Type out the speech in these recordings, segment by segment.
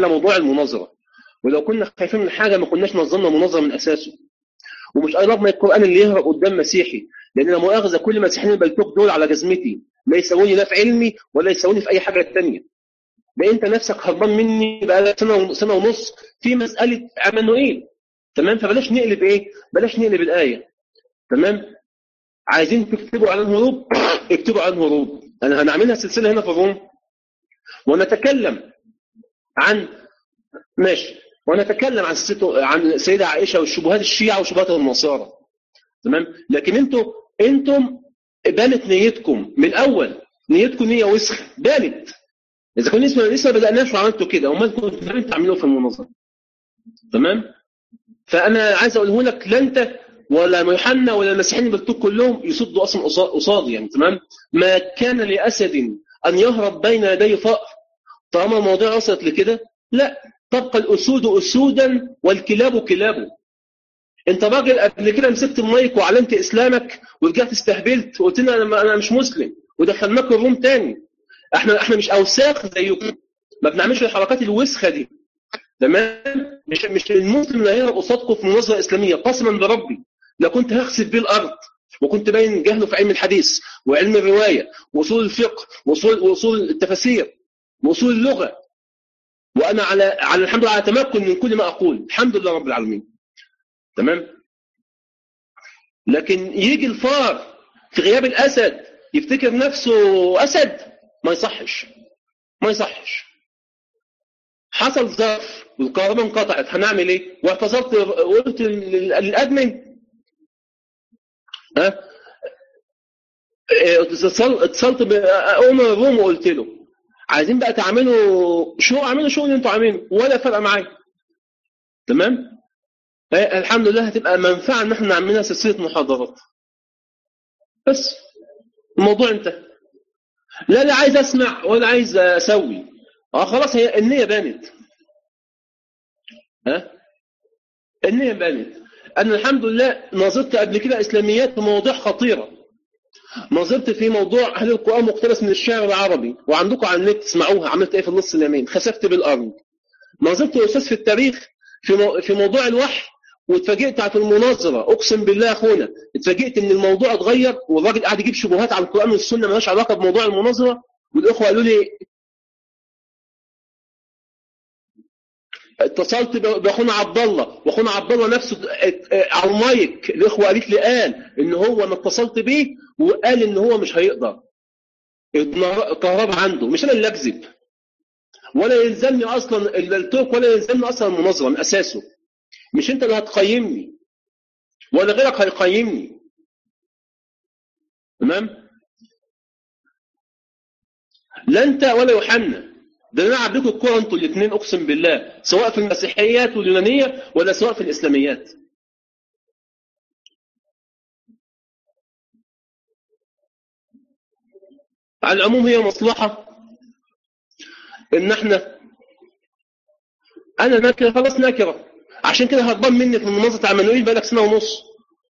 على موضوع المناظره ولو كنا خايفين من حاجه ما كناش نظمنا مناظره من اساسه ومش قربنا القران اللي يهرب قدام مسيحي لان لا مؤاخذه كل مسيحيين البلتوك دول على جزمتي لا يساووني لا في علمي ولا يساووني في اي حاجه ثانيه ده انت نفسك هربان مني بقى سنه سنه ونص في مساله عمانوئيل تمام فبلاش نقلب ايه بلاش نقلب الايه تمام عايزين تكتبوا عن الهروب اكتبوا عن الهروب انا هنعملها سلسله هنا في الروم ونتكلم عن ماشي ونتكلم عن عن سيدة عائشة والشبهات الشيعة وشبهات النصارى تمام لكن انتوا انتم بانت نيتكم من الاول نيتكم نية وسخة بانت اذا كنا لسه لسه ما بدأناش وعملتوا كده امال كنتوا تعملوه في المنظمة تمام فانا عايز اقوله لك لا انت ولا يوحنا ولا المسيحيين بالطب كلهم يصدوا اصلا قصاد يعني تمام ما كان لاسد ان يهرب بين يدي فأر طالما الموضوع وصلت لكده لا تبقى الاسود اسودا والكلاب كلابه انت راجل قبل كده مسكت المايك وعلنت اسلامك ورجعت استهبلت وقلت لنا انا انا مش مسلم ودخلناك الروم تاني احنا احنا مش اوساخ زيكم ما بنعملش الحركات الوسخه دي تمام مش مش المسلم اللي هيهرب قصادكم في مناظره اسلاميه قسما بربي لو كنت هخسف بيه الارض وكنت باين جهله في علم الحديث وعلم الروايه واصول الفقه واصول واصول التفاسير واصول اللغه وانا على على الحمد لله على تمكن من كل ما اقول الحمد لله رب العالمين تمام لكن يجي الفار في غياب الاسد يفتكر نفسه اسد ما يصحش ما يصحش حصل ظرف والكهرباء انقطعت هنعمل ايه واعتذرت قلت للادمن ها اتصلت بأم الروم وقلت له عايزين بقى تعملوا شو اعملوا شو اللي انتوا عاملينه ولا فرق معايا تمام الحمد لله هتبقى منفعه ان احنا عاملين سلسله محاضرات بس الموضوع انتهى لا لا عايز اسمع ولا عايز اسوي اه خلاص هي النيه بانت ها النيه بانت انا الحمد لله نظرت قبل كده اسلاميات في مواضيع خطيره نظرت في موضوع هل القران مقتبس من الشعر العربي وعندكم على النت تسمعوها عملت ايه في النص اليمين خسفت بالارض نظرت يا استاذ في التاريخ في في موضوع الوحي واتفاجئت في المناظره اقسم بالله يا اخونا اتفاجئت ان الموضوع اتغير والراجل قاعد يجيب شبهات على القران والسنه مالهاش علاقه بموضوع المناظره والاخوه قالوا لي اتصلت باخونا عبد الله واخونا عبد الله نفسه على المايك الاخوه قالت لي قال ان هو انا اتصلت بيه وقال ان هو مش هيقدر الكهرباء عنده مش انا اللي اكذب ولا يلزمني اصلا التوك ولا يلزمني اصلا المناظره من اساسه مش انت اللي هتقيمني ولا غيرك هيقيمني تمام لا انت ولا يوحنا ده انا العب لكم الكوره انتوا الاثنين اقسم بالله سواء في المسيحيات واليونانيه ولا سواء في الاسلاميات على العموم هي مصلحه ان احنا انا نكره خلاص نكره عشان كده هربان مني في مناظره عمانويل بقالك سنه ونص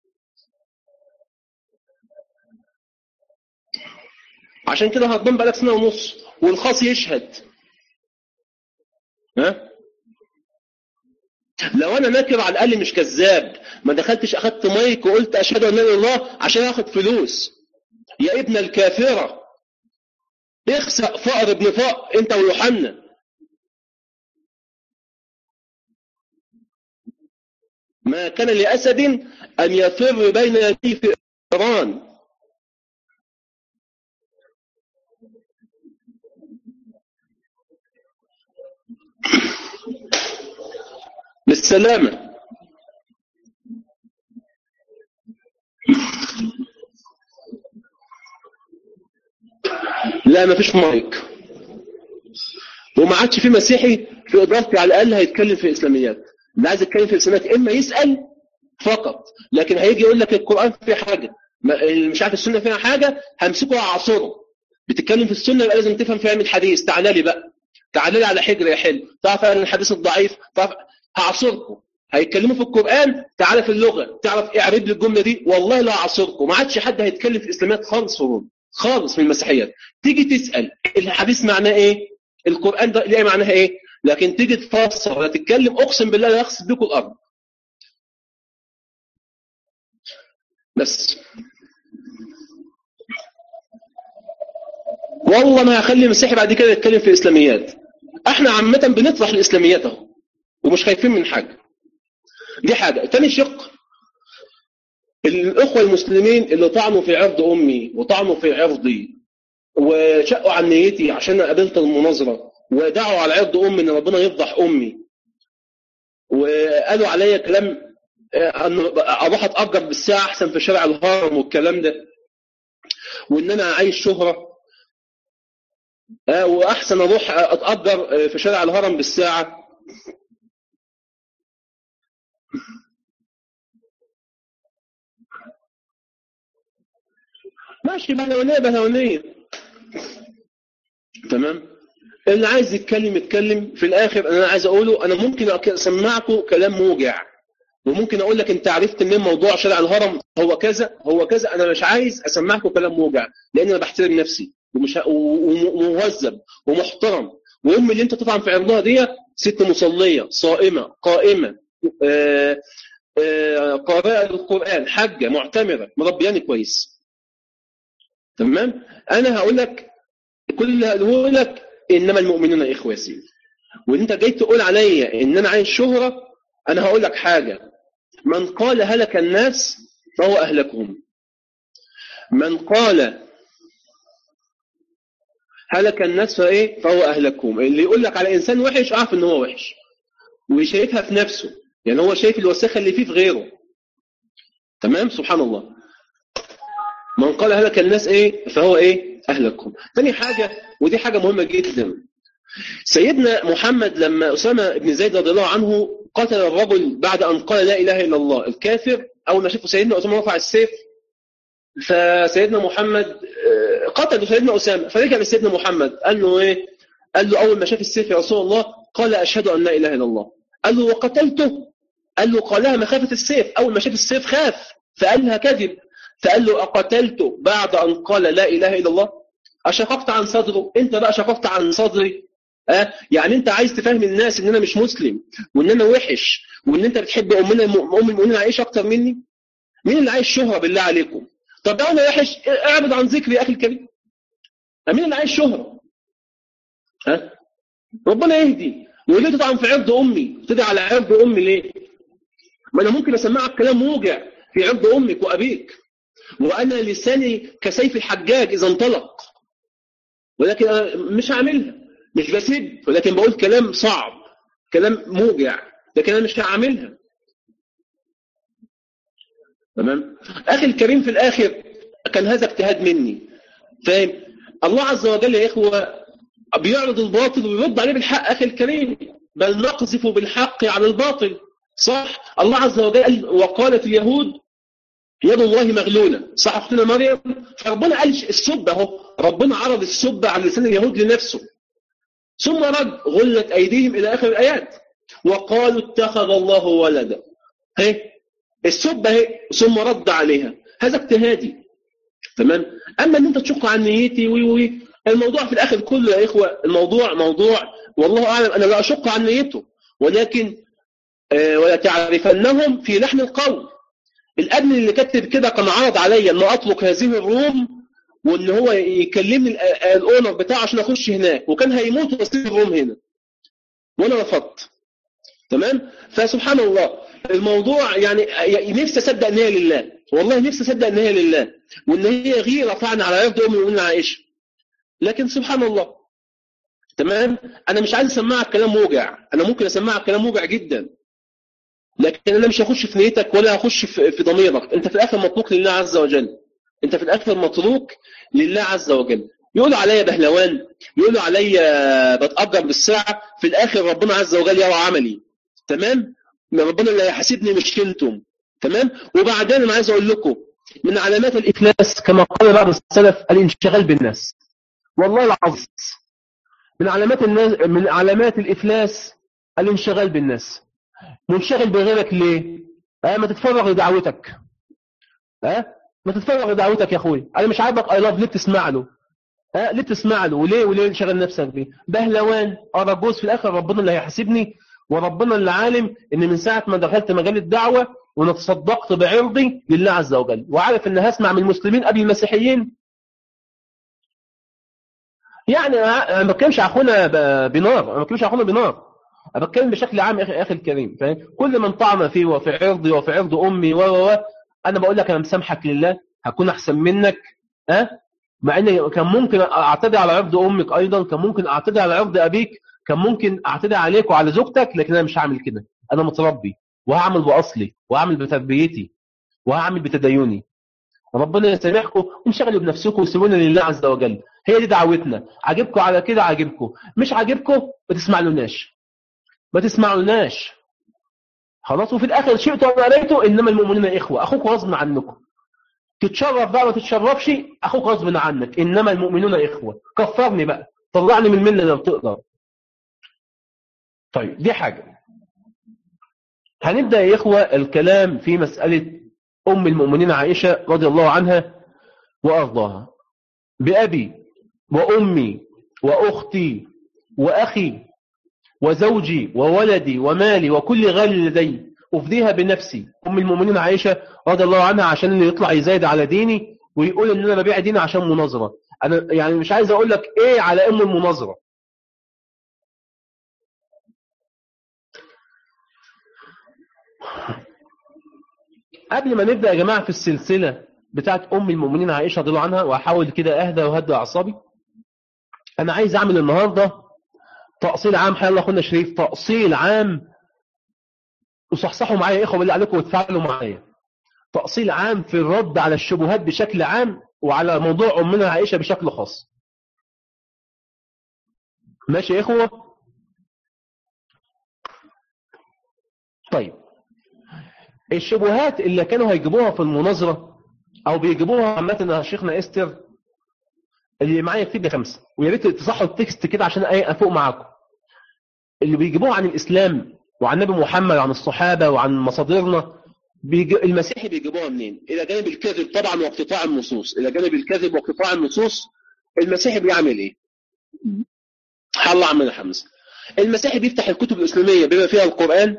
عشان كده هربان بقالك سنه ونص والخاص يشهد ها لو انا ناكر على الاقل مش كذاب ما دخلتش اخدت مايك وقلت اشهد ان لا اله الا الله عشان اخد فلوس يا ابن الكافره اخسأ فقر ابن فقر انت ويوحنا ما كان لأسد أن يفر بين يديه في إيران بالسلامة لا ما فيش مايك وما عادش في مسيحي في إدارتي على الأقل هيتكلم في الإسلاميات اللي عايز يتكلم في الإسلاميات إما يسأل فقط لكن هيجي يقول لك القرآن فيه حاجة مش عارف السنة فيها حاجة همسكه أعصره بتتكلم في السنة يبقى لازم تفهم في علم الحديث تعالى لي بقى تعالى لي على حجر يا حلو تعرف عن الحديث الضعيف تعرف هعصركم هيتكلموا في القرآن تعالى في اللغة تعرف اعرب لي الجملة دي والله لا هعصركم ما عادش حد هيتكلم في الإسلاميات خالص فروض خالص من المسيحيات تيجي تسأل الحديث معناه ايه القرآن ده ليه معناها ايه لكن تيجي تفسر ولا تتكلم اقسم بالله لا يخسف بكم الارض بس والله ما هخلي مسيحي بعد كده يتكلم في الاسلاميات احنا عامه بنطرح الاسلاميات اهو ومش خايفين من حاجه دي حاجه تاني شق الاخوه المسلمين اللي طعنوا في عرض امي وطعنوا في عرضي وشقوا عن نيتي عشان قابلت المناظره ودعوا على عرض امي ان ربنا يفضح امي وقالوا عليا كلام ان اروح اتاجر بالساعه احسن في شارع الهرم والكلام ده وان انا عايش شهره واحسن اروح اتاجر في شارع الهرم بالساعه ماشي بهلونيه بهلونيه تمام اللي عايز يتكلم يتكلم في الاخر انا عايز اقوله انا ممكن اسمعكم كلام موجع وممكن اقول لك انت عرفت منين موضوع شارع الهرم هو كذا هو كذا انا مش عايز اسمعكم كلام موجع لان انا بحترم نفسي ومش ومهذب ومحترم وام اللي انت تطعن في عرضها دي ست مصليه صائمه قائمه آآ آآ قارئه للقران حاجه معتمره مربياني كويس تمام انا هقول لك كل اللي هقوله لك انما المؤمنون اخوتي وان انت جاي تقول عليا ان انا عايز شهره انا هقول لك حاجه من قال هلك الناس فهو اهلكهم من قال هلك الناس فايه فهو اهلكهم اللي يقول لك على انسان وحش اعرف ان هو وحش وشايفها في نفسه يعني هو شايف الوساخه اللي فيه في غيره تمام سبحان الله من قال هلك الناس ايه فهو ايه اهلكهم ثاني حاجه ودي حاجه مهمه جدا سيدنا محمد لما اسامه بن زيد رضي الله عنه قتل الرجل بعد ان قال لا اله الا الله الكافر اول ما شافوا سيدنا اسامه رفع السيف فسيدنا محمد قتلوا سيدنا اسامه فرجع لسيدنا محمد قال له ايه قال له اول ما شاف السيف يا رسول الله قال اشهد ان لا اله الا الله قال له وقتلته قال له قالها مخافه السيف اول ما شاف السيف خاف فقالها كذب فقال له أقتلته بعد أن قال لا إله إلا الله أشققت عن صدره أنت بقى شققت عن صدري أه؟ يعني أنت عايز تفهم الناس إن أنا مش مسلم وإن أنا وحش وإن أنت بتحب أمنا أم المؤمنين عايش أكتر مني مين اللي عايش شهرة بالله عليكم طب لو أنا وحش اعبد عن ذكري يا أخي الكريم مين اللي عايش شهرة ها ربنا يهدي وليه تطعن في عرض أمي تدعي على عرض أمي ليه ما أنا ممكن أسمعك كلام موجع في عرض أمك وأبيك وأنا لساني كسيف الحجاج إذا انطلق ولكن أنا مش هعملها مش بسيب ولكن بقول كلام صعب كلام موجع لكن أنا مش هعملها تمام أخي الكريم في الآخر كان هذا اجتهاد مني فاهم الله عز وجل يا إخوة بيعرض الباطل ويرد عليه بالحق أخي الكريم بل نقذف بالحق على الباطل صح الله عز وجل وقالت اليهود يد الله مغلولة صح أختنا مريم فربنا قال السب اهو ربنا عرض السب على لسان اليهود لنفسه ثم رد غلت أيديهم إلى آخر الآيات وقالوا اتخذ الله ولدا هي السب اهي ثم رد عليها هذا اجتهادي تمام أما أن أنت تشق عن نيتي وي وي الموضوع في الآخر كله يا إخوة الموضوع موضوع والله أعلم أنا لا أشق عن نيته ولكن آه ولا تعرفنهم في لحن القول الابن اللي كتب كده كان عرض عليا ان اطلق هذه الروم وان هو يكلمني الاونر بتاعه عشان اخش هناك وكان هيموت واسيب الروم هنا وانا رفضت تمام فسبحان الله الموضوع يعني نفسي اصدق ان هي لله والله نفسي اصدق ان هي لله وان هي غيره فعلا على يد امي وامنا عائشه لكن سبحان الله تمام انا مش عايز اسمعك كلام موجع انا ممكن اسمعك كلام موجع جدا لكن انا مش هخش في نيتك ولا هخش في ضميرك انت في الاخر متروك لله عز وجل انت في الاخر متروك لله عز وجل يقولوا عليا بهلوان يقولوا عليا بتأجر بالساعة في الاخر ربنا عز وجل يرى عملي تمام ربنا اللي هيحاسبني مش انتم تمام وبعدين انا عايز اقول لكم من علامات الافلاس كما قال بعض السلف الانشغال بالناس والله العظيم من علامات الناس من علامات الافلاس الانشغال بالناس منشغل بغيرك ليه ها ما تتفرغ لدعوتك ها ما تتفرغ لدعوتك يا اخوي انا مش عاجبك اي لاف ليه تسمع له أه ليه تسمع له وليه وليه شغل نفسك بيه بهلوان أرجوز في الآخر ربنا اللي هيحاسبني وربنا اللي عالم ان من ساعة ما دخلت مجال الدعوة وانا تصدقت بعرضي لله عز وجل وعارف ان هسمع من المسلمين قبل المسيحيين يعني انا ما بتكلمش اخونا بنار انا ما بتكلمش اخونا بنار انا بتكلم بشكل عام اخي اخي الكريم فاهم كل من طعن فيه وفي عرضي وفي عرض امي و و انا بقول لك انا مسامحك لله هكون احسن منك ها أه؟ مع ان كان ممكن اعتدي على عرض امك ايضا كان ممكن اعتدي على عرض ابيك كان ممكن اعتدي عليك وعلى زوجتك لكن انا مش هعمل كده انا متربي وهعمل باصلي وهعمل بتربيتي وهعمل بتديني ربنا يسامحكم وانشغلوا بنفسكم وسيبونا لله عز وجل هي دي دعوتنا عاجبكم على كده عاجبكم مش عاجبكم ما تسمعلوناش ما تسمعلوناش خلاص وفي الاخر شئتوا وما رأيتوا انما المؤمنين اخوه اخوك غصب عنكم تتشرف بقى ما تتشرفش اخوك غصب عنك انما المؤمنون اخوه كفرني بقى طلعني من المله لو تقدر طيب دي حاجه هنبدا يا اخوه الكلام في مساله ام المؤمنين عائشه رضي الله عنها وارضاها بابي وامي واختي واخي وزوجي وولدي ومالي وكل غالي لدي أفديها بنفسي أم المؤمنين عائشة رضي الله عنها عشان اللي يطلع يزايد على ديني ويقول إن أنا ببيع ديني عشان مناظرة أنا يعني مش عايز أقول لك إيه على أم المناظرة قبل ما نبدأ يا جماعة في السلسلة بتاعت أم المؤمنين عائشة رضي الله عنها وأحاول كده أهدى وهدى أعصابي أنا عايز أعمل النهاردة تأصيل عام حيا الله أخونا شريف تأصيل عام وصحصحوا معايا يا إخوة بالله عليكم وتفاعلوا معايا تأصيل عام في الرد على الشبهات بشكل عام وعلى موضوع أمنا عائشة بشكل خاص ماشي يا إخوة طيب الشبهات اللي كانوا هيجيبوها في المناظرة أو بيجيبوها عامة يا شيخنا إستر اللي معايا يكتب لي خمسة ويا ريت تصحوا التكست كده عشان افوق معاكم اللي بيجيبوه عن الاسلام وعن النبي محمد وعن الصحابه وعن مصادرنا بيجي المسيحي بيجيبوها منين؟ الى جانب الكذب طبعا واقتطاع النصوص، الى جانب الكذب واقتطاع النصوص المسيحي بيعمل ايه؟ الله عمنا حمزه. المسيحي بيفتح الكتب الاسلاميه بما فيها القران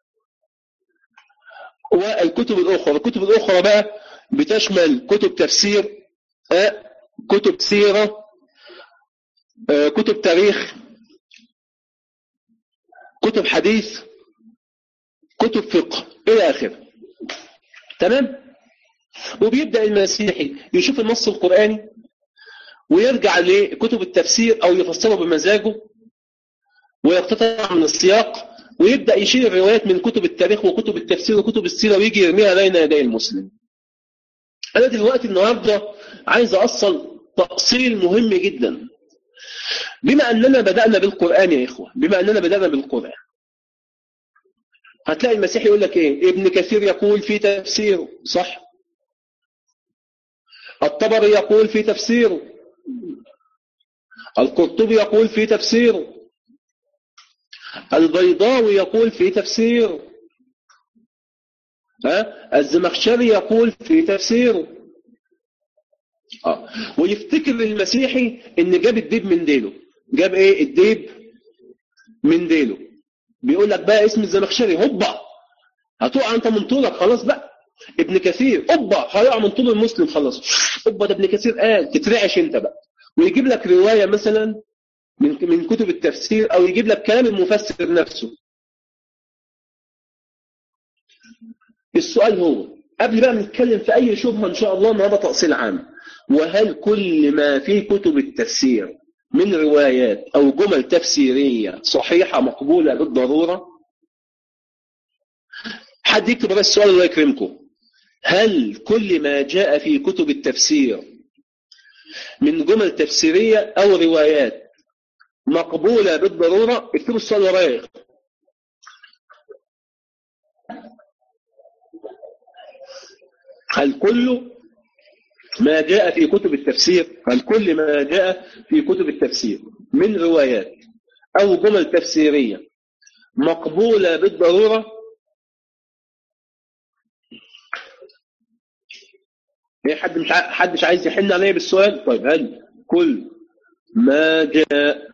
والكتب الاخرى، الكتب الاخرى بقى بتشمل كتب تفسير كتب سيرة كتب تاريخ كتب حديث كتب فقه إلى آخره تمام وبيبدأ المسيحي يشوف النص القرآني ويرجع لكتب التفسير أو يفسره بمزاجه ويقتطع من السياق ويبدأ يشيل الروايات من كتب التاريخ وكتب التفسير وكتب السيرة ويجي يرميها بين يدي المسلم أنا دلوقتي النهاردة عايز أصل تأصيل مهم جدا بما أننا بدأنا بالقرآن يا إخوة بما أننا بدأنا بالقرآن هتلاقي المسيح يقول لك إيه ابن كثير يقول في تفسيره صح الطبري يقول في تفسيره القرطبي يقول في تفسيره البيضاوي يقول في تفسيره ها الزمخشري يقول في تفسيره آه. ويفتكر المسيحي ان جاب الديب من ديله جاب ايه الديب من ديله بيقول لك بقى اسم الزمخشري هوبا هتقع انت من طولك خلاص بقى ابن كثير هوبا هيقع من طول المسلم خلاص هوبا ده ابن كثير قال تترعش انت بقى ويجيب لك روايه مثلا من من كتب التفسير او يجيب لك كلام المفسر نفسه السؤال هو قبل بقى نتكلم في اي شبهه ان شاء الله النهارده تاصيل عام وهل كل ما في كتب التفسير من روايات او جمل تفسيريه صحيحه مقبوله بالضروره حد يكتب بس السؤال الله يكرمكم هل كل ما جاء في كتب التفسير من جمل تفسيريه او روايات مقبوله بالضروره اكتبوا السؤال ورايا هل كل ما جاء في كتب التفسير هل كل ما جاء في كتب التفسير من روايات أو جمل تفسيرية مقبولة بالضرورة ايه حد مش حدش عايز يحن عليا بالسؤال طيب هل كل ما جاء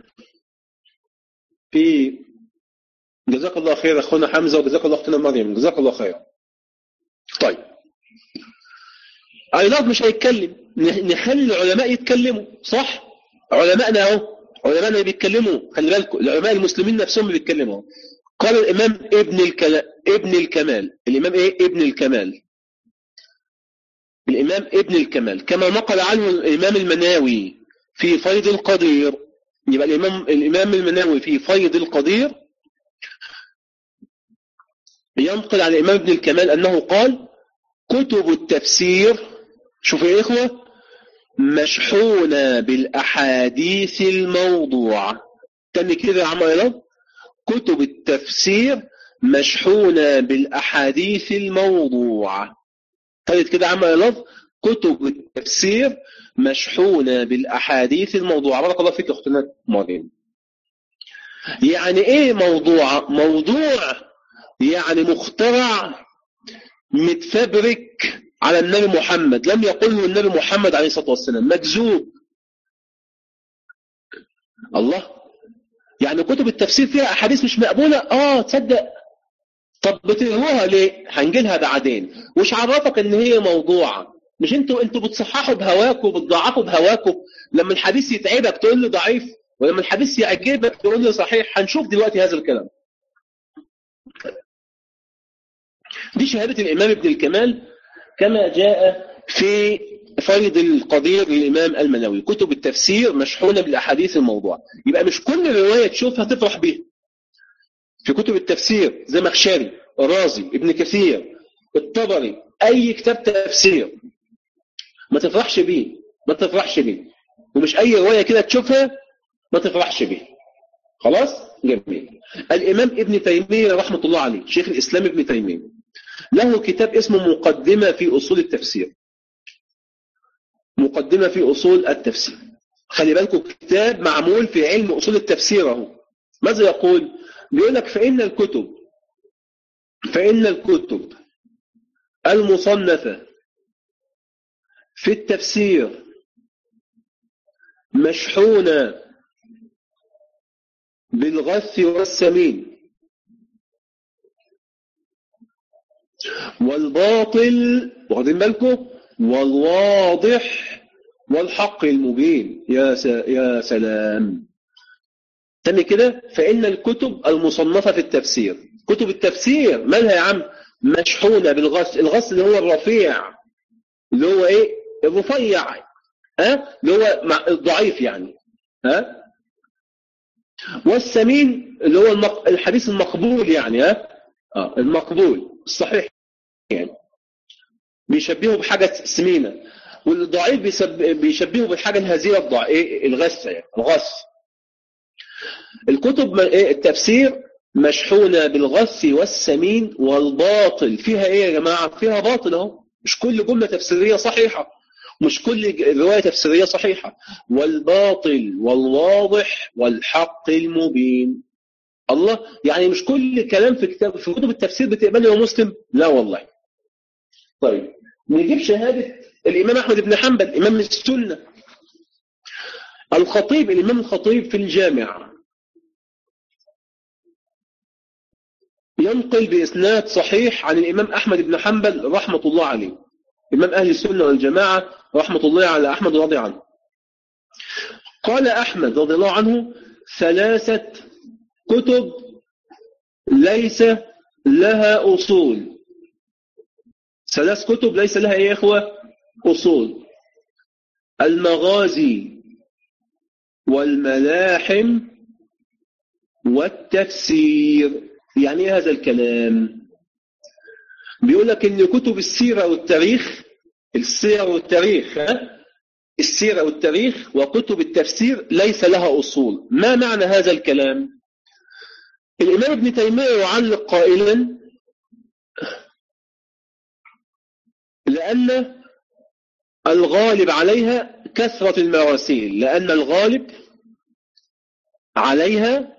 في جزاك الله خير اخونا حمزه وجزاك الله اختنا مريم جزاك الله خير طيب ايلاف مش هيتكلم نخلي العلماء يتكلموا صح علماءنا اهو علماءنا بيتكلموا خلي بالكم العلماء المسلمين نفسهم بيتكلموا قال الامام ابن الكمال ابن الكمال الامام ايه ابن الكمال الامام ابن الكمال كما نقل عنه الامام المناوي في فيض القدير يبقى الامام الامام المناوي في فيض القدير ينقل عن الامام ابن الكمال انه قال كتب التفسير شوفوا يا اخوه مشحونة بالأحاديث الموضوعة تاني كده يا عم كتب التفسير مشحونة بالأحاديث الموضوعة طيب كده يا عم كتب التفسير مشحونة بالأحاديث الموضوعة بارك الله فيك يا أختنا مريم يعني إيه موضوعة موضوع يعني مخترع متفبرك على النبي محمد لم يقله النبي محمد عليه الصلاة والسلام مكذوب الله يعني كتب التفسير فيها أحاديث مش مقبولة آه تصدق طب بتقروها ليه هنجيلها بعدين وش عرفك ان هي موضوعة مش انتوا انتوا بتصححوا بهواكم وبتضعفوا بهواكم لما الحديث يتعبك تقول له ضعيف ولما الحديث يعجبك تقول له صحيح هنشوف دلوقتي هذا الكلام دي شهادة الإمام ابن الكمال كما جاء في فيض القدير للإمام المنوي كتب التفسير مشحونة بالأحاديث الموضوع يبقى مش كل رواية تشوفها تفرح بيها في كتب التفسير زي مخشري الرازي ابن كثير الطبري أي كتاب تفسير ما تفرحش بيه ما تفرحش بيه ومش أي رواية كده تشوفها ما تفرحش بيه خلاص جميل الإمام ابن تيمية رحمة الله عليه شيخ الإسلام ابن تيمية له كتاب اسمه مقدمة في أصول التفسير مقدمة في أصول التفسير خلي بالكم كتاب معمول في علم أصول التفسير اهو ماذا يقول بيقول لك فإن الكتب فإن الكتب المصنفة في التفسير مشحونة بالغث والسمين والباطل واخدين بالكم والواضح والحق المبين يا س... يا سلام تاني كده فإن الكتب المصنفة في التفسير كتب التفسير مالها يا عم مشحونة بالغص الغص اللي هو الرفيع اللي هو ايه الرفيع ها اللي هو الضعيف يعني ها والسمين اللي هو المق... الحديث المقبول يعني ها اه المقبول الصحيح يعني بيشبهه بحاجة سمينة والضعيف بيشبهه بالحاجة الهزيلة الضع... إيه الغثة يعني الغث الكتب التفسير مشحونة بالغث والسمين والباطل فيها ايه يا جماعة فيها باطل اهو مش كل جملة تفسيرية صحيحة مش كل رواية تفسيرية صحيحة والباطل والواضح والحق المبين الله يعني مش كل كلام في كتاب في كتب التفسير بتقبله يا مسلم لا والله طيب نجيب شهادة الإمام أحمد بن حنبل إمام السنة الخطيب الإمام الخطيب في الجامع ينقل بإسناد صحيح عن الإمام أحمد بن حنبل رحمة الله عليه إمام أهل السنة والجماعة رحمة الله على أحمد رضي عنه قال أحمد رضي الله عنه ثلاثة كتب ليس لها أصول ثلاث كتب ليس لها يا إخوة أصول المغازي والملاحم والتفسير يعني ايه هذا الكلام بيقول لك ان كتب السيرة والتاريخ السيرة والتاريخ ها؟ السيرة والتاريخ وكتب التفسير ليس لها أصول ما معنى هذا الكلام الإمام ابن تيمية يعلق قائلا لأن الغالب عليها كثرة المراسيل لأن الغالب عليها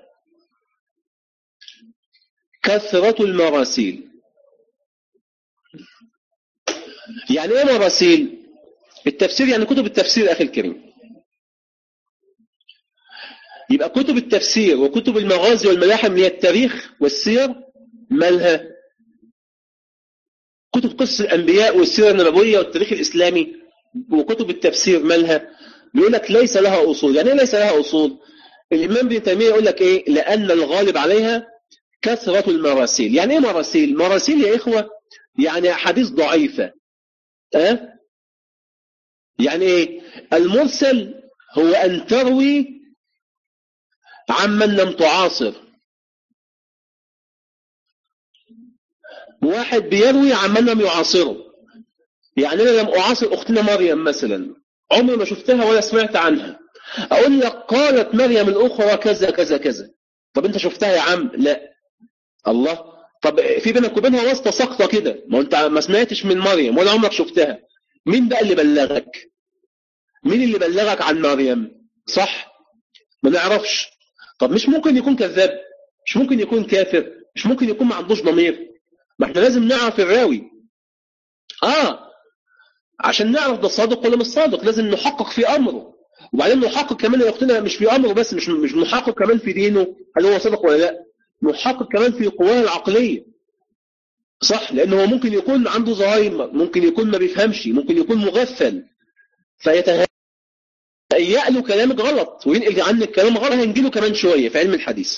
كثرة المراسيل يعني ايه مراسيل التفسير يعني كتب التفسير أخي الكريم يبقى كتب التفسير وكتب المغازي والملاحم اللي هي التاريخ والسير مالها كتب قصص الأنبياء والسيرة النبوية والتاريخ الإسلامي وكتب التفسير مالها بيقول لك ليس لها أصول يعني ايه ليس لها أصول الإمام ابن تيمية يقول لك إيه لأن الغالب عليها كثرة المراسيل يعني إيه مراسيل مراسيل يا إخوة يعني أحاديث ضعيفة أه؟ يعني إيه المرسل هو أن تروي عمن لم تعاصر واحد بيروي عمن لم يعاصره يعني أنا لم أعاصر أختنا مريم مثلا عمري ما شفتها ولا سمعت عنها أقول لك قالت مريم الأخرى كذا كذا كذا طب أنت شفتها يا عم لا الله طب في بينك وبينها واسطة سقطة كده ما أنت ما سمعتش من مريم ولا عمرك شفتها مين بقى اللي بلغك مين اللي بلغك عن مريم صح ما نعرفش طب مش ممكن يكون كذاب مش ممكن يكون كافر مش ممكن يكون ما عندوش ضمير ما احنا لازم نعرف الراوي اه عشان نعرف ده صادق ولا مش صادق لازم نحقق في امره وبعدين نحقق كمان يا اختنا مش في امره بس مش مش نحقق كمان في دينه هل هو صادق ولا لا نحقق كمان في قواه العقليه صح لانه هو ممكن يكون عنده زهايمر ممكن يكون ما بيفهمش ممكن يكون مغفل فيتهيأ له كلامك غلط وينقل عنك كلام غلط هنجيله كمان شويه في علم الحديث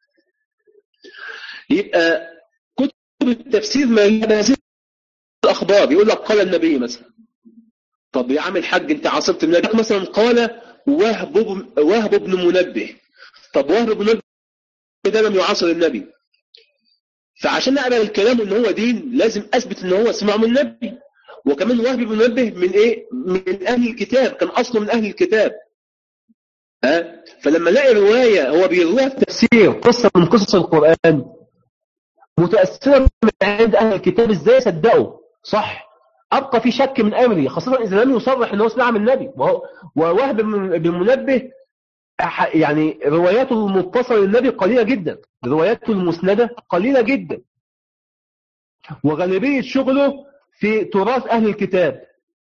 يبقى كتب التفسير ما هذه الاخبار يقول لك قال النبي مثلا طب يا عم الحاج انت عاصرت النبي مثلا قال وهب وهب بن منبه طب وهب بن منبه ده لم يعاصر النبي فعشان اقبل الكلام ان هو دين لازم اثبت ان هو سمع من النبي وكمان وهب بن منبه من ايه من اهل الكتاب كان اصله من اهل الكتاب ها أه؟ فلما الاقي روايه هو بيرويها في تفسير قصه من قصص القران متاثره من عند اهل الكتاب ازاي صدقوا صح ابقى في شك من امري خاصه اذا لم يصرح ان هو سمع من النبي ووهب بن منبه يعني رواياته المتصله للنبي قليله جدا رواياته المسنده قليله جدا وغالبيه شغله في تراث اهل الكتاب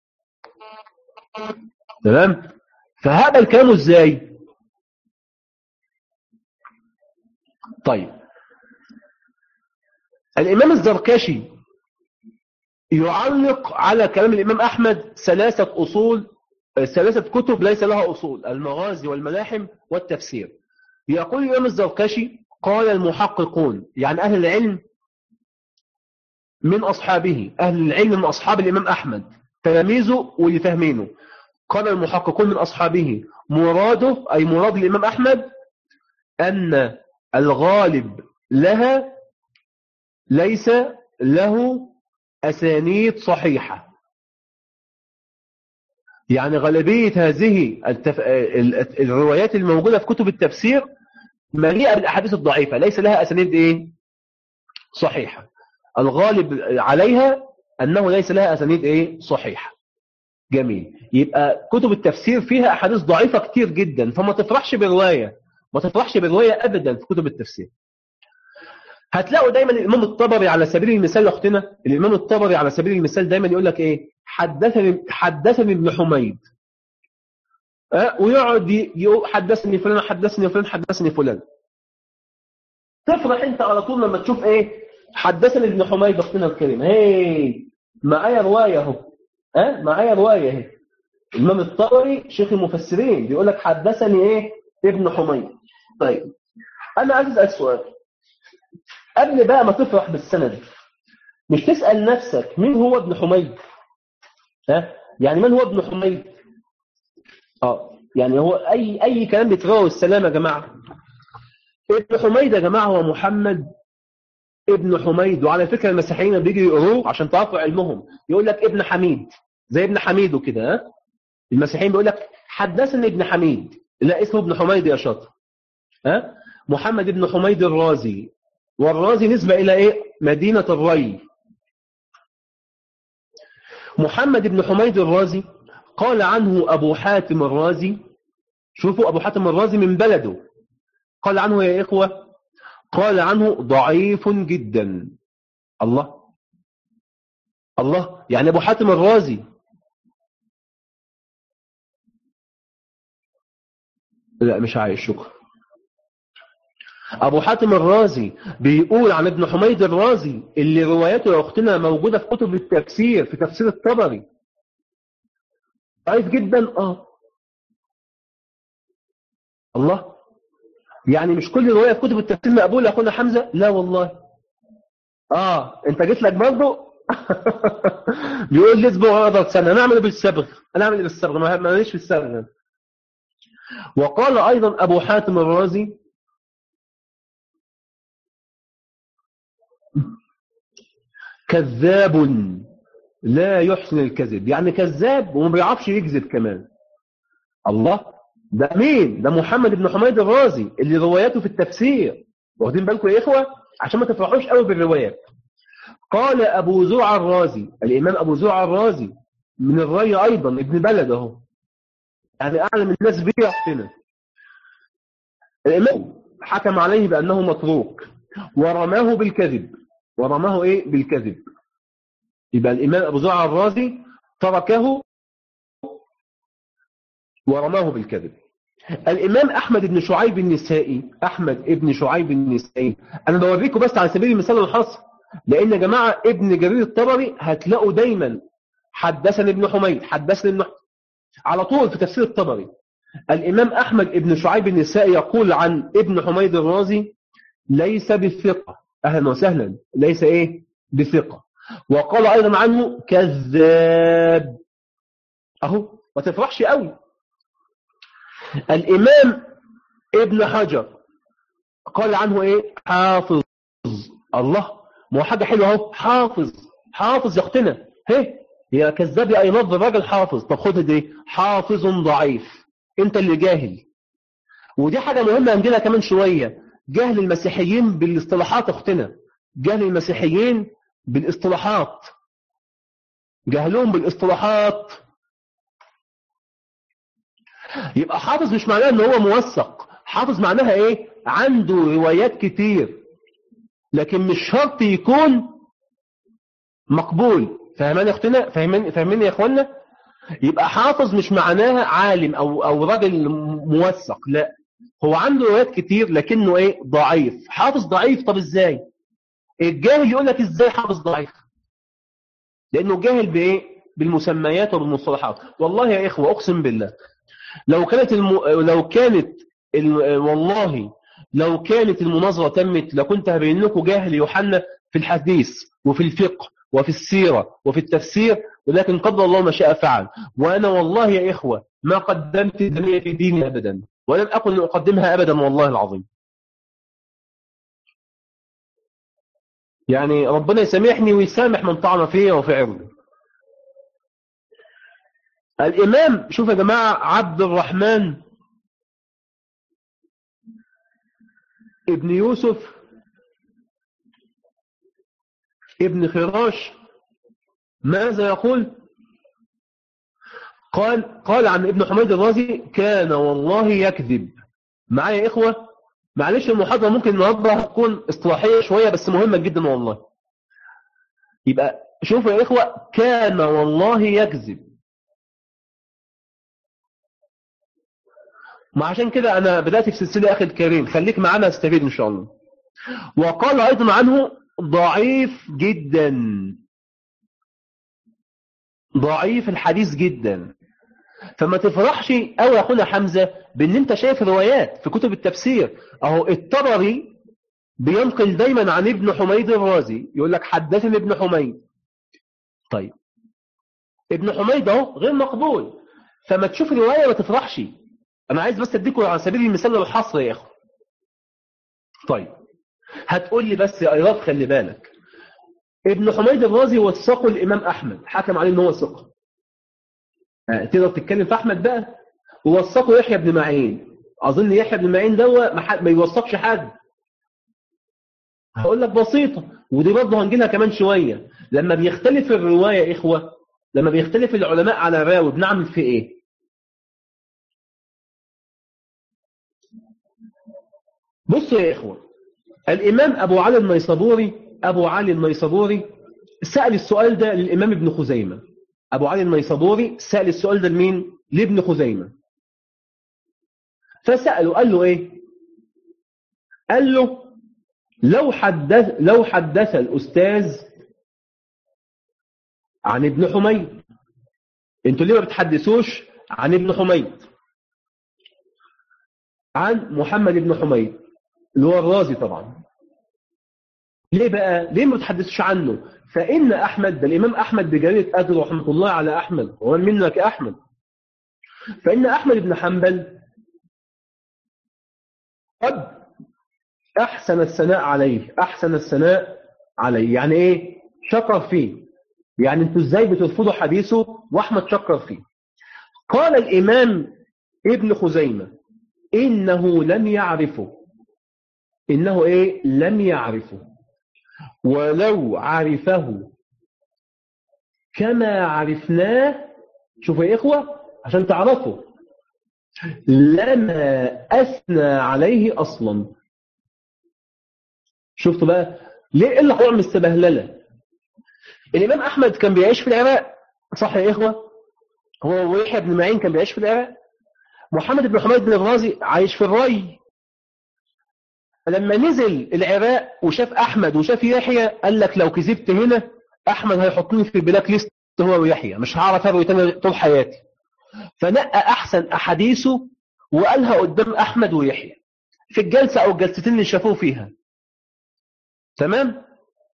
تمام فهذا الكلام ازاي طيب الامام الزركشي يعلق على كلام الامام احمد ثلاثه اصول ثلاثة كتب ليس لها أصول المغازي والملاحم والتفسير يقول الإمام الزركشي قال المحققون يعني أهل العلم من أصحابه أهل العلم من أصحاب الإمام أحمد تلاميذه واللي فاهمينه قال المحققون من أصحابه مراده أي مراد الإمام أحمد أن الغالب لها ليس له أسانيد صحيحة يعني غالبية هذه التف... الروايات الموجودة في كتب التفسير مليئة بالأحاديث الضعيفة ليس لها أسانيد إيه؟ صحيحة الغالب عليها أنه ليس لها أسانيد إيه؟ صحيحة جميل يبقى كتب التفسير فيها أحاديث ضعيفة كتير جدا فما تفرحش برواية ما تفرحش برواية أبدا في كتب التفسير هتلاقوا دايما الإمام الطبري على سبيل المثال أختنا الإمام الطبري على سبيل المثال دايما يقول لك إيه حدثني حدثني ابن حميد أه؟ ويقعد يقول حدثني فلان حدثني فلان حدثني فلان تفرح انت على طول لما تشوف ايه حدثني ابن حميد اختنا الكريمه هي معايا روايه اهو ها أه؟ معايا روايه اهي الامام الطبري شيخ المفسرين بيقول لك حدثني ايه ابن حميد طيب انا عايز اسال سؤال قبل بقى ما تفرح بالسند مش تسال نفسك مين هو ابن حميد ها يعني من هو ابن حميد اه يعني هو اي اي كلام بيتروى السلام يا جماعه ابن حميد يا جماعه هو محمد ابن حميد وعلى فكره المسيحيين بيجي يقروه عشان تعرفوا علمهم يقول لك ابن حميد زي ابن حميد وكده ها المسيحيين بيقول لك حدثني ابن حميد لا اسمه ابن حميد يا شاطر ها محمد ابن حميد الرازي والرازي نسبه الى ايه مدينه الري محمد بن حميد الرازي قال عنه أبو حاتم الرازي شوفوا أبو حاتم الرازي من بلده قال عنه يا إخوة قال عنه ضعيف جدا الله الله يعني أبو حاتم الرازي لا مش عايش شكرا أبو حاتم الرازي بيقول عن ابن حميد الرازي اللي رواياته يا أختنا موجودة في كتب التفسير في تفسير الطبري ضعيف جدا اه الله يعني مش كل رواية في كتب التفسير مقبولة يا أخونا حمزة لا والله اه انت جيت لك برضه بيقول لي اصبر غضب سنة انا اعمل بالصبغ انا اعمل بالصبغ ما ماليش في الصبغ وقال ايضا ابو حاتم الرازي كذاب لا يحسن الكذب يعني كذاب وما بيعرفش يكذب كمان الله ده مين ده محمد بن حميد الرازي اللي رواياته في التفسير واخدين بالكم يا اخوه عشان ما تفرحوش قوي بالروايات قال ابو زرع الرازي الامام ابو زرع الرازي من الري ايضا ابن بلد اهو يعني اعلم الناس بيه هنا الامام حكم عليه بانه متروك ورماه بالكذب ورماه ايه بالكذب يبقى الامام ابو زرع الرازي تركه ورماه بالكذب الإمام أحمد بن شعيب النسائي أحمد ابن شعيب النسائي أنا بوريكم بس على سبيل المثال الحصر لأن يا جماعة ابن جرير الطبري هتلاقوا دايما حدثني ابن حميد حدثني ابن على طول في تفسير الطبري الإمام أحمد ابن شعيب النسائي يقول عن ابن حميد الرازي ليس بالثقة أهلا وسهلا ليس إيه بثقة وقال أيضا عنه كذاب أهو ما تفرحش قوي الإمام ابن حجر قال عنه إيه حافظ الله ما هو حاجة حلوة اهو حافظ حافظ يقتنى هي هي كذاب يا أينظ الراجل حافظ طب خد دي حافظ ضعيف انت اللي جاهل ودي حاجة مهمة عندنا كمان شوية جهل المسيحيين بالاصطلاحات اختنا جهل المسيحيين بالاصطلاحات جهلهم بالاصطلاحات يبقى حافظ مش معناه ان هو موثق حافظ معناها ايه عنده روايات كتير لكن مش شرط يكون مقبول فاهمين يا اختنا فاهمين فاهمين يا اخوانا يبقى حافظ مش معناها عالم او او راجل موثق لا هو عنده روايات كتير لكنه ايه ضعيف حافظ ضعيف طب ازاي الجاهل يقول لك ازاي حافظ ضعيف لانه جاهل بايه بالمسميات وبالمصطلحات والله يا اخوه اقسم بالله لو كانت الم... لو كانت ال... والله لو كانت المناظرة تمت لكنت هبين لكم جاهل يوحنا في الحديث وفي الفقه وفي السيرة وفي التفسير ولكن قدر الله ما شاء فعل وأنا والله يا إخوة ما قدمت الدنيا في ديني أبدا ولم أكن أقدمها أبدا والله العظيم يعني ربنا يسامحني ويسامح من طعن فيا وفي عرضي الإمام شوف يا جماعة عبد الرحمن ابن يوسف ابن خراش ماذا يقول قال قال عن ابن حميد الرازي كان والله يكذب معايا يا إخوة معلش المحاضرة ممكن النهارده تكون اصطلاحية شوية بس مهمة جدا والله يبقى شوفوا يا إخوة كان والله يكذب ما عشان كده أنا بدأت في سلسلة أخي الكريم خليك معانا استفيد إن شاء الله وقال أيضا عنه ضعيف جدا ضعيف الحديث جدا فما تفرحش أو يا أخونا حمزة بأن أنت شايف روايات في كتب التفسير أهو الطبري بينقل دايما عن ابن حميد الرازي يقول لك حدثني ابن حميد طيب ابن حميد اهو غير مقبول فما تشوف رواية ما تفرحش انا عايز بس اديكم على سبيل المثال الحصر يا اخو طيب هتقول لي بس يا ايراد خلي بالك ابن حميد الرازي وثقه الامام احمد حكم عليه ان هو ثقه آه، تقدر تتكلم في احمد بقى ووثقه يحيى بن معين اظن يحيى بن معين ده ما, ما يوثقش حد هقول لك بسيطه ودي برضه هنجي لها كمان شويه لما بيختلف الروايه يا اخوه لما بيختلف العلماء على راوي بنعمل في ايه بصوا يا إخوة الإمام أبو علي النيصابوري أبو علي النيصابوري سأل السؤال ده للإمام ابن خزيمة أبو علي النيصابوري سأل السؤال ده لمين؟ لابن خزيمة فسأله قال له إيه؟ قال له لو حدث لو حدث الأستاذ عن ابن حميد انتوا ليه ما بتحدثوش عن ابن حميد عن محمد بن حميد اللي هو الرازي طبعا ليه بقى ليه ما بتحدثوش عنه فإن أحمد ده الإمام أحمد بجلالة قدره رحمة الله على أحمد ومن منك أحمد فإن أحمد بن حنبل قد أحسن الثناء عليه أحسن الثناء عليه يعني إيه شكر فيه يعني أنتوا إزاي بترفضوا حديثه وأحمد شكر فيه قال الإمام ابن خزيمة إنه لم يعرفه إنه إيه لم يعرفه ولو عرفه كما عرفناه شوفوا يا إخوة عشان تعرفوا لما أثنى عليه أصلا شفتوا بقى ليه إيه اللي حوار مستبهللة الإمام أحمد كان بيعيش في العراق صح يا إخوة هو ويحيى بن معين كان بيعيش في العراق محمد بن حميد بن الرازي عايش في الري لما نزل العراق وشاف أحمد وشاف يحيى قال لك لو كذبت هنا أحمد هيحطني في البلاك ليست هو ويحيى مش هعرف أروي تاني طول حياتي فنقى أحسن أحاديثه وقالها قدام أحمد ويحيى في الجلسة أو الجلستين اللي شافوه فيها تمام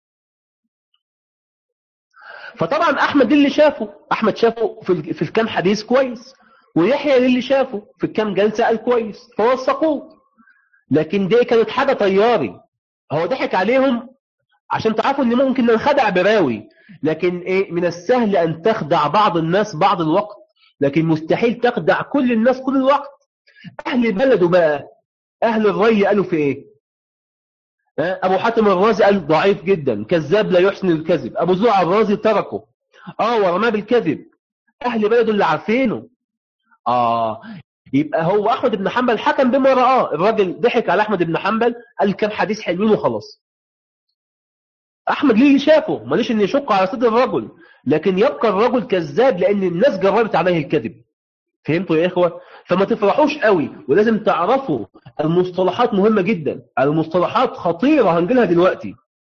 فطبعا أحمد اللي شافه أحمد شافه في, في الكام حديث كويس ويحيى اللي شافه في الكام جلسة قال كويس فوثقوه لكن دي كانت حاجة طياري هو ضحك عليهم عشان تعرفوا ان ممكن ننخدع براوي لكن ايه من السهل ان تخدع بعض الناس بعض الوقت لكن مستحيل تخدع كل الناس كل الوقت اهل بلده بقى اهل الري قالوا في ايه ابو حاتم الرازي قال ضعيف جدا كذاب لا يحسن الكذب ابو زرع الرازي تركه اه ورماه بالكذب اهل بلده اللي عارفينه اه يبقى هو احمد بن حنبل حكم بما راه الراجل ضحك على احمد بن حنبل قال كام حديث حلوين وخلاص احمد ليه اللي شافه ماليش ان يشق على صدر الرجل لكن يبقى الرجل كذاب لان الناس جربت عليه الكذب فهمتوا يا اخوه فما تفرحوش قوي ولازم تعرفوا المصطلحات مهمه جدا المصطلحات خطيره هنجيلها دلوقتي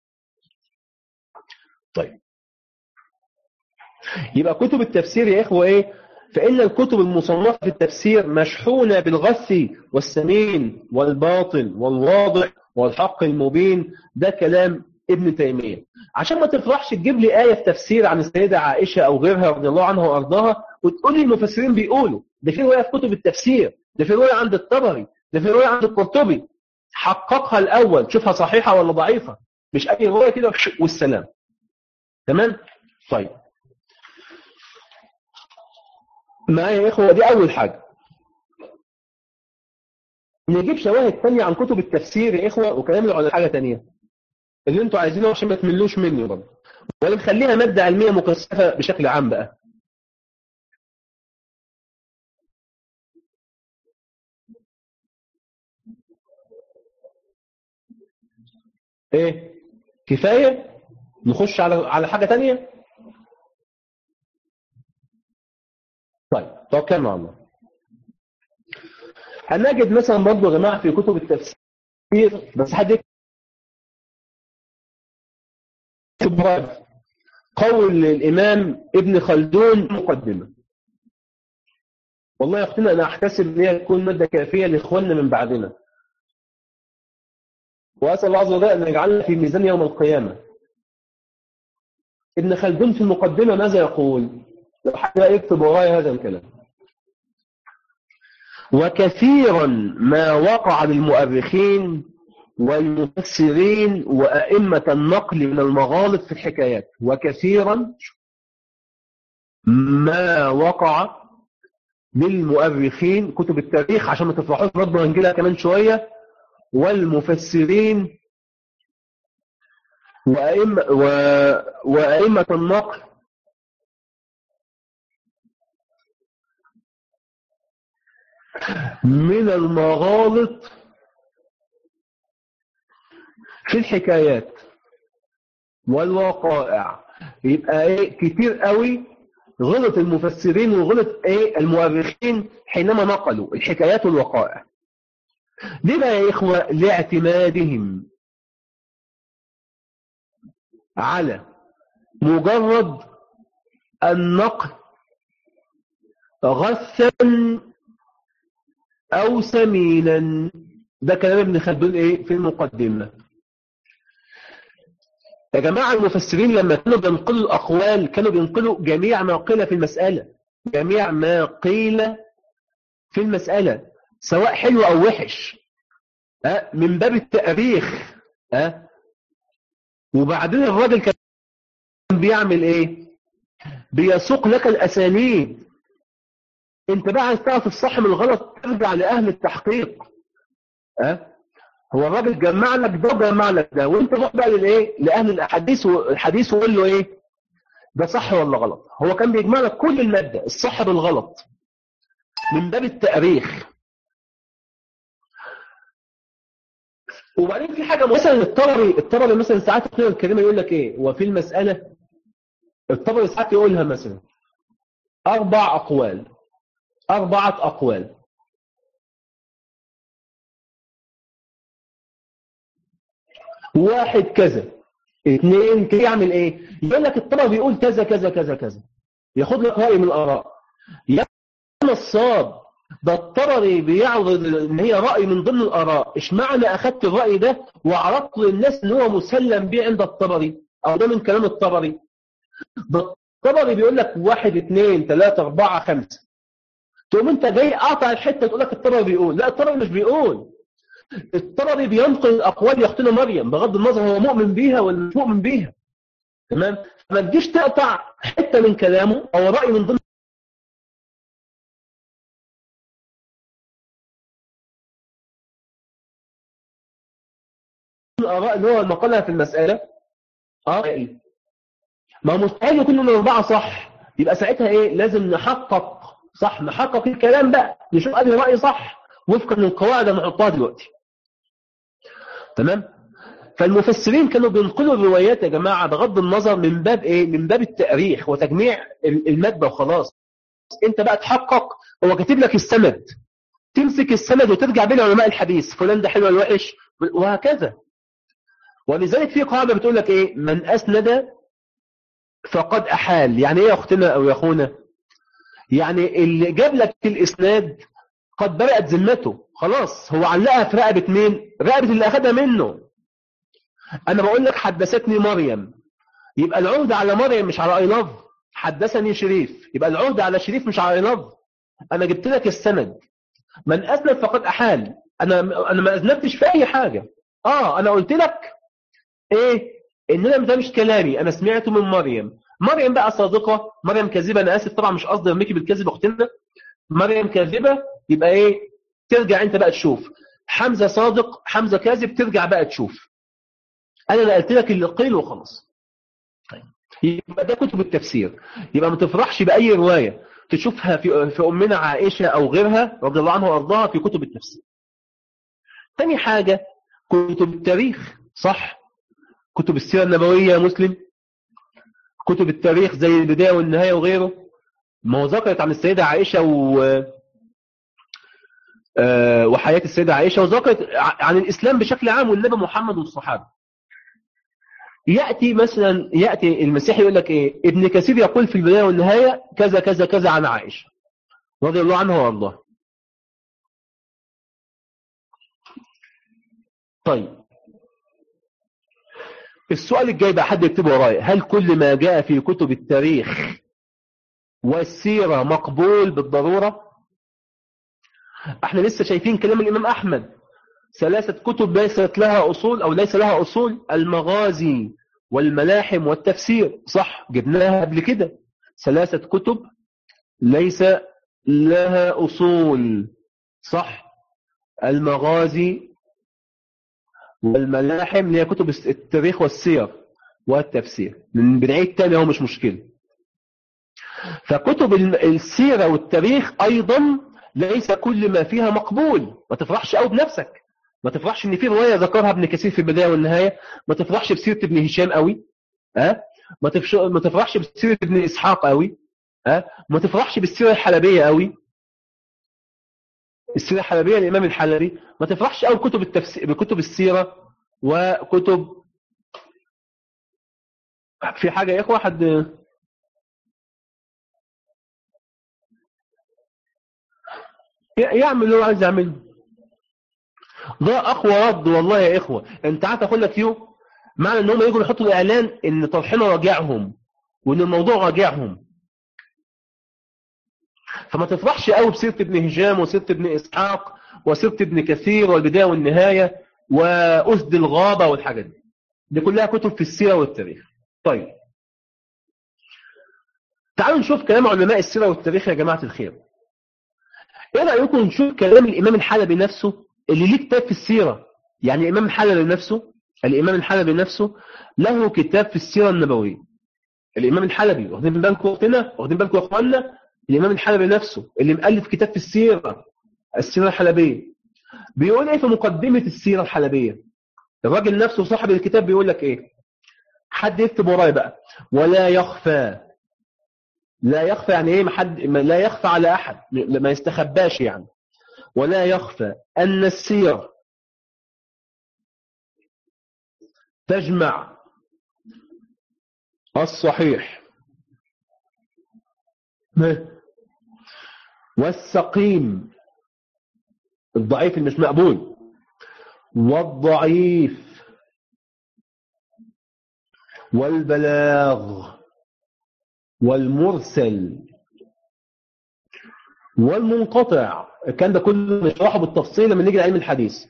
طيب يبقى كتب التفسير يا اخوه ايه فإن الكتب المصنفة في التفسير مشحونة بالغث والسمين والباطل والواضح والحق المبين ده كلام ابن تيمية عشان ما تفرحش تجيب لي آية في تفسير عن السيدة عائشة أو غيرها رضي الله عنها وأرضاها وتقول لي المفسرين بيقولوا ده في رواية في كتب التفسير ده في رواية عند الطبري ده في رواية عند القرطبي حققها الأول شوفها صحيحة ولا ضعيفة مش أي رواية كده والسلام تمام طيب معايا يا إخوة دي أول حاجة نجيب شواهد تانية عن كتب التفسير يا إخوة وكلام على حاجة تانية اللي انتوا عايزينه عشان ما تملوش مني برضه ولا نخليها مادة علمية مكثفة بشكل عام بقى ايه كفاية نخش على على حاجة تانية طيب توكلنا على الله هنجد مثلا برضه يا جماعة في كتب التفسير بس حد قول الإمام ابن خلدون مقدمة والله يا أختنا أنا أحتسب أن هي تكون مادة كافية لإخواننا من بعدنا وأسأل الله عز وجل أن يجعلنا في ميزان يوم القيامة ابن خلدون في المقدمة ماذا يقول لو حد يكتب ورايا هذا الكلام وكثيرا ما وقع للمؤرخين والمفسرين وأئمة النقل من المغالط في الحكايات وكثيرا ما وقع للمؤرخين كتب التاريخ عشان ما تفرحوش برضه هنجيلها كمان شوية والمفسرين وأئمة, و... وأئمة النقل من المغالط في الحكايات والوقائع يبقى ايه كتير قوي غلط المفسرين وغلط ايه المؤرخين حينما نقلوا الحكايات والوقائع ليه بقى يا إخوة لاعتمادهم على مجرد النقل غثا أو سمينا ده كلام ابن خلدون ايه في المقدمة يا جماعة المفسرين لما كانوا بينقلوا الأقوال كانوا بينقلوا جميع ما قيل في المسألة جميع ما قيل في المسألة سواء حلو أو وحش أه؟ من باب التأريخ أه؟ وبعدين الراجل كان بيعمل ايه بيسوق لك الأسانيد انت بقى عايز تعرف الصح من الغلط ترجع لأهل التحقيق أه؟ هو الراجل جمع لك ده وجمع لك ده وانت روح بقى للايه لاهل الاحاديث والحديث وقول له ايه ده صح ولا غلط هو كان بيجمع لك كل الماده الصح بالغلط من باب التاريخ وبعدين في حاجه مثلا الطبري الطبري مثلا ساعات القيمه الكريمه يقول لك ايه وفي المساله الطبري ساعات يقولها مثلا اربع اقوال اربعه اقوال واحد كذا اثنين كده يعمل ايه يقول لك الطبع بيقول كذا كذا كذا كذا ياخد لك رأي من الآراء يا نصاب ده الطبري بيعرض ان هي رأي من ضمن الآراء ايش معنى اخدت الرأي ده وعرضت للناس ان هو مسلم به عند الطبري او ده من كلام الطبري ده الطبري بيقول لك واحد اثنين ثلاثة اربعة خمسة تقوم انت جاي قاطع الحتة تقول لك الطبري بيقول لا الطبري مش بيقول الطبري بينقل الاقوال يا اختنا مريم بغض النظر هو مؤمن بيها ولا مش مؤمن بيها تمام ما تجيش تقطع حته من كلامه او راي من ضمن الاراء اللي هو المقاله في المساله اه ما مستحيل يكون الاربعه صح يبقى ساعتها ايه لازم نحقق صح نحقق الكلام بقى نشوف انهي راي صح وفقا للقواعد اللي هنحطها دلوقتي تمام فالمفسرين كانوا بينقلوا الروايات يا جماعة بغض النظر من باب ايه من باب التاريخ وتجميع المادة وخلاص انت بقى تحقق هو كاتب لك السند تمسك السند وترجع بين علماء الحديث فلان ده حلو ولا وحش وهكذا ولذلك في قاعدة بتقول لك ايه من اسند فقد احال يعني ايه يا اختنا او يا اخونا يعني اللي جاب لك الاسناد قد برأت ذمته خلاص هو علقها في رقبة مين رقبة اللي أخدها منه أنا بقول لك حدثتني مريم يبقى العهد على مريم مش على أي لفظ حدثني شريف يبقى العهد على شريف مش على أي لفظ أنا جبت لك السند من أذنب فقد أحال أنا أنا ما أذنبتش في أي حاجة آه أنا قلت لك إيه إن أنا ده مش كلامي أنا سمعته من مريم مريم بقى صادقة مريم كاذبة أنا آسف طبعا مش قصدي أرميكي بالكذب أختنا مريم كاذبة يبقى ايه ترجع انت بقى تشوف حمزة صادق حمزة كاذب ترجع بقى تشوف انا نقلت لك اللي قيل وخلاص طيب يبقى ده كتب التفسير يبقى ما تفرحش باي روايه تشوفها في في امنا عائشه او غيرها رضي الله عنها وارضاها في كتب التفسير تاني حاجه كتب التاريخ صح كتب السيره النبويه يا مسلم كتب التاريخ زي البدايه والنهايه وغيره ما هو ذكرت عن السيده عائشه و وحياة السيدة عائشة وذكرت عن الإسلام بشكل عام والنبي محمد والصحابة يأتي مثلا يأتي المسيح يقول لك إيه ابن كثير يقول في البداية والنهاية كذا كذا كذا عن عائشة رضي الله عنها وارضاها طيب السؤال الجاي بقى حد يكتبه ورايا هل كل ما جاء في كتب التاريخ والسيرة مقبول بالضرورة احنا لسه شايفين كلام الإمام أحمد ثلاثة كتب ليست لها أصول أو ليس لها أصول المغازي والملاحم والتفسير صح جبناها قبل كده ثلاثة كتب ليس لها أصول صح المغازي والملاحم اللي هي كتب التاريخ والسير والتفسير من بنعيد تاني هو مش مشكلة فكتب السيرة والتاريخ أيضا ليس كل ما فيها مقبول ما تفرحش قوي بنفسك ما تفرحش ان في روايه ذكرها ابن كثير في البدايه والنهايه ما تفرحش بسيره ابن هشام قوي ها أه؟ ما, تفش... ما تفرحش بسيره ابن اسحاق قوي ها أه؟ ما تفرحش بالسيره الحلبيه قوي السيرة الحلبية الإمام الحلبي ما تفرحش قوي بكتب التفسير بكتب السيرة وكتب في حاجة يا إخوة حد يعمل اللي هو عايز يعمله ده أقوى رد والله يا إخوة أنت عارف أقول لك يو معنى إن هم يجوا يحطوا الإعلان إن طرحنا راجعهم وإن الموضوع راجعهم فما تفرحش قوي بسيرة ابن هشام وسيرة ابن إسحاق وسيرة ابن كثير والبداية والنهاية وأسد الغابة والحاجات دي دي كلها كتب في السيرة والتاريخ طيب تعالوا نشوف كلام علماء السيرة والتاريخ يا جماعة الخير ايه رأيكم نشوف كلام الإمام الحلبي نفسه اللي ليه كتاب في السيرة يعني الإمام الحلبي نفسه الإمام الحلبي نفسه له كتاب في السيرة النبوية الإمام الحلبي واخدين بالكم وقتنا واخدين بالكم يا اخوانا الإمام الحلبي نفسه اللي مؤلف كتاب في السيرة السيرة الحلبية بيقول ايه في مقدمة السيرة الحلبية الراجل نفسه صاحب الكتاب بيقول لك ايه حد يكتب ورايا بقى ولا يخفى لا يخفى يعني ايه حد لا يخفى على احد ما يستخباش يعني ولا يخفى ان السيرة تجمع الصحيح والسقيم الضعيف اللي مش مقبول والضعيف والبلاغ والمرسل والمنقطع الكلام ده كله نشرحه بالتفصيل لما نيجي لعلم الحديث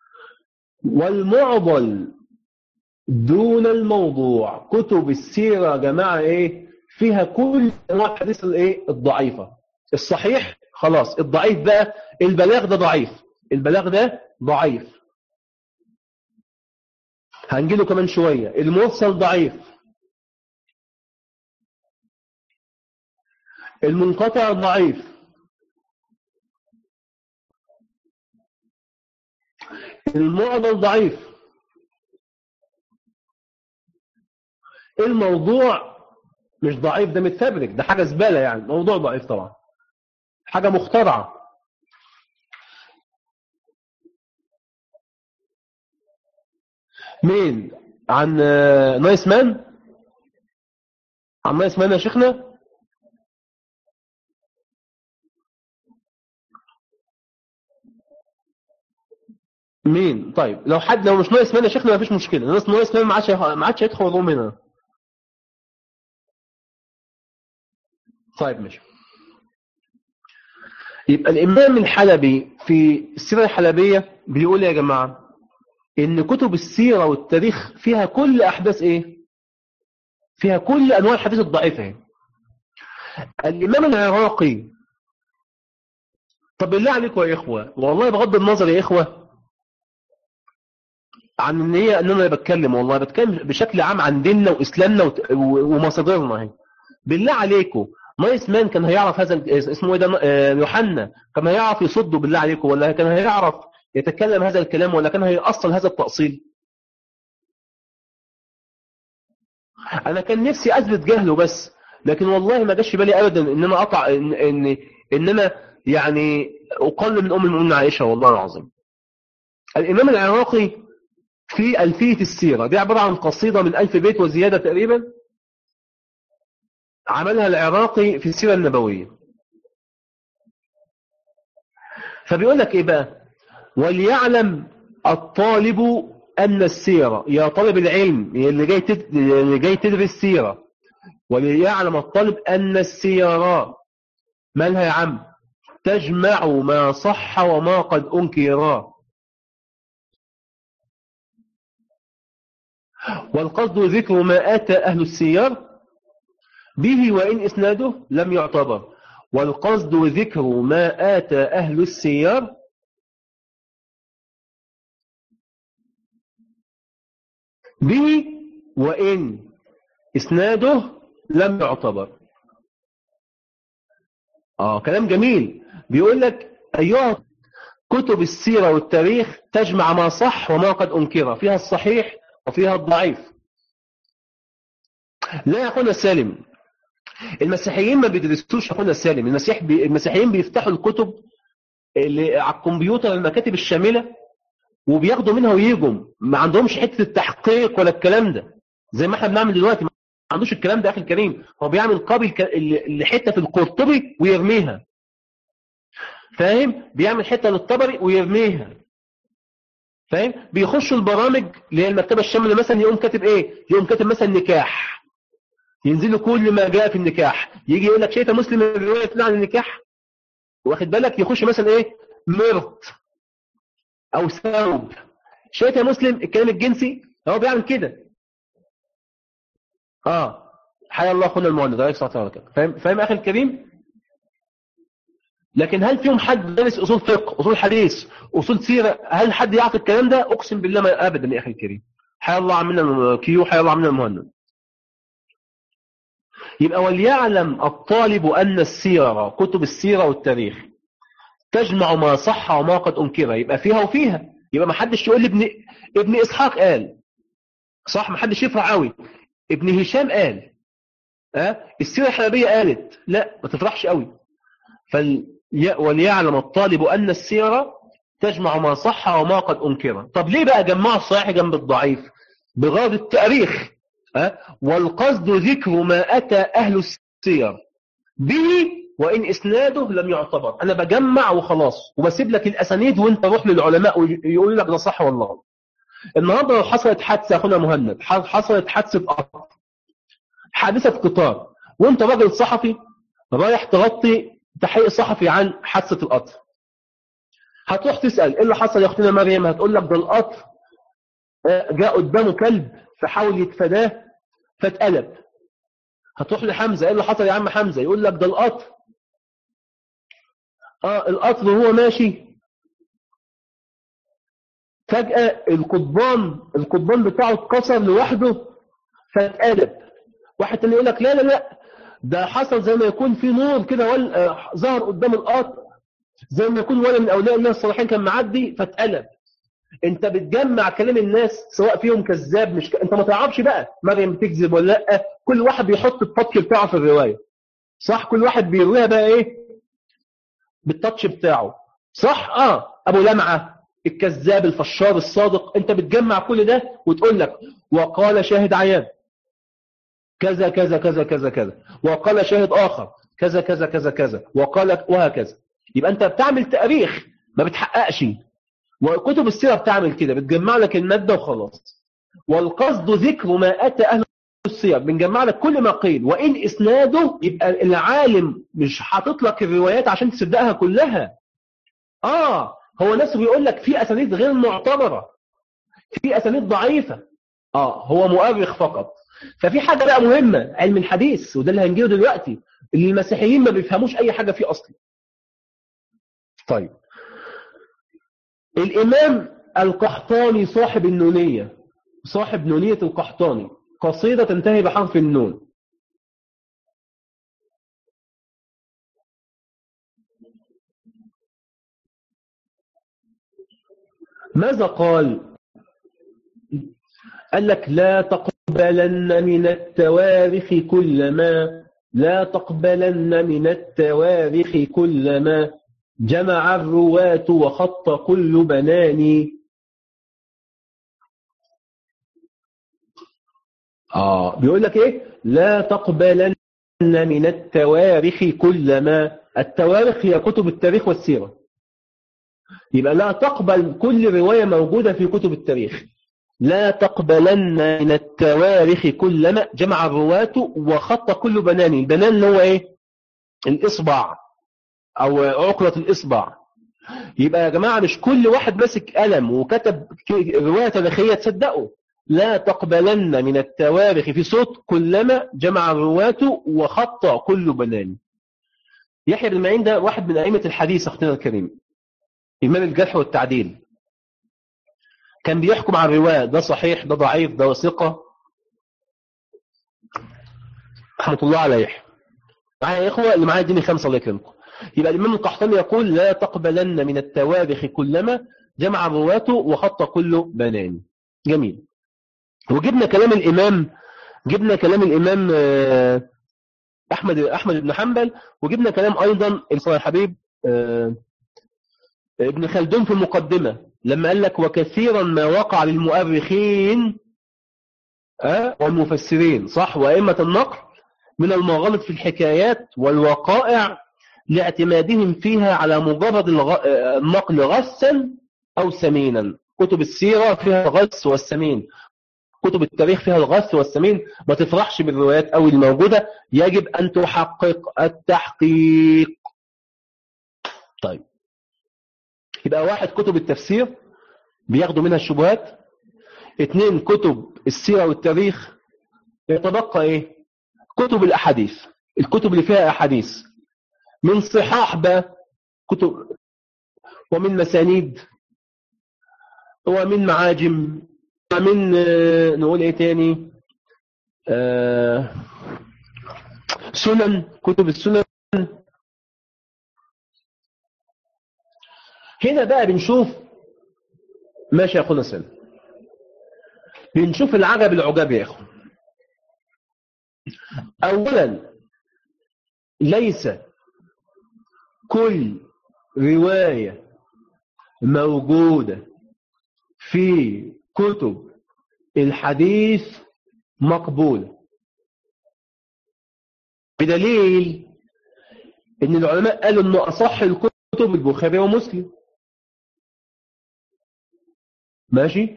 والمعضل دون الموضوع كتب السيرة يا جماعة ايه فيها كل انواع الحديث الايه الضعيفة الصحيح خلاص الضعيف بقى البلاغ ده ضعيف البلاغ ده ضعيف هنجيله كمان شوية المرسل ضعيف المنقطع ضعيف المعضل ضعيف الموضوع مش ضعيف ده متفبرك ده حاجة زبالة يعني موضوع ضعيف طبعا حاجة مخترعة مين عن نايس مان عن نايس مان يا شيخنا مين طيب لو حد لو مش ناقص مان يا شيخنا مفيش مشكله ناقص ناقص مان ما عادش ما عادش هيدخل الروم هنا طيب ماشي يبقى الامام الحلبي في السيره الحلبيه بيقول يا جماعه ان كتب السيره والتاريخ فيها كل احداث ايه فيها كل انواع الحديث الضعيفه اهي الامام العراقي طب بالله عليكم يا اخوه والله بغض النظر يا اخوه عن ان هي ان انا بتكلم والله بتكلم بشكل عام عن ديننا واسلامنا ومصادرنا اهي بالله عليكم نايس مان كان هيعرف هذا اسمه ايه ده يوحنا كان هيعرف يصده بالله عليكم ولا كان هيعرف يتكلم هذا الكلام ولا كان هيأصل هذا التأصيل انا كان نفسي اثبت جهله بس لكن والله ما جاش بالي ابدا ان انا اقطع ان ان, إن انا يعني اقل من ام المؤمنين عائشه والله العظيم الامام العراقي في ألفية السيرة دي عبارة عن قصيدة من ألف بيت وزيادة تقريبا عملها العراقي في السيرة النبوية فبيقول لك إيه بقى وليعلم الطالب أن السيرة يا طالب العلم اللي جاي اللي جاي تدرس سيرة وليعلم الطالب أن السيرة مالها يا عم تجمع ما صح وما قد أنكرا والقصد ذكر ما آتى أهل السير به وإن إسناده لم يعتبر والقصد ذكر ما آتى أهل السير به وإن إسناده لم يعتبر آه كلام جميل بيقول لك أيها كتب السيرة والتاريخ تجمع ما صح وما قد أنكر فيها الصحيح وفيها الضعيف لا يا أخونا سالم المسيحيين ما بيدرسوش يا أخونا سالم المسيح بي... المسيحيين بيفتحوا الكتب اللي على الكمبيوتر المكاتب الشامله وبياخدوا منها ويجوا ما عندهمش حته التحقيق ولا الكلام ده زي ما احنا بنعمل دلوقتي ما عندوش الكلام ده اخي الكريم هو بيعمل قابل لحته في القرطبي ويرميها فاهم بيعمل حته للطبري ويرميها فاهم بيخشوا البرامج اللي هي المكتبه الشامله مثلا يقوم كاتب ايه يقوم كاتب مثلا نكاح ينزل له كل ما جاء في النكاح يجي يقول لك شايف مسلم الروايه عن النكاح واخد بالك يخش مثلا ايه مرت او ثوب شايف يا مسلم الكلام الجنسي هو بيعمل كده اه حيا الله اخونا المؤلف عليه الصلاه والسلام فاهم فاهم اخي الكريم لكن هل فيهم حد دارس اصول فقه اصول حديث اصول سيره هل حد يعرف الكلام ده اقسم بالله ما ابدا يا اخي الكريم حيا الله عمنا كيو حيا الله عمنا المهند يبقى وليعلم الطالب ان السيره كتب السيره والتاريخ تجمع ما صح وما قد انكر يبقى فيها وفيها يبقى ما حدش يقول لي ابن ابن اسحاق قال صح ما حدش يفرح قوي ابن هشام قال أه؟ السيره الحلبيه قالت لا ما تفرحش قوي فال وليعلم الطالب أن السيرة تجمع ما صح وما قد أنكر طب ليه بقى جمعوا الصحيح جنب الضعيف بغرض التاريخ أه؟ والقصد ذكر ما أتى أهل السير به وإن إسناده لم يعتبر أنا بجمع وخلاص وبسيب لك الأسانيد وانت روح للعلماء ويقول لك ده صح ولا غلط النهارده لو حصلت حادثة أخونا مهند حصلت حادثة قطر حادثة قطار وانت راجل صحفي رايح تغطي تحقيق صحفي عن حادثة القطر هتروح تسأل ايه اللي حصل يا اختنا مريم هتقول لك ده القطر جاء قدامه كلب فحاول يتفاداه فاتقلب هتروح لحمزة ايه اللي حصل يا عم حمزة يقول لك ده القطر اه القطر وهو ماشي فجأة القضبان القضبان بتاعه اتكسر لوحده فاتقلب واحد تاني يقول لك لا لا لا ده حصل زي ما يكون في نور كده ول... آه ظهر قدام القطر زي ما يكون ولا من اولياء الله الصالحين كان معدي فاتقلب انت بتجمع كلام الناس سواء فيهم كذاب مش ك... انت ما تعرفش بقى مريم بتكذب ولا لا كل واحد بيحط التاتش بتاعه في الروايه صح كل واحد بيرويها بقى ايه بالتاتش بتاعه صح اه ابو لمعه الكذاب الفشار الصادق انت بتجمع كل ده وتقول لك وقال شاهد عيان كذا كذا كذا كذا كذا وقال شاهد آخر كذا كذا كذا كذا وقال وهكذا يبقى أنت بتعمل تاريخ ما بتحققش وكتب السيرة بتعمل كده بتجمع لك المادة وخلاص والقصد ذكر ما أتى أهل السير بنجمع لك كل ما قيل وإن إسناده يبقى العالم مش حاطط لك الروايات عشان تصدقها كلها آه هو نفسه بيقول لك في أسانيد غير معتبرة في أسانيد ضعيفة آه هو مؤرخ فقط ففي حاجة بقى مهمة علم الحديث وده اللي هنجيله دلوقتي اللي المسيحيين ما بيفهموش أي حاجة فيه أصلا طيب الإمام القحطاني صاحب النونية صاحب نونية القحطاني قصيدة تنتهي بحرف النون ماذا قال قال لك لا تقبلن من التوارث كل ما لا تقبلن من التوارث كل ما جمع الرواة وخط كل بنان آه بيقول لك إيه لا تقبلن من التوارث كل ما التوارث هي كتب التاريخ والسيرة يبقى لا تقبل كل رواية موجودة في كتب التاريخ لا تقبلن من التوارث كلما جمع الرواة وخط كل بنان البنان اللي هو ايه الاصبع او عقلة الاصبع يبقى يا جماعة مش كل واحد ماسك قلم وكتب رواية تاريخية تصدقه لا تقبلن من التوارث في صوت كلما جمع الرواة وخط كل بنان يحيى بن معين ده واحد من أئمة الحديث أختنا الكريم إمام الجرح والتعديل كان بيحكم على الرواية ده صحيح ده ضعيف ده ثقة رحمة الله عليه معايا يا إخوة اللي معايا اديني خمسة الله يكرمكم يبقى الإمام القحطاني يقول لا تقبلن من التوارث كلما جمع الرواة وخط كل بنان جميل وجبنا كلام الإمام جبنا كلام الإمام أحمد أحمد بن حنبل وجبنا كلام أيضا الحبيب ابن خلدون في المقدمة لما قال لك وكثيرا ما وقع للمؤرخين أه؟ والمفسرين صح وأئمة النقل من المغالط في الحكايات والوقائع لاعتمادهم فيها على مجرد الغ... النقل غثا أو سمينا كتب السيرة فيها الغث والسمين كتب التاريخ فيها الغث والسمين ما تفرحش بالروايات أو الموجودة يجب أن تحقق التحقيق طيب يبقى واحد كتب التفسير بياخدوا منها الشبهات اثنين كتب السيرة والتاريخ يتبقى ايه كتب الاحاديث الكتب اللي فيها احاديث من صحاح بقى كتب ومن مسانيد ومن معاجم ومن نقول ايه تاني آه سنن كتب السنن هنا بقى بنشوف ماشي يا اخونا سلم بنشوف العجب العجاب يا اخو اولا ليس كل رواية موجودة في كتب الحديث مقبولة بدليل ان العلماء قالوا انه اصح الكتب البخاري ومسلم ماشي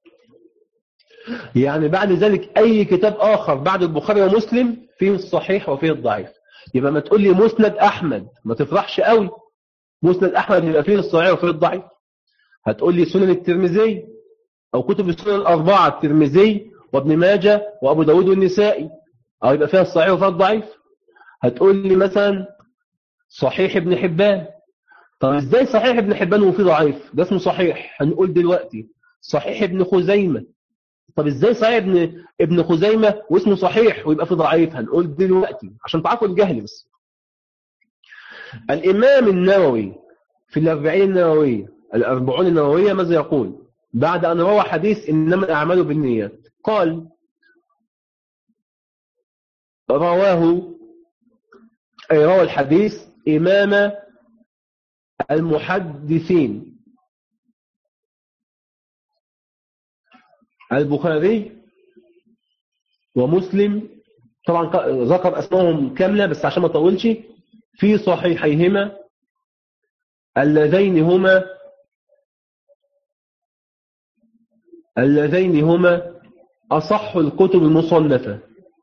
يعني بعد ذلك أي كتاب آخر بعد البخاري ومسلم فيه الصحيح وفيه الضعيف يبقى ما تقول لي مسند أحمد ما تفرحش قوي مسند أحمد يبقى فيه الصحيح وفيه الضعيف هتقول لي سنن الترمذي أو كتب السنن الأربعة الترمذي وابن ماجه وأبو داود والنسائي أو يبقى فيها الصحيح وفيها الضعيف هتقول لي مثلا صحيح ابن حبان طب ازاي صحيح ابن حبان وفيه ضعيف ده اسمه صحيح هنقول دلوقتي صحيح ابن خزيمة طب ازاي صحيح ابن ابن خزيمة واسمه صحيح ويبقى فيه ضعيف هنقول دلوقتي عشان تعرفوا الجهل بس الإمام النووي في الأربعين النووية الأربعون النووية ماذا يقول بعد أن روى حديث إنما الأعمال بالنيات قال رواه أي روى الحديث إمام المحدثين البخاري ومسلم طبعا ذكر اسمائهم كاملة بس عشان ما اطولش في صحيحيهما اللذين هما اللذين هما أصح الكتب المصنفة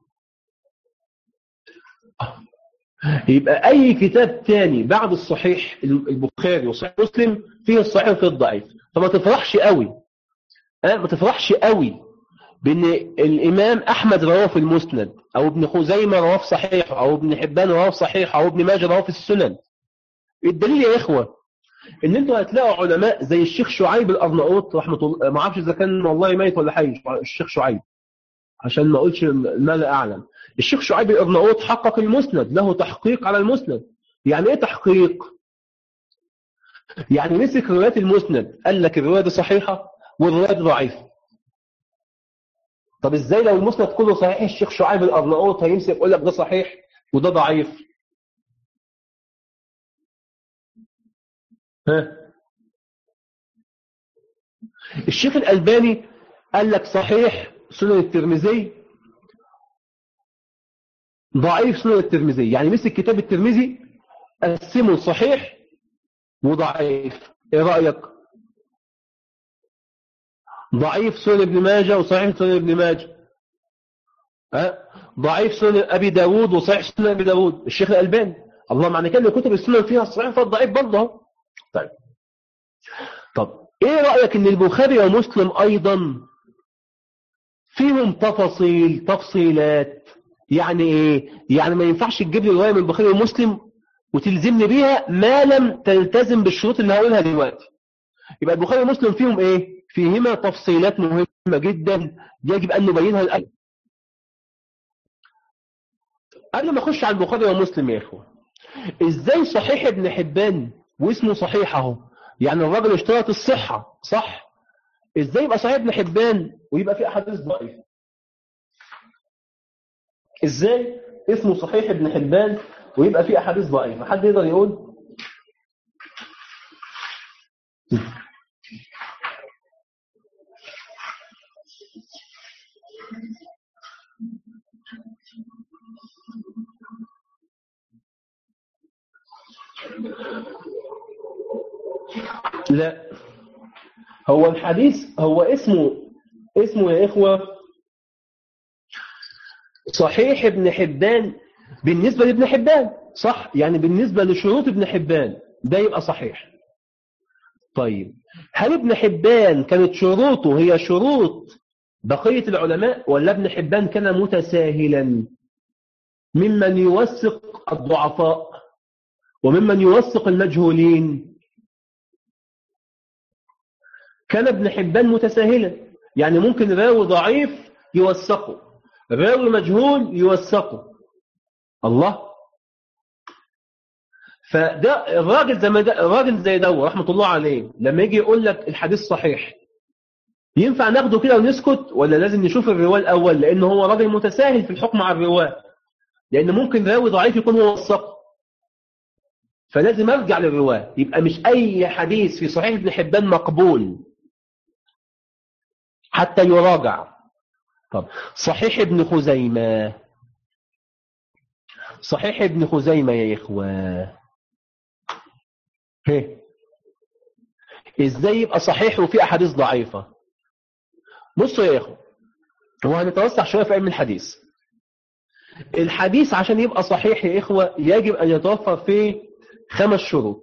يبقى أي كتاب تاني بعد الصحيح البخاري وصحيح مسلم فيه الصحيح وفيه الضعيف فما تفرحش قوي أه؟ ما تفرحش قوي بأن الإمام أحمد رواه في المسند أو ابن خزيمة رواه في صحيح أو ابن حبان رواه في صحيح أو ابن ماجه رواه في السنن الدليل يا إخوة ان انتوا هتلاقوا علماء زي الشيخ شعيب الارناؤوط رحمه الله ما اعرفش اذا كان والله ميت ولا حي الشيخ شعيب عشان ما اقولش ما لا اعلم الشيخ شعيب الارناؤوط حقق المسند له تحقيق على المسند يعني ايه تحقيق يعني مسك روايات المسند قال لك الروايه دي صحيحه والروايه دي ضعيفه طب ازاي لو المسند كله صحيح الشيخ شعيب الارناؤوط هيمسك يقول لك ده صحيح وده ضعيف ها الشيخ الألباني قال لك صحيح سنن الترمذي ضعيف سنن الترمذي يعني مسك كتاب الترمذي قسمه صحيح وضعيف ايه رأيك ضعيف سنن ابن ماجه وصحيح سنن ابن ماجه ها ضعيف سنن ابي داود وصحيح سنن ابي داود الشيخ الألباني الله معنى كده كتب السنن فيها الصحيح فالضعيف برضه طيب طب ايه رأيك ان البخاري ومسلم ايضا فيهم تفاصيل تفصيلات يعني ايه يعني ما ينفعش تجيب لي روايه من البخاري ومسلم وتلزمني بيها ما لم تلتزم بالشروط اللي هقولها دلوقتي يبقى البخاري ومسلم فيهم ايه فيهما تفصيلات مهمه جدا يجب ان نبينها الان قبل ما اخش على البخاري ومسلم يا اخوه ازاي صحيح ابن حبان واسمه صحيح اهو يعني الراجل اشترط الصحة صح ازاي يبقى صحيح ابن حبان ويبقى في احاديث ضعيفة ازاي اسمه صحيح ابن حبان ويبقى في احاديث ضعيفة حد يقدر يقول لا هو الحديث هو اسمه اسمه يا إخوة صحيح ابن حبان بالنسبة لابن حبان صح يعني بالنسبة لشروط ابن حبان ده يبقى صحيح طيب هل ابن حبان كانت شروطه هي شروط بقية العلماء ولا ابن حبان كان متساهلا ممن يوثق الضعفاء وممن يوثق المجهولين كان ابن حبان متساهلا يعني ممكن راوي ضعيف يوثقه راوي مجهول يوثقه الله فده الراجل زي ما ده الراجل زي ده رحمه الله عليه لما يجي يقول لك الحديث صحيح ينفع ناخده كده ونسكت ولا لازم نشوف الرواه الاول لان هو راجل متساهل في الحكم على الرواه لان ممكن راوي ضعيف يكون هو وثقه فلازم ارجع للرواه يبقى مش اي حديث في صحيح ابن حبان مقبول حتى يراجع طب صحيح ابن خزيمة صحيح ابن خزيمة يا إخوة هي. ازاي يبقى صحيح وفي أحاديث ضعيفة بصوا يا إخوة هو هنتوسع شوية في علم الحديث الحديث عشان يبقى صحيح يا إخوة يجب أن يتوفر فيه خمس شروط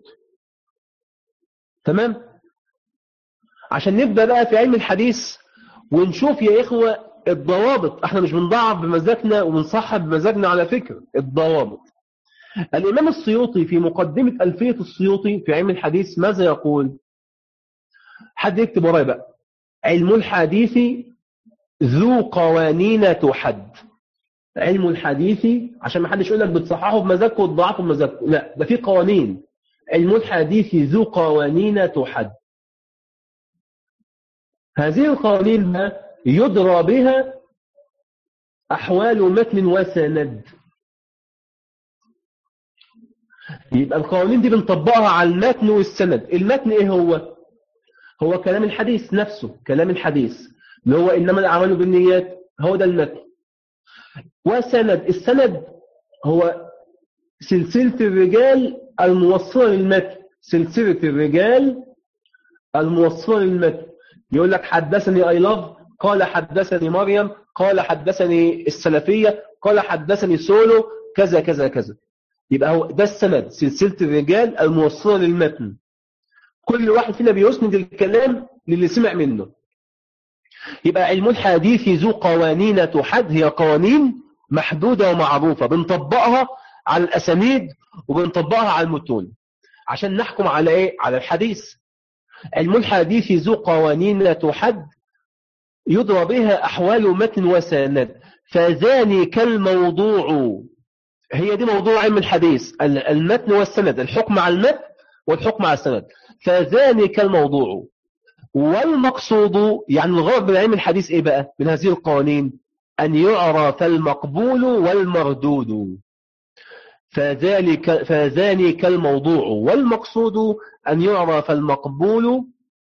تمام عشان نبدأ بقى في علم الحديث ونشوف يا إخوة الضوابط احنا مش بنضعف بمزاجنا وبنصحب بمزاجنا على فكرة الضوابط الإمام السيوطي في مقدمة ألفية السيوطي في علم الحديث ماذا يقول حد يكتب ورايا بقى علم الحديث ذو قوانين تحد علم الحديث عشان ما حدش يقول لك بتصححه بمزاجك وتضعفه بمزاجك لا ده في قوانين علم الحديث ذو قوانين تحد هذه القوانين يدرى بها أحوال متن وسند يبقى القوانين دي بنطبقها على المتن والسند المتن ايه هو هو كلام الحديث نفسه كلام الحديث اللي هو إنما الأعمال بالنيات هو ده المتن وسند السند هو سلسلة الرجال الموصلة للمتن سلسلة الرجال الموصلة للمتن يقول لك حدثني اي لاف قال حدثني مريم قال حدثني السلفية قال حدثني سولو كذا كذا كذا يبقى هو ده السند سلسلة الرجال الموصلة للمتن كل واحد فينا بيسند الكلام للي سمع منه يبقى علم الحديث ذو قوانين تحد هي قوانين محدودة ومعروفة بنطبقها على الأسانيد وبنطبقها على المتون عشان نحكم على إيه؟ على الحديث علم الحديث ذو قوانين تحد يدرى بها أحوال متن وسند فذاني كالموضوع هي دي موضوع علم الحديث المتن والسند الحكم على المتن والحكم على السند فذاني كالموضوع والمقصود يعني الغرض من علم الحديث ايه بقى من هذه القوانين أن يعرف المقبول والمردود فذلك فذلك الموضوع والمقصود أن يعرف المقبول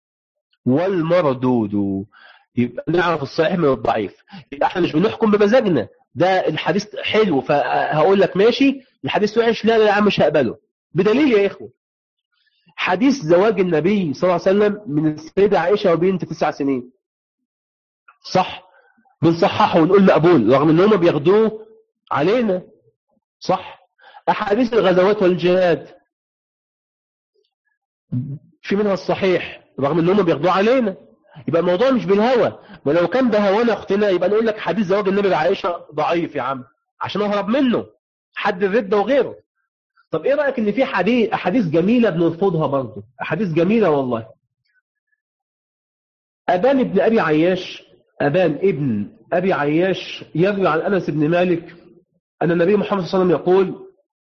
والمردود يبقى نعرف الصحيح من الضعيف يبقى احنا مش بنحكم بمزاجنا ده الحديث حلو فهقول لك ماشي الحديث وحش لا لا يا عم مش هقبله بدليل يا اخوه حديث زواج النبي صلى الله عليه وسلم من السيدة عائشة وبنت تسع سنين صح بنصححه ونقول مقبول رغم ان هم بياخدوه علينا صح احاديث الغزوات والجهاد في منها الصحيح رغم ان هم بياخدوه علينا يبقى الموضوع مش بالهوى ولو كان بهوانا اختنا يبقى نقول لك حديث زواج النبي بعائشة ضعيف يا عم عشان اهرب منه حد الردة وغيره طب ايه رأيك ان في حديث احاديث جميلة بنرفضها برضه احاديث جميلة والله ابان ابن ابي عياش ابان ابن ابي عياش يروي عن انس بن مالك ان النبي محمد صلى الله عليه وسلم يقول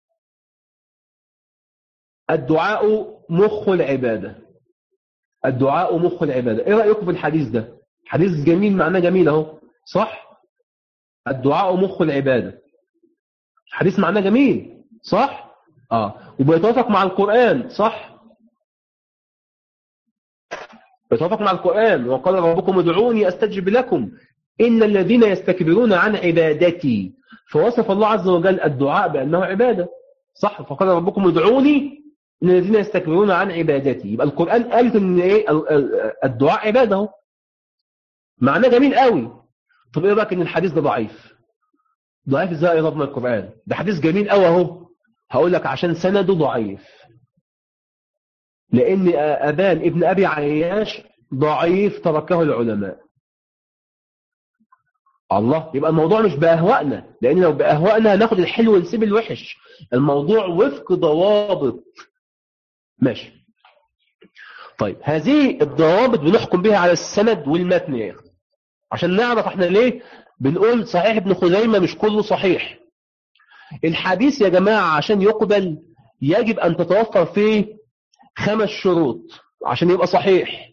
الدعاء مخ العبادة الدعاء مخ العبادة ايه رأيكم في الحديث ده حديث جميل معناه جميل اهو صح الدعاء مخ العبادة حديث معناه جميل صح اه وبيتوافق مع القرآن صح بيتوافق مع القرآن وقال ربكم ادعوني استجب لكم إن الذين يستكبرون عن عبادتي فوصف الله عز وجل الدعاء بأنه عبادة صح فقال ربكم ادعوني إن الذين يستكبرون عن عبادتي يبقى القرآن قالت إن إيه الدعاء عبادة اهو معناه جميل قوي طب إيه رأيك إن الحديث ده ضعيف ضعيف إزاي يا من القرآن ده حديث جميل قوي أهو هقول لك عشان سنده ضعيف لأن أبان ابن أبي عياش ضعيف تركه العلماء الله يبقى الموضوع مش بأهوائنا لأن لو بأهوائنا هناخد الحلو ونسيب الوحش الموضوع وفق ضوابط ماشي طيب هذه الضوابط بنحكم بها على السند والمتن يا اخي عشان نعرف احنا ليه بنقول صحيح ابن خزيمة مش كله صحيح الحديث يا جماعة عشان يقبل يجب أن تتوفر فيه خمس شروط عشان يبقى صحيح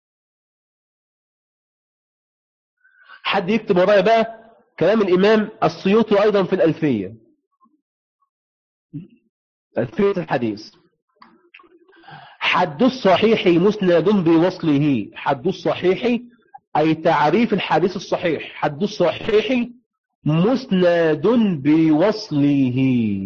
حد يكتب ورايا بقى كلام الإمام السيوطي أيضا في الألفية ألفية الحديث حد الصحيح مسند بوصله حد الصحيح أي تعريف الحديث الصحيح حد الصحيح مسند بوصله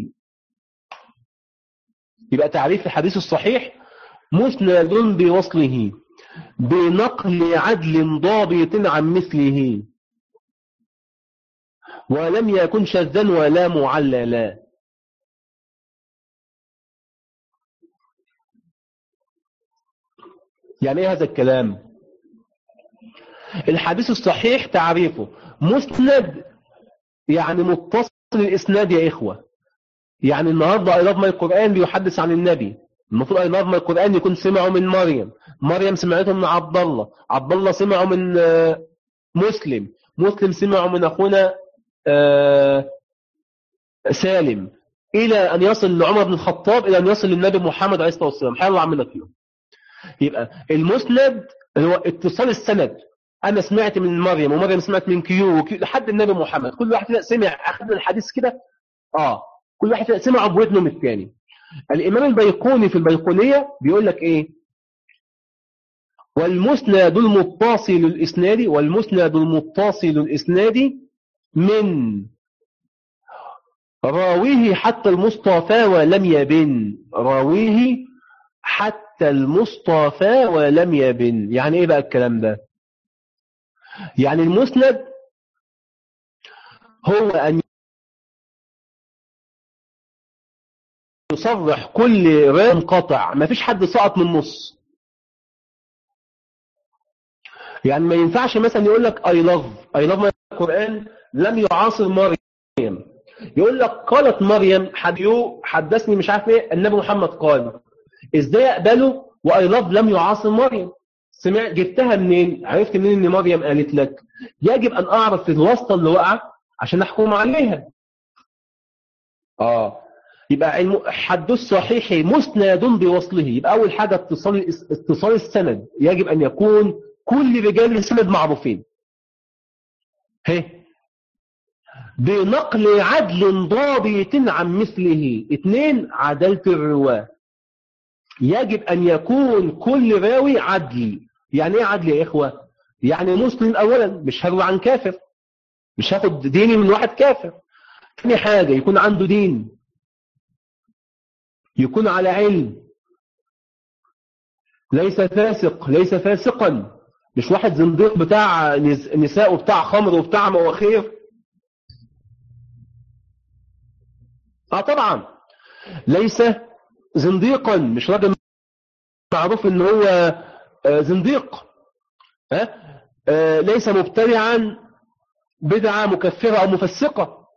يبقى تعريف الحديث الصحيح مسند بوصله بنقل عدل ضابط عن مثله ولم يكن شاذا ولا معللا يعني ايه هذا الكلام الحديث الصحيح تعريفه مسند يعني متصل الاسناد يا اخوه يعني النهارده اي ما القران بيحدث عن النبي المفروض اي ما القران يكون سمعه من مريم مريم سمعته من عبد الله عبد الله سمعه من مسلم مسلم سمعه من اخونا سالم الى ان يصل لعمر بن الخطاب الى ان يصل للنبي محمد عليه الصلاه والسلام حيا الله عمنا فيهم يبقى المسند هو اتصال السند انا سمعت من مريم ومريم سمعت من كيو وكيو لحد النبي محمد كل واحد كده سمع اخذنا الحديث كده اه كل واحد كده سمع بودنه من الثاني الامام البيقوني في البيقونيه بيقول لك ايه والمسند المتصل الاسناد والمسند المتصل الاسناد من راويه حتى المصطفى ولم يبن راويه حتى المصطفى ولم يبن يعني ايه بقى الكلام ده يعني المسند هو أن يصرح كل رام قطع ما فيش حد سقط من النص يعني ما ينفعش مثلا يقول لك I love I love من القرآن لم يعاصر مريم يقول لك قالت مريم حديو حدثني مش عارف ايه النبي محمد قال ازاي اقبله واي لاف لم يعاصر مريم سمع جبتها منين عرفت منين ان مريم قالت لك يجب ان اعرف الواسطه اللي وقع عشان احكم عليها اه يبقى الحد الصحيح مسند بوصله يبقى اول حاجه اتصال اتصال السند يجب ان يكون كل رجال السند معروفين هي بنقل عدل ضابط عن مثله اثنين عدالة الرواة يجب أن يكون كل راوي عدل يعني ايه عدل يا إخوة يعني مسلم أولا مش هروي عن كافر مش هاخد ديني من واحد كافر ثاني حاجة يكون عنده دين يكون على علم ليس فاسق ليس فاسقا مش واحد زنديق بتاع نساء وبتاع خمر وبتاع مواخير اه طبعا ليس زنديقا مش راجل معروف ان هو زنديق ها آه ليس مبتدعا بدعة مكفرة او مفسقة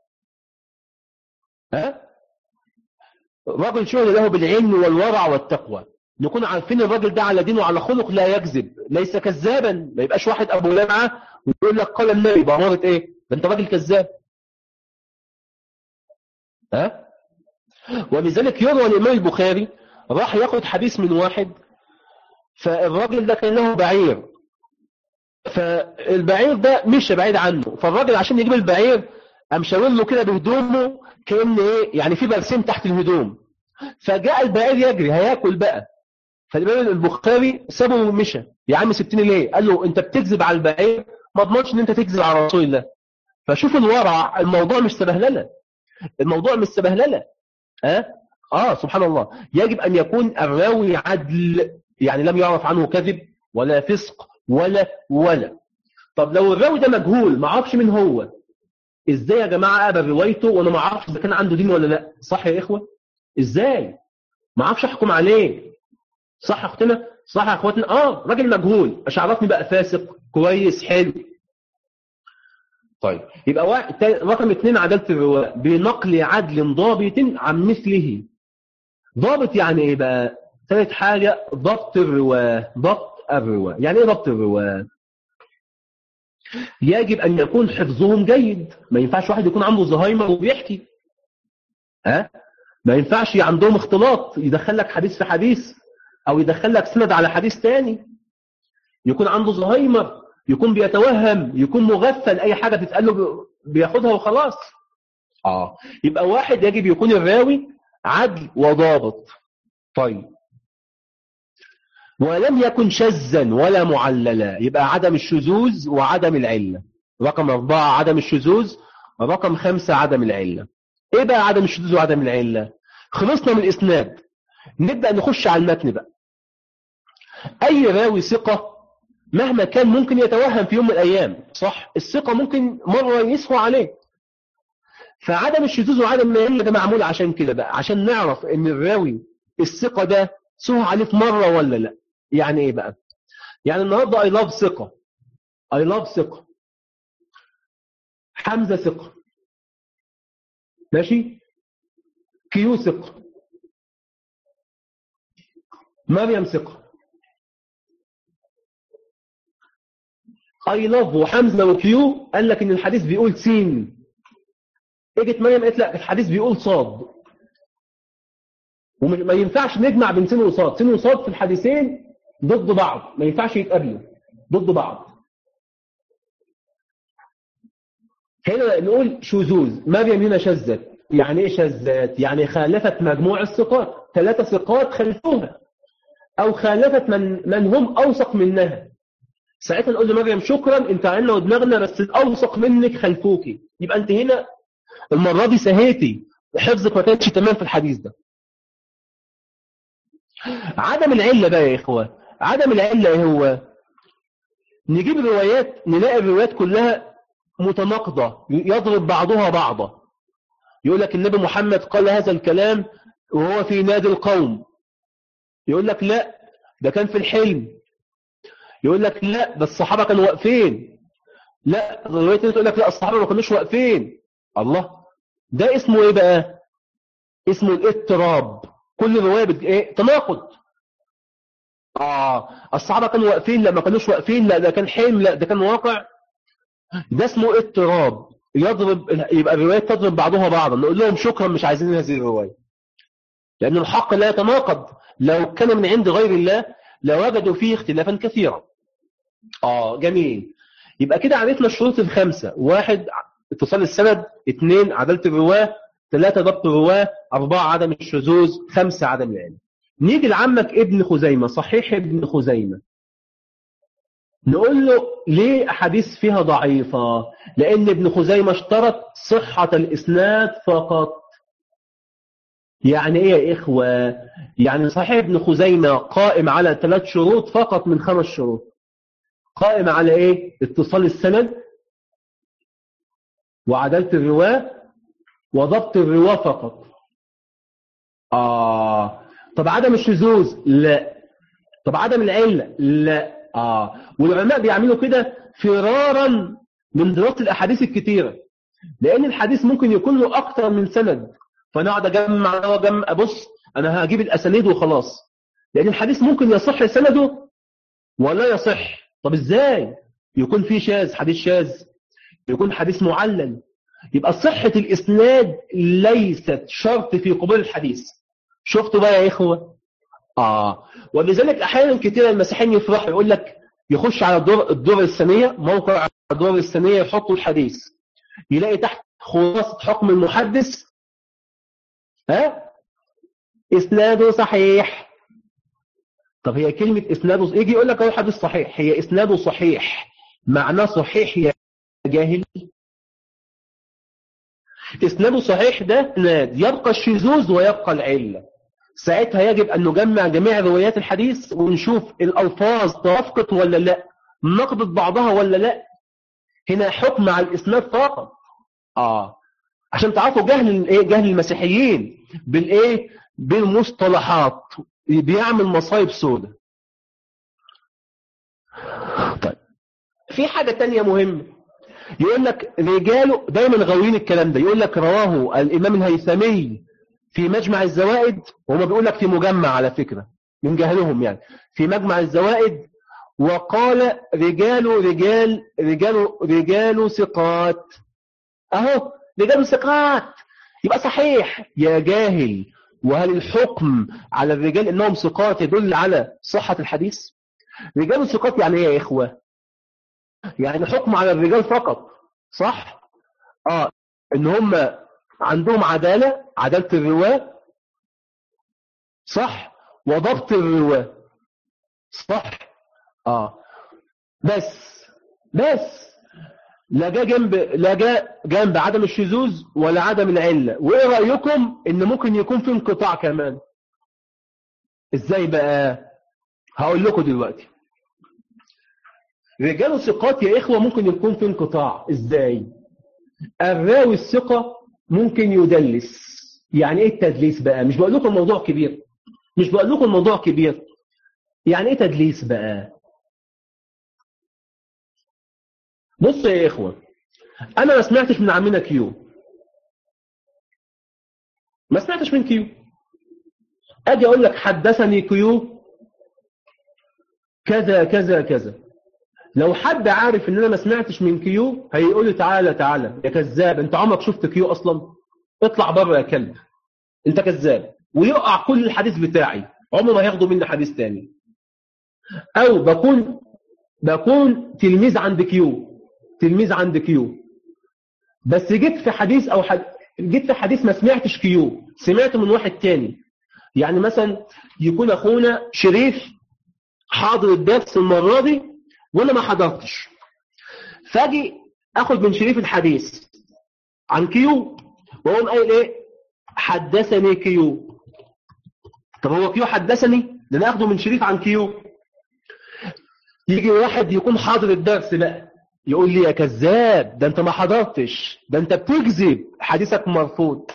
ها رجل شغل له بالعلم والورع والتقوى نكون عارفين الراجل ده على دين وعلى خلق لا يكذب ليس كذابا ما يبقاش واحد ابو لمعه ويقول لك قال النبي بأمارة ايه ده انت راجل كذاب ها ولذلك يروى الإمام البخاري راح ياخد حديث من واحد فالراجل ده كان له بعير فالبعير ده مشى بعيد عنه فالراجل عشان يجيب البعير قام شاور له كده بهدومه كأن ايه يعني في برسيم تحت الهدوم فجاء البعير يجري هياكل بقى فالإمام البخاري سابه ومشى يا عم سبتني ليه قال له انت بتكذب على البعير ما اضمنش ان انت تكذب على رسول الله فشوف الورع الموضوع مش سبهلله الموضوع مش سبهلله ها اه سبحان الله يجب ان يكون الراوي عدل يعني لم يعرف عنه كذب ولا فسق ولا ولا طب لو الراوي ده مجهول ما اعرفش مين هو ازاي يا جماعه اقبل روايته وانا ما اعرفش اذا كان عنده دين ولا لا صح يا اخوه ازاي ما اعرفش احكم عليه صح يا اختنا صح يا اخواتنا اه راجل مجهول مش عرفني بقى فاسق كويس حلو طيب يبقى واحد رقم اثنين عداله الرواه بنقل عدل ضابط عن مثله ضابط يعني ايه بقى ثالث حاجه ضبط الرواه ضبط الرواه يعني ايه ضبط الرواه يجب ان يكون حفظهم جيد ما ينفعش واحد يكون عنده زهايمر وبيحكي ها ما ينفعش عندهم اختلاط يدخل لك حديث في حديث او يدخل لك سند على حديث تاني يكون عنده زهايمر يكون بيتوهم يكون مغفل اي حاجه تتقال له بياخدها وخلاص اه يبقى واحد يجب يكون الراوي عدل وضابط طيب ولم يكن شذا ولا معللا يبقى عدم الشذوذ وعدم العله رقم أربعة عدم الشذوذ رقم خمسة عدم العله ايه بقى عدم الشذوذ وعدم العله خلصنا من الاسناد نبدا نخش على المتن بقى اي راوي ثقه مهما كان ممكن يتوهم في يوم من الايام صح الثقه ممكن مره يسهو عليه فعدم الشذوذ وعدم العله ده معمول عشان كده بقى عشان نعرف ان الراوي الثقه ده سهو عليه في مره ولا لا يعني ايه بقى يعني النهارده اي لاف ثقه اي لاف ثقه حمزه ثقه ماشي كيو ثقه مريم ثقه اي لاف وحمزه وكيو قال لك ان الحديث بيقول سين اجت مريم قالت لا الحديث بيقول صاد وما ينفعش نجمع بين سين وصاد سين وصاد في الحديثين ضد بعض ما ينفعش يتقابلوا ضد بعض هنا نقول شذوذ مريم هنا شذت يعني ايه شذت يعني خالفت مجموع الثقات ثلاثه ثقات خلفوها او خالفت من من هم اوثق منها ساعتها نقول لمريم شكرا انت عنا ودماغنا بس الاوثق منك خلفوكي يبقى انت هنا المره دي سهيتي حفظك ما كانش تمام في الحديث ده عدم العله بقى يا اخوه عدم العله ايه هو نجيب روايات نلاقي الروايات كلها متناقضه يضرب بعضها بعضا يقول لك النبي محمد قال هذا الكلام وهو في نادي القوم يقول لك لا ده كان في الحلم يقول لك لا ده الصحابه كانوا واقفين لا الروايه تقول لك لا الصحابه ما كانوش واقفين الله ده اسمه ايه بقى اسمه الاضطراب كل روايه بت... ايه تناقض اه الصحابه كانوا واقفين لا ما كانوش واقفين لا ده كان حلم لا ده كان واقع ده اسمه اضطراب يضرب يبقى الروايات تضرب بعضها بعضا نقول لهم شكرا مش عايزين هذه الروايه لان الحق لا يتناقض لو كان من عند غير الله لوجدوا فيه اختلافا كثيرا اه جميل يبقى كده عرفنا الشروط الخمسه واحد اتصال السند اثنين عداله الرواه ثلاثه ضبط الرواه اربعه عدم الشذوذ خمسه عدم العلم نيجي لعمك ابن خزيمه صحيح ابن خزيمه نقول له ليه احاديث فيها ضعيفه لان ابن خزيمه اشترط صحه الاسناد فقط يعني ايه يا اخوه يعني صحيح ابن خزيمه قائم على ثلاث شروط فقط من خمس شروط قائم على ايه اتصال السند وعداله الرواه وضبط الرواه فقط اه طب عدم الشذوذ لا طب عدم العله لا اه والعلماء بيعملوا كده فرارا من دراسه الاحاديث الكتيره لان الحديث ممكن يكون له اكتر من سند فانا اقعد اجمع واجمع ابص انا هجيب الاسانيد وخلاص لان الحديث ممكن يصح سنده ولا يصح طب ازاي يكون في شاذ حديث شاذ يكون حديث معلل يبقى صحة الإسناد ليست شرط في قبول الحديث شفتوا بقى يا إخوة آه ولذلك أحيانا كتير المسيحيين يفرحوا يقول لك يخش على الدور الدور الثانية موقع الدور الثانية يحطوا الحديث يلاقي تحت خلاصة حكم المحدث ها إسناده صحيح طب هي كلمة إسناده يجي يقول لك هو حديث صحيح هي إسناده صحيح معناه صحيح يا جاهل اسناده صحيح ده اسناد يبقى الشذوذ ويبقى العلة ساعتها يجب أن نجمع جميع روايات الحديث ونشوف الألفاظ توافقت ولا لا نقضت بعضها ولا لا هنا حكم على الإسناد فقط آه عشان تعرفوا جهل الايه جهل المسيحيين بالايه بالمصطلحات بيعمل مصايب سودة طيب في حاجة تانية مهمة يقول لك رجاله دايما غاويين الكلام ده يقول لك رواه الإمام الهيثمي في مجمع الزوائد وهم بيقول لك في مجمع على فكرة من جهلهم يعني في مجمع الزوائد وقال رجال رجال رجال رجال ثقات اهو رجال ثقات يبقى صحيح يا جاهل وهل الحكم على الرجال انهم ثقات يدل على صحة الحديث رجال ثقات يعني ايه يا اخوة يعني حكم على الرجال فقط صح اه ان هم عندهم عدالة عدالة الرواة صح وضبط الرواة صح اه بس بس لا جاء جنب لا جاء جنب عدم الشذوذ ولا عدم العلة وايه رأيكم ان ممكن يكون في انقطاع كمان ازاي بقى هقول لكم دلوقتي رجال ثقات يا اخوة ممكن يكون في انقطاع ازاي الراوي الثقة ممكن يدلس يعني ايه التدليس بقى مش بقول لكم الموضوع كبير مش بقول لكم الموضوع كبير يعني ايه تدليس بقى بص يا اخوة انا ما سمعتش من عمنا كيو ما سمعتش من كيو اجي اقول لك حدثني كيو كذا كذا كذا لو حد عارف ان انا ما سمعتش من كيو هيقول لي تعالى تعالى يا كذاب انت عمرك شفت كيو اصلا اطلع بره يا كلب انت كذاب ويقع كل الحديث بتاعي عمره ما هياخدوا مني حديث تاني او بكون بكون تلميذ عند كيو تلميذ عند كيو بس جيت في حديث او حد... جيت في حديث ما سمعتش كيو سمعته من واحد تاني يعني مثلا يكون اخونا شريف حاضر الدرس المره دي وانا ما حضرتش فاجي اخد من شريف الحديث عن كيو واقوم قايل ايه حدثني كيو طب هو كيو حدثني ده انا اخده من شريف عن كيو يجي واحد يكون حاضر الدرس بقى يقول لي يا كذاب ده انت ما حضرتش ده انت بتكذب حديثك مرفوض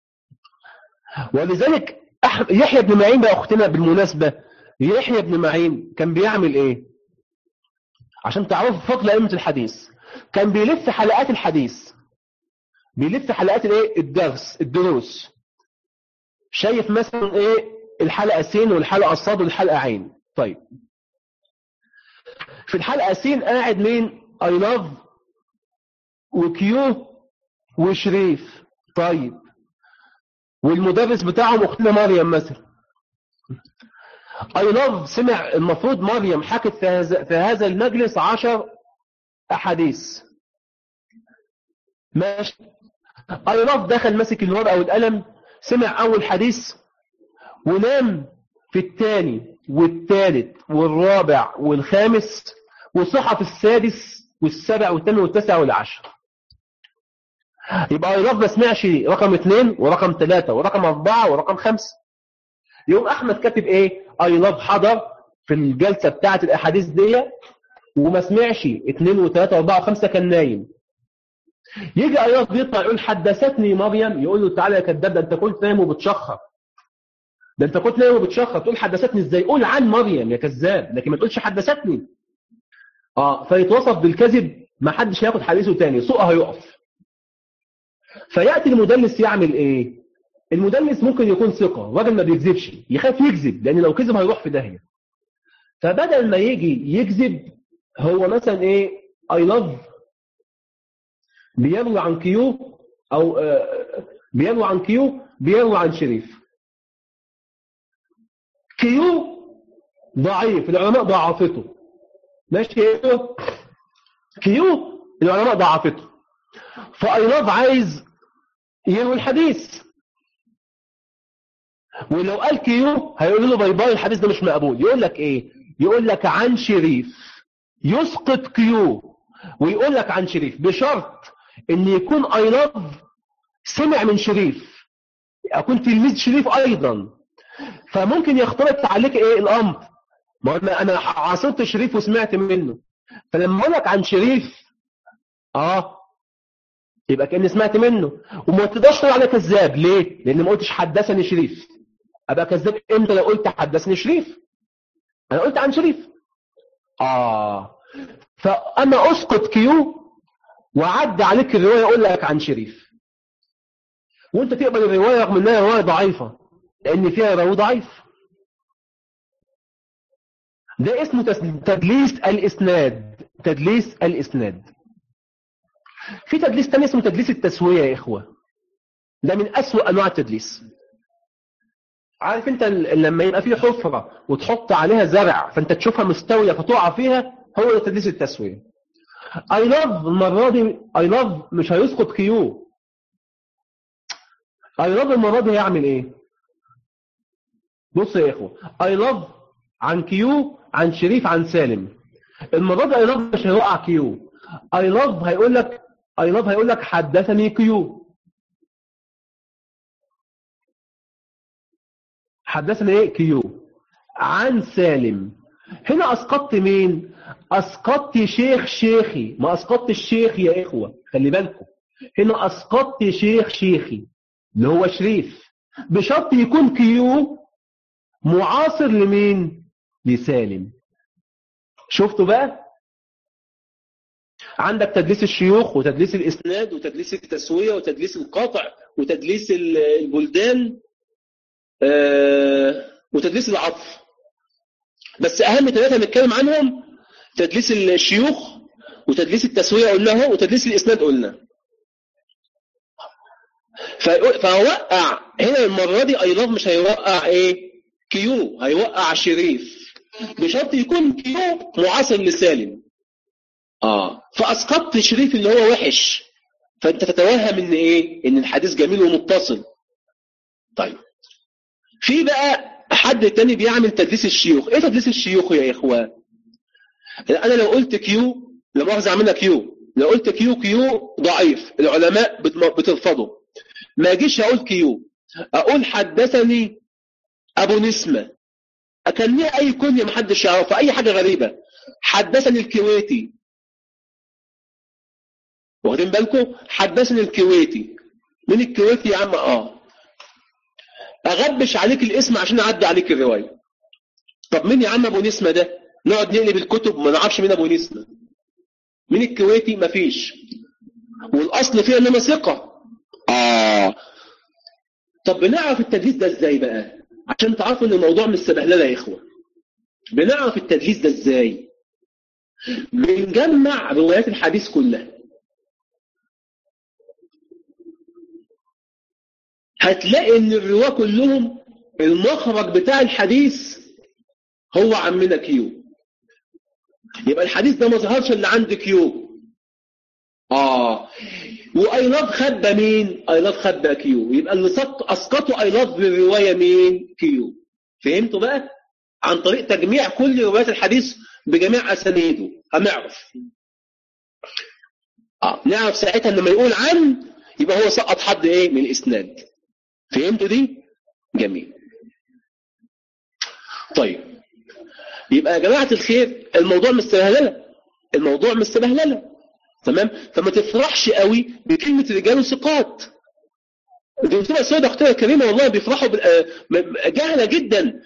ولذلك أح... يحيى بن معين بقى اختنا بالمناسبة يحيى بن معين كان بيعمل ايه عشان تعرفوا فضل ائمه الحديث كان بيلف حلقات الحديث بيلف حلقات الايه الدرس الدروس شايف مثلا ايه الحلقه سين والحلقه صاد والحلقه عين طيب في الحلقه سين قاعد مين اي لاف وكيو وشريف طيب والمدرس بتاعهم اختنا مريم مثلا اي لاف سمع المفروض مريم حكت في هذا, في هذا المجلس عشر احاديث ماشي اي لاف دخل مسك الورقه والقلم سمع اول حديث ونام في الثاني والثالث والرابع والخامس وصحى في السادس والسابع والثامن والتاسع والعشر يبقى اي لاف ما سمعش رقم اثنين ورقم ثلاثة ورقم اربعة ورقم خمسة يوم احمد كاتب ايه اي لاف حضر في الجلسة بتاعة الاحاديث دي وما سمعش اثنين وثلاثة واربعة وخمسة كان نايم يجي اي لاف بيطلع يقول حدثتني مريم يقول له تعالى يا كذاب ده انت كنت نايم وبتشخر ده انت كنت نايم وبتشخر تقول حدثتني ازاي قول عن مريم يا كذاب لكن ما تقولش حدثتني اه فيتوصف بالكذب ما حدش هياخد حديثه تاني سوقه هيقف فياتي المدلس يعمل ايه المدلس ممكن يكون ثقة راجل ما بيكذبش يخاف يكذب لأن لو كذب هيروح في داهية فبدل ما يجي يكذب هو مثلا ايه اي لاف بيروي عن كيو او آه بيروي عن كيو بيروي عن شريف كيو ضعيف العلماء ضعفته ماشي كيو كيو العلماء ضعفته فاي لاف عايز يروي الحديث ولو قال كيو هيقول له باي باي الحديث ده مش مقبول يقول لك ايه يقول لك عن شريف يسقط كيو ويقول لك عن شريف بشرط ان يكون اي لاف سمع من شريف اكون تلميذ شريف ايضا فممكن يختلط عليك ايه الامر ما انا انا عاصرت شريف وسمعت منه فلما اقول لك عن شريف اه يبقى كاني سمعت منه وما تقدرش تقول عليه كذاب ليه لان ما قلتش حدثني شريف ابقى كذاب امتى لو قلت حدثني شريف انا قلت عن شريف اه فانا اسقط كيو وعدي عليك الروايه اقول لك عن شريف وانت تقبل الروايه رغم انها روايه ضعيفه لان فيها راوي ضعيف ده اسمه تدليس الاسناد تدليس الاسناد في تدليس تاني اسمه تدليس التسويه يا اخوه ده من اسوأ انواع التدليس عارف انت لما يبقى في حفره وتحط عليها زرع فانت تشوفها مستويه فتقع فيها هو ده تدليس التسويه اي لاف المره دي اي لاف مش هيسقط كيو اي لاف المره دي هيعمل ايه بص يا اخوه اي لاف عن كيو عن شريف عن سالم المره دي اي لاف مش هيوقع كيو اي لاف هيقول لك اي لاف هيقول لك حدثني كيو حدثني ايه كيو عن سالم هنا اسقطت مين اسقطت شيخ شيخي ما اسقطت الشيخ يا اخوه خلي بالكم هنا اسقطت شيخ شيخي اللي هو شريف بشرط يكون كيو معاصر لمين لسالم شفتوا بقى عندك تدليس الشيوخ وتدليس الاسناد وتدليس التسويه وتدليس القطع وتدليس البلدان آه وتدليس العطف بس اهم ثلاثه نتكلم عنهم تدليس الشيوخ وتدليس التسويه قلناه وتدليس الاسناد قلنا فوقع هنا المره دي ايضا مش هيوقع ايه كيو هيوقع شريف بشرط يكون كيو معاصر لسالم اه فاسقطت شريف اللي هو وحش فانت تتوهم ان ايه ان الحديث جميل ومتصل طيب في بقى حد تاني بيعمل تدليس الشيوخ ايه تدليس الشيوخ يا اخوان انا لو قلت كيو لو مؤاخذه اعملها كيو لو قلت كيو كيو ضعيف العلماء بترفضه ما اجيش اقول كيو اقول حدثني ابو نسمه كان ليه اي كنيه محدش يعرفها اي حاجه غريبه حدثني الكويتي واخدين بالكم حدثني الكويتي مين الكويتي يا عم اه اغبش عليك الاسم عشان اعدي عليك الروايه طب مين يا عم ابو نسمه ده نقعد نقلب الكتب ما نعرفش مين ابو نسمه مين الكويتي مفيش والاصل فيها انما ثقه اه طب بنعرف التدليس ده ازاي بقى عشان تعرفوا ان الموضوع مش سبهلله يا اخوه بنعرف التدليس ده ازاي بنجمع روايات الحديث كلها هتلاقي ان الرواه كلهم المخرج بتاع الحديث هو عمنا كيو يبقى الحديث ده ما ظهرش الا عند كيو اه وايلاف خبى مين ايلاف خبى كيو يبقى اللي اسقطوا ايلاف بالروايه مين كيو فهمتوا بقى عن طريق تجميع كل روايات الحديث بجميع اسانيده هنعرف اه نعرف ساعتها لما يقول عن يبقى هو سقط حد ايه من الاسناد فهمتوا دي جميل طيب يبقى يا جماعه الخير الموضوع مش سبهلله الموضوع مش سبهلله تمام فما تفرحش قوي بكلمه رجال وثقات الدكتوره السيده اختنا الكريمه والله بيفرحوا جهله جدا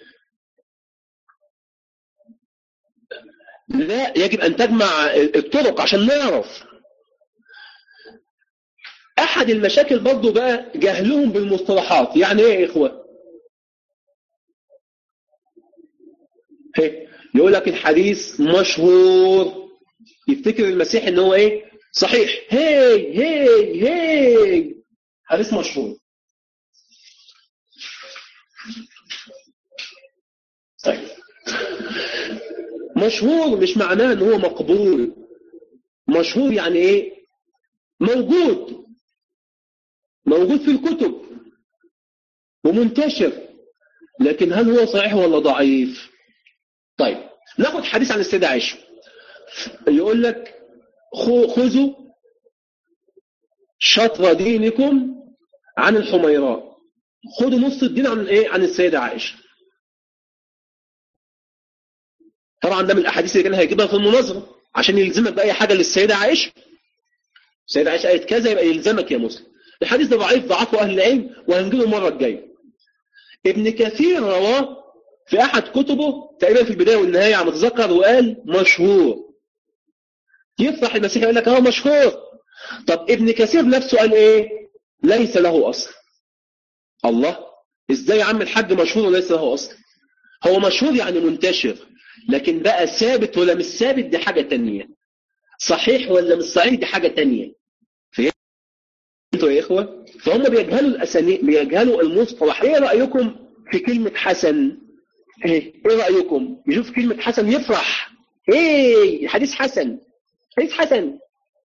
لا يجب ان تجمع الطرق عشان نعرف احد المشاكل برضه بقى جهلهم بالمصطلحات يعني ايه يا اخوه يقول لك الحديث مشهور يفتكر المسيح ان هو ايه صحيح هي هي هي حديث مشهور طيب مشهور مش معناه ان هو مقبول مشهور يعني ايه موجود موجود في الكتب ومنتشر لكن هل هو صحيح ولا ضعيف طيب ناخد حديث عن السيدة عائشة يقول لك خذوا شطر دينكم عن الحميراء خذوا نص الدين عن ايه عن السيدة عائشة طبعا ده من الاحاديث اللي كان هيجيبها في المناظرة عشان يلزمك بأي حاجة للسيدة عائشة السيدة عائشة قالت كذا يبقى يلزمك يا مسلم الحديث ده ضعيف ضعفه أهل العلم وهنجيبه المرة الجاية ابن كثير رواه في أحد كتبه تقريبا في البداية والنهاية عم تذكر وقال مشهور يفرح المسيح يقول لك اهو مشهور طب ابن كثير نفسه قال ايه ليس له أصل الله ازاي يا عم الحج مشهور وليس له أصل هو مشهور يعني منتشر لكن بقى ثابت ولا مش ثابت دي حاجة تانية صحيح ولا مش صحيح دي حاجة تانية فهمتوا يا إخوة فهم بيجهلوا الأسانيد بيجهلوا المصطلح ايه رأيكم في كلمة حسن ايه رأيكم يشوف كلمة حسن يفرح ايه حديث حسن حديث حسن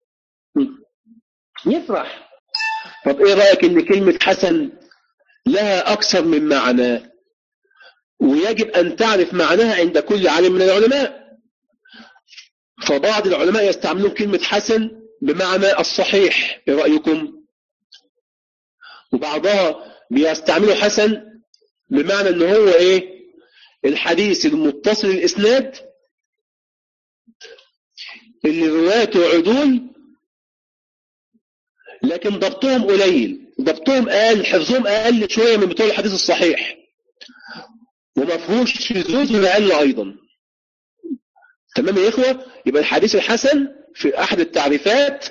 يفرح طب ايه رأيك ان كلمة حسن لها اكثر من معنى ويجب ان تعرف معناها عند كل عالم من العلماء فبعض العلماء يستعملون كلمة حسن بمعنى الصحيح ايه رأيكم وبعضها بيستعملوا حسن بمعنى ان هو ايه الحديث المتصل الاسناد اللي روايته عدول لكن ضبطهم قليل ضبطهم اقل حفظهم اقل شويه من بتوع الحديث الصحيح وما فيهوش شذوذ ولا اقل ايضا تمام يا اخوه يبقى الحديث الحسن في احد التعريفات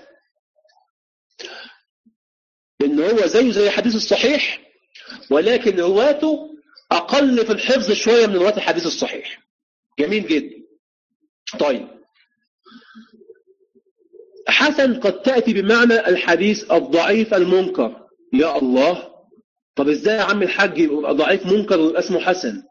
ان هو زيه زي الحديث الصحيح ولكن رواته اقل في الحفظ شويه من رواه الحديث الصحيح جميل جدا طيب حسن قد تأتي بمعنى الحديث الضعيف المنكر يا الله طب ازاي يا عم الحاج يبقى ضعيف منكر ويبقى اسمه حسن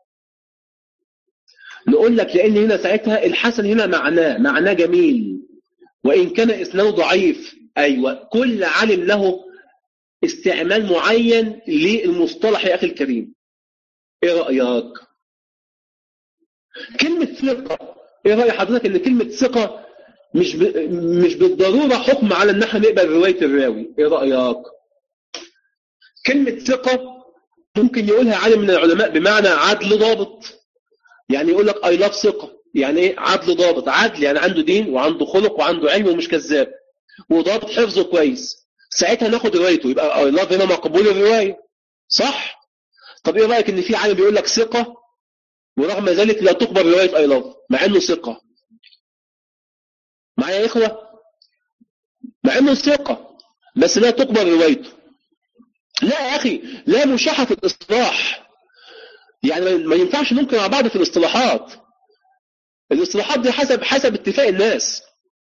نقول لك لان هنا ساعتها الحسن هنا معناه معناه جميل وان كان اسناده ضعيف ايوه كل عالم له استعمال معين للمصطلح يا اخي الكريم ايه رايك كلمه ثقه ايه راي حضرتك ان كلمه ثقه مش ب... مش بالضروره حكم على ان احنا نقبل روايه الراوي ايه رايك كلمه ثقه ممكن يقولها عالم من العلماء بمعنى عدل ضابط يعني يقول لك اي لاف ثقه يعني ايه عدل ضابط عدل يعني عنده دين وعنده خلق وعنده علم ومش كذاب وضابط حفظه كويس ساعتها ناخد روايته يبقى اي لاف هنا مقبول الروايه صح طب ايه رايك ان في عالم بيقول لك ثقه ورغم ذلك لا تقبل روايه اي لاف مع انه ثقه معايا يا إخوة مع أنه ثقة بس لا تقبل روايته لا يا أخي لا مشاحة في الإصلاح يعني ما ينفعش ننكر مع بعض في الاصطلاحات الاصطلاحات دي حسب حسب اتفاق الناس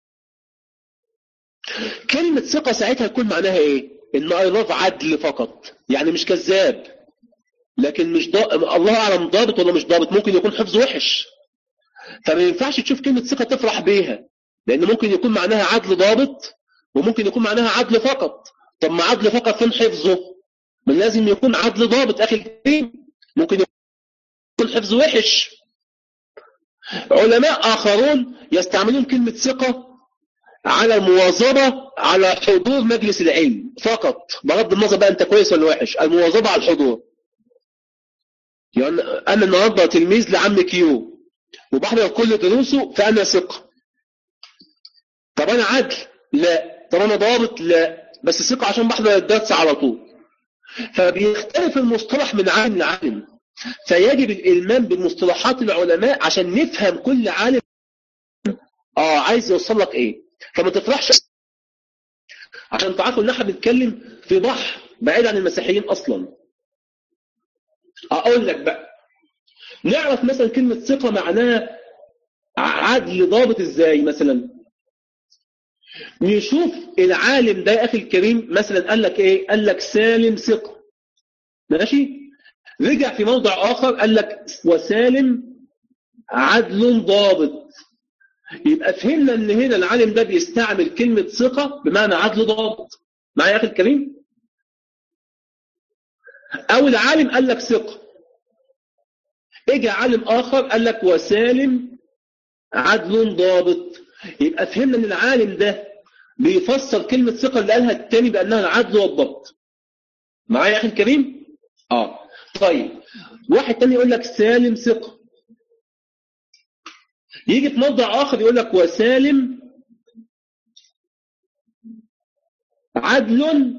كلمة ثقة ساعتها يكون معناها ايه ان ايراف عدل فقط يعني مش كذاب لكن مش ضا... الله اعلم ضابط ولا مش ضابط ممكن يكون حفظ وحش فما ينفعش تشوف كلمة ثقة تفرح بيها لأن ممكن يكون معناها عدل ضابط وممكن يكون معناها عدل فقط طب ما عدل فقط فين حفظه من لازم يكون عدل ضابط أخي الكريم ممكن يكون حفظ وحش علماء آخرون يستعملون كلمة ثقة على المواظبة على حضور مجلس العلم فقط بغض النظر بقى أنت كويس ولا وحش المواظبة على الحضور يعني أنا النهاردة تلميذ لعم كيو وبحضر كل دروسه فأنا ثقة طب انا عدل لا طب انا ضابط لا بس ثقة عشان بحضر الدرس على طول فبيختلف المصطلح من عالم لعالم فيجب الإلمام بمصطلحات العلماء عشان نفهم كل عالم اه عايز يوصل لك ايه فما تفرحش عشان تعرفوا ان احنا بنتكلم في بحر بعيد عن المسيحيين اصلا اقول لك بقى نعرف مثلا كلمة ثقة معناها عدل ضابط ازاي مثلا نشوف العالم ده يا اخي الكريم مثلا قال لك ايه قال لك سالم ثقه ماشي رجع في موضع اخر قال لك وسالم عدل ضابط يبقى فهمنا ان هنا العالم ده بيستعمل كلمه ثقه بمعنى عدل ضابط معايا يا اخي الكريم او العالم قال لك ثقه اجى عالم اخر قال لك وسالم عدل ضابط يبقى فهمنا ان العالم ده بيفسر كلمة ثقة اللي قالها التاني بأنها العدل والضبط معايا يا أخي الكريم؟ آه طيب واحد تاني يقول لك سالم ثقة يجي في موضع آخر يقول لك وسالم عدل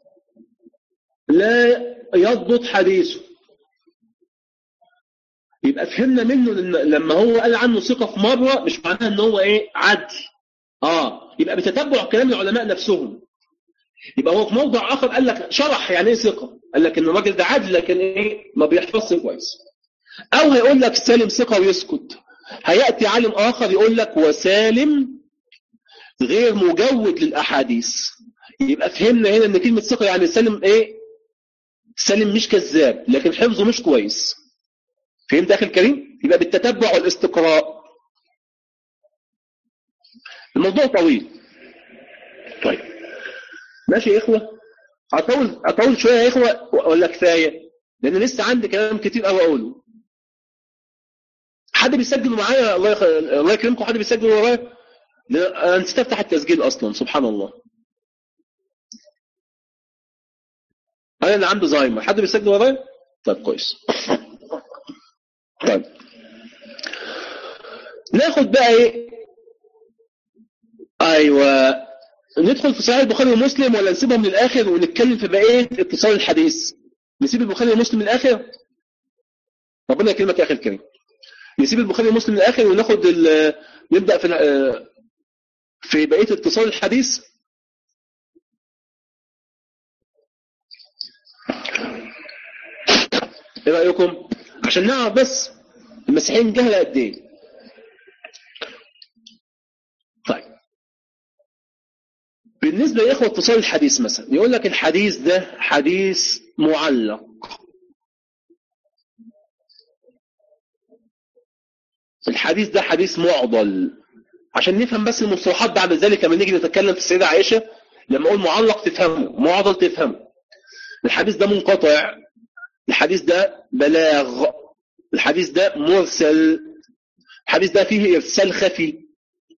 لا يضبط حديثه يبقى فهمنا منه لما هو قال عنه ثقة في مرة مش معناها ان هو ايه عدل اه يبقى بتتبع كلام العلماء نفسهم يبقى هو في موضع اخر قال لك شرح يعني ايه ثقة قال لك ان الراجل ده عدل لكن ايه ما بيحفظش كويس او هيقول لك سالم ثقة ويسكت هيأتي عالم اخر يقول لك وسالم غير مجود للاحاديث يبقى فهمنا هنا ان كلمة ثقة يعني سالم ايه سالم مش كذاب لكن حفظه مش كويس فهمت اخي الكريم يبقى بالتتبع والاستقراء الموضوع طويل طيب ماشي يا اخوه اطول اطول شويه يا اخوه ولا كفايه لان لسه عندي كلام كتير قوي اقوله حد بيسجل معايا الله يخ... الله يكرمكم حد بيسجل ورايا انا نسيت افتح التسجيل اصلا سبحان الله انا اللي عنده زهايمر حد بيسجل ورايا طيب كويس طيب ناخد بقى ايه ايوه ندخل في صحيح البخاري ومسلم ولا نسيبهم للاخر ونتكلم في بقيه اتصال الحديث نسيب البخاري ومسلم للاخر ربنا يكرمك يا اخي الكريم نسيب البخاري ومسلم للاخر وناخد نبدا في في بقيه اتصال الحديث ايه رايكم عشان نعرف بس المسيحيين جهله قد ايه طيب بالنسبه يا اخوه اتصال الحديث مثلا يقول لك الحديث ده حديث معلق الحديث ده حديث معضل عشان نفهم بس المصطلحات بعد ذلك لما نيجي نتكلم في السيدة عائشة لما اقول معلق تفهمه معضل تفهمه الحديث ده منقطع الحديث ده بلاغ الحديث ده مرسل الحديث ده فيه إرسال خفي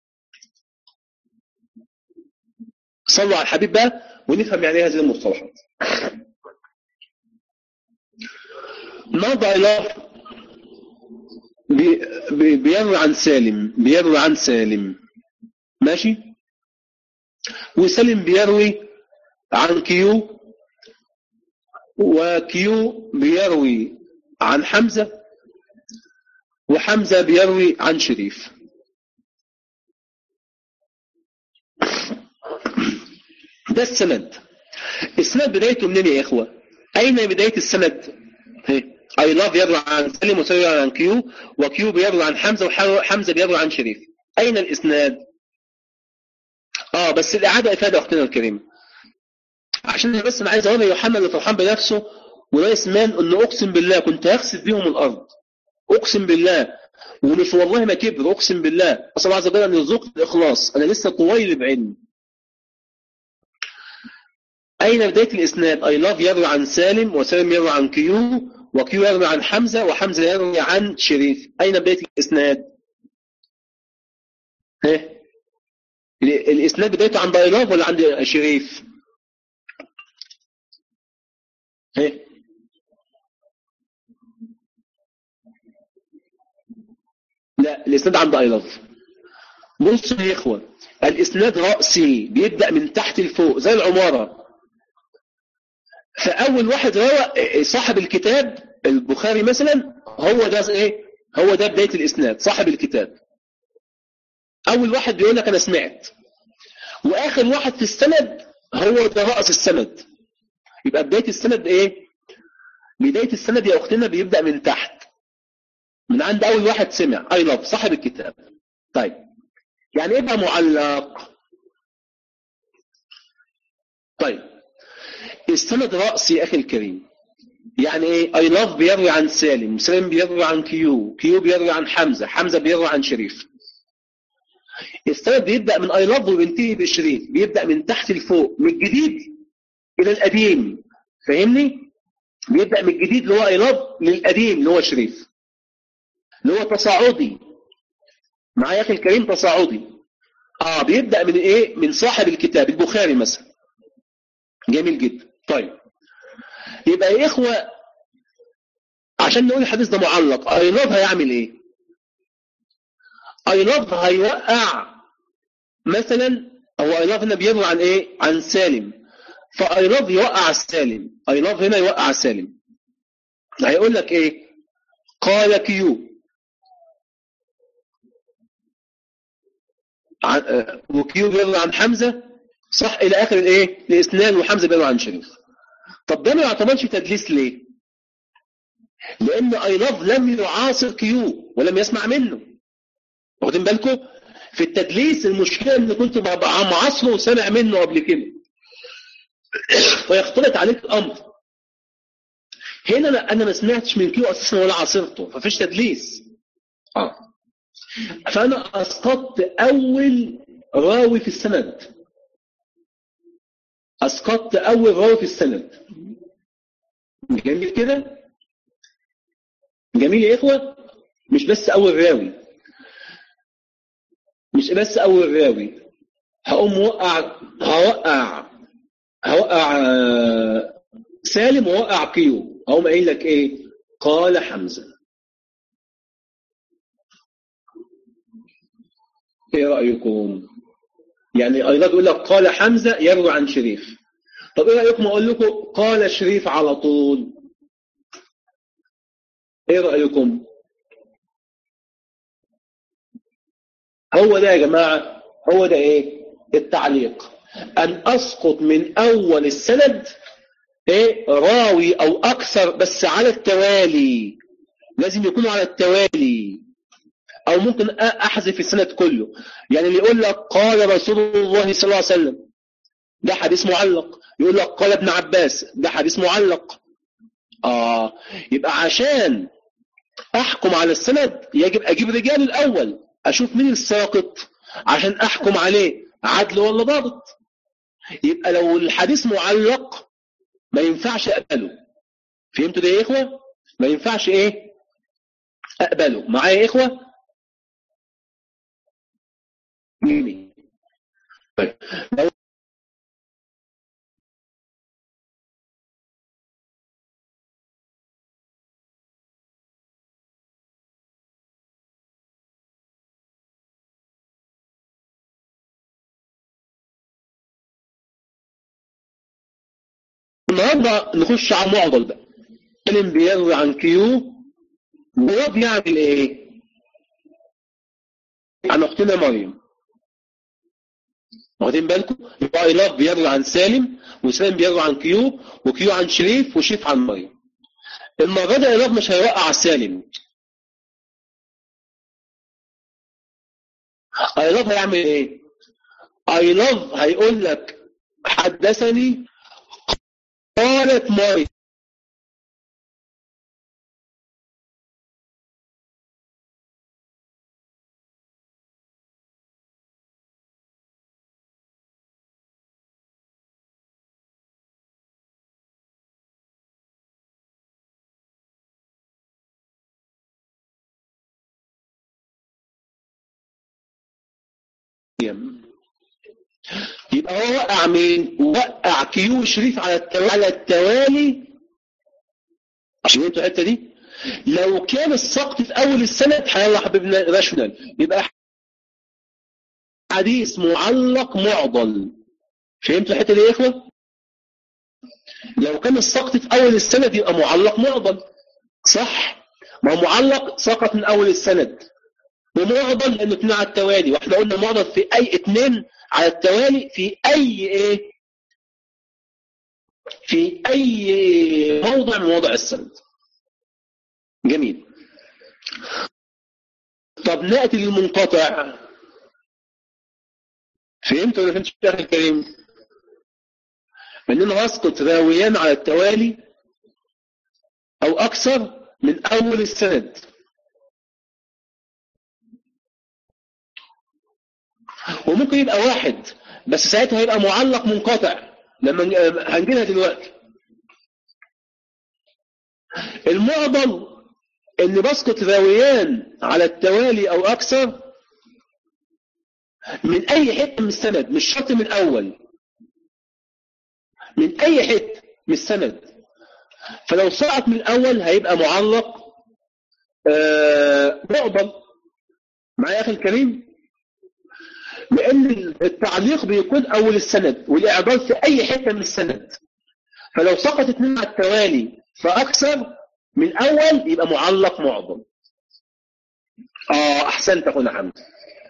صلوا على الحبيب بقى ونفهم يعني هذه المصطلحات النهارده إله بي بي بيروي عن سالم بيروي عن سالم ماشي وسالم بيروي عن كيو وكيو بيروي عن حمزة وحمزة بيروي عن شريف ده السند السند بدايته منين يا إخوة أين بداية السند أي لاف يروي عن سلم وسلم يروي عن كيو وكيو بيروي عن حمزة وحمزة بيروي عن شريف أين الإسناد آه بس الإعادة إفادة أختنا الكريمة عشان بس أنا عايز أقول يوحنا اللي فرحان بنفسه ورئيس مان انه اقسم بالله كنت هخسف بيهم الارض اقسم بالله ومش والله ما كبر اقسم بالله اسال الله عز وجل ان يرزقني الاخلاص انا لسه طويل بعلم اين بدايه الاسناد اي لاف يروي عن سالم وسالم يروي عن كيو وكيو يروي عن حمزه وحمزه يروي عن شريف اين بدايه الاسناد ها الاسناد بدايته عند اي لاف ولا عند شريف ها لا الاسناد عند ايلف بصوا يا اخوه الاسناد راسي بيبدا من تحت لفوق زي العماره فاول واحد روى صاحب الكتاب البخاري مثلا هو ده ايه هو ده بدايه الاسناد صاحب الكتاب اول واحد بيقول لك انا سمعت واخر واحد في السند هو ده راس السند يبقى بدايه السند ايه بدايه السند يا اختنا بيبدا من تحت من عند اول واحد سمع اي لاف صاحب الكتاب طيب يعني ايه بقى معلق طيب السند رأسي يا اخي الكريم يعني ايه اي لاف بيروي عن سالم سالم بيروي عن كيو كيو بيروي عن حمزة حمزة بيروي عن شريف السند بيبدأ من اي لاف وبينتهي بشريف بيبدأ من تحت لفوق من الجديد الى القديم فاهمني بيبدأ من الجديد اللي هو اي لاف للقديم اللي هو شريف اللي هو تصاعدي معايا يا اخي الكريم تصاعدي اه بيبدأ من ايه من صاحب الكتاب البخاري مثلا جميل جدا طيب يبقى يا اخوة عشان نقول الحديث ده معلق ايلاب هيعمل ايه ايلاب هيوقع مثلا هو ايلاب هنا بيروي عن ايه عن سالم فايلاب يوقع سالم ايلاب هنا يوقع سالم هيقول لك ايه قال كيو عن آه، وكيو بيروي عن حمزة صح الى اخر الايه الاسنان وحمزة بيروي عن شريف طب ده ما يعتبرش تدليس ليه لان ايلاف لم يعاصر كيو ولم يسمع منه واخدين بالكم في التدليس المشكله ان كنت ببقى معاصره وسمع منه قبل كده فيختلط عليك الامر هنا لا انا ما سمعتش من كيو اساسا ولا عاصرته ففيش تدليس اه فانا اسقطت اول راوي في السند اسقطت اول راوي في السند جميل كده جميل يا إخوة مش بس أول راوي مش بس أول راوي هقوم موقع هوقع هوقع آه، سالم ووقع كيو هقوم قايل لك إيه قال حمزة إيه رأيكم يعني أيضا يقول لك قال حمزة يروي عن شريف طب إيه رأيكم أقول لكم قال شريف على طول ايه رأيكم هو ده يا جماعة هو ده ايه التعليق ان اسقط من اول السند ايه راوي او اكثر بس على التوالي لازم يكونوا على التوالي او ممكن احذف السند كله يعني اللي يقول لك قال رسول الله صلى الله عليه وسلم ده حديث معلق يقول لك قال ابن عباس ده حديث معلق اه يبقى عشان احكم على السند يجب اجيب رجال الاول اشوف مين الساقط عشان احكم عليه عدل ولا ضابط يبقى لو الحديث معلق ما ينفعش اقبله فهمتوا ده يا اخوه ما ينفعش ايه اقبله معايا يا اخوه ميمي طيب لو النهارده نخش على معضل بقى سالم بيروي عن كيو وهو بيعمل ايه عن اختنا مريم واخدين بالكم يبقى ايلاف بيروي عن سالم وسالم بيروي عن كيو وكيو عن شريف وشريف عن مريم المره دي ايلاف مش هيوقع سالم ايلاف هيعمل ايه ايلاف هيقول لك حدثني قالت مريم يبقى هو وقع مين وقع كيو شريف على التوالي على التوالي عشان انتوا الحته دي لو كان السقط في اول السند هيلا حبيبنا راشونال يبقى حديث معلق معضل فهمتوا الحته دي يا اخوه لو كان السقط في اول السند يبقى معلق معضل صح ما هو معلق سقط من اول السند ومعضل لانه اتنين على التوالي واحنا قلنا معضل في اي اتنين على التوالي في اي ايه في اي موضع من مواضع السند جميل طب ناتي للمنقطع فهمت ولا فهمت يا اخي الكريم اننا نسقط راويان على التوالي او اكثر من اول السند وممكن يبقى واحد بس ساعتها هيبقى معلق منقطع لما هنجيلها دلوقتي المعضل ان بسقط راويان على التوالي او اكثر من اي حته من السند مش شرط من الاول من اي حته من السند فلو سقط من الاول هيبقى معلق آه معضل معايا يا اخي الكريم لان التعليق بيكون اول السند والاعضال في اي حته من السند فلو سقط اثنين على التوالي فاكثر من اول يبقى معلق معضل اه احسنت اخونا حمد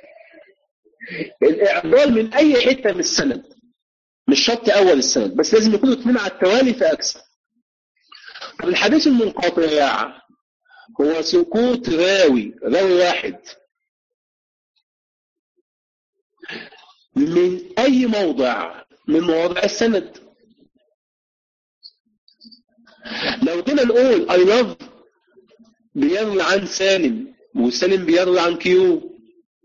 الاعضال من اي حته من السند مش شرط اول السند بس لازم يكونوا اثنين على التوالي فاكثر طب الحديث المنقطع هو سكوت راوي راوي واحد من اي موضع من مواضع السند لو جينا نقول اي لاف بيروي عن سالم وسالم بيروي عن كيو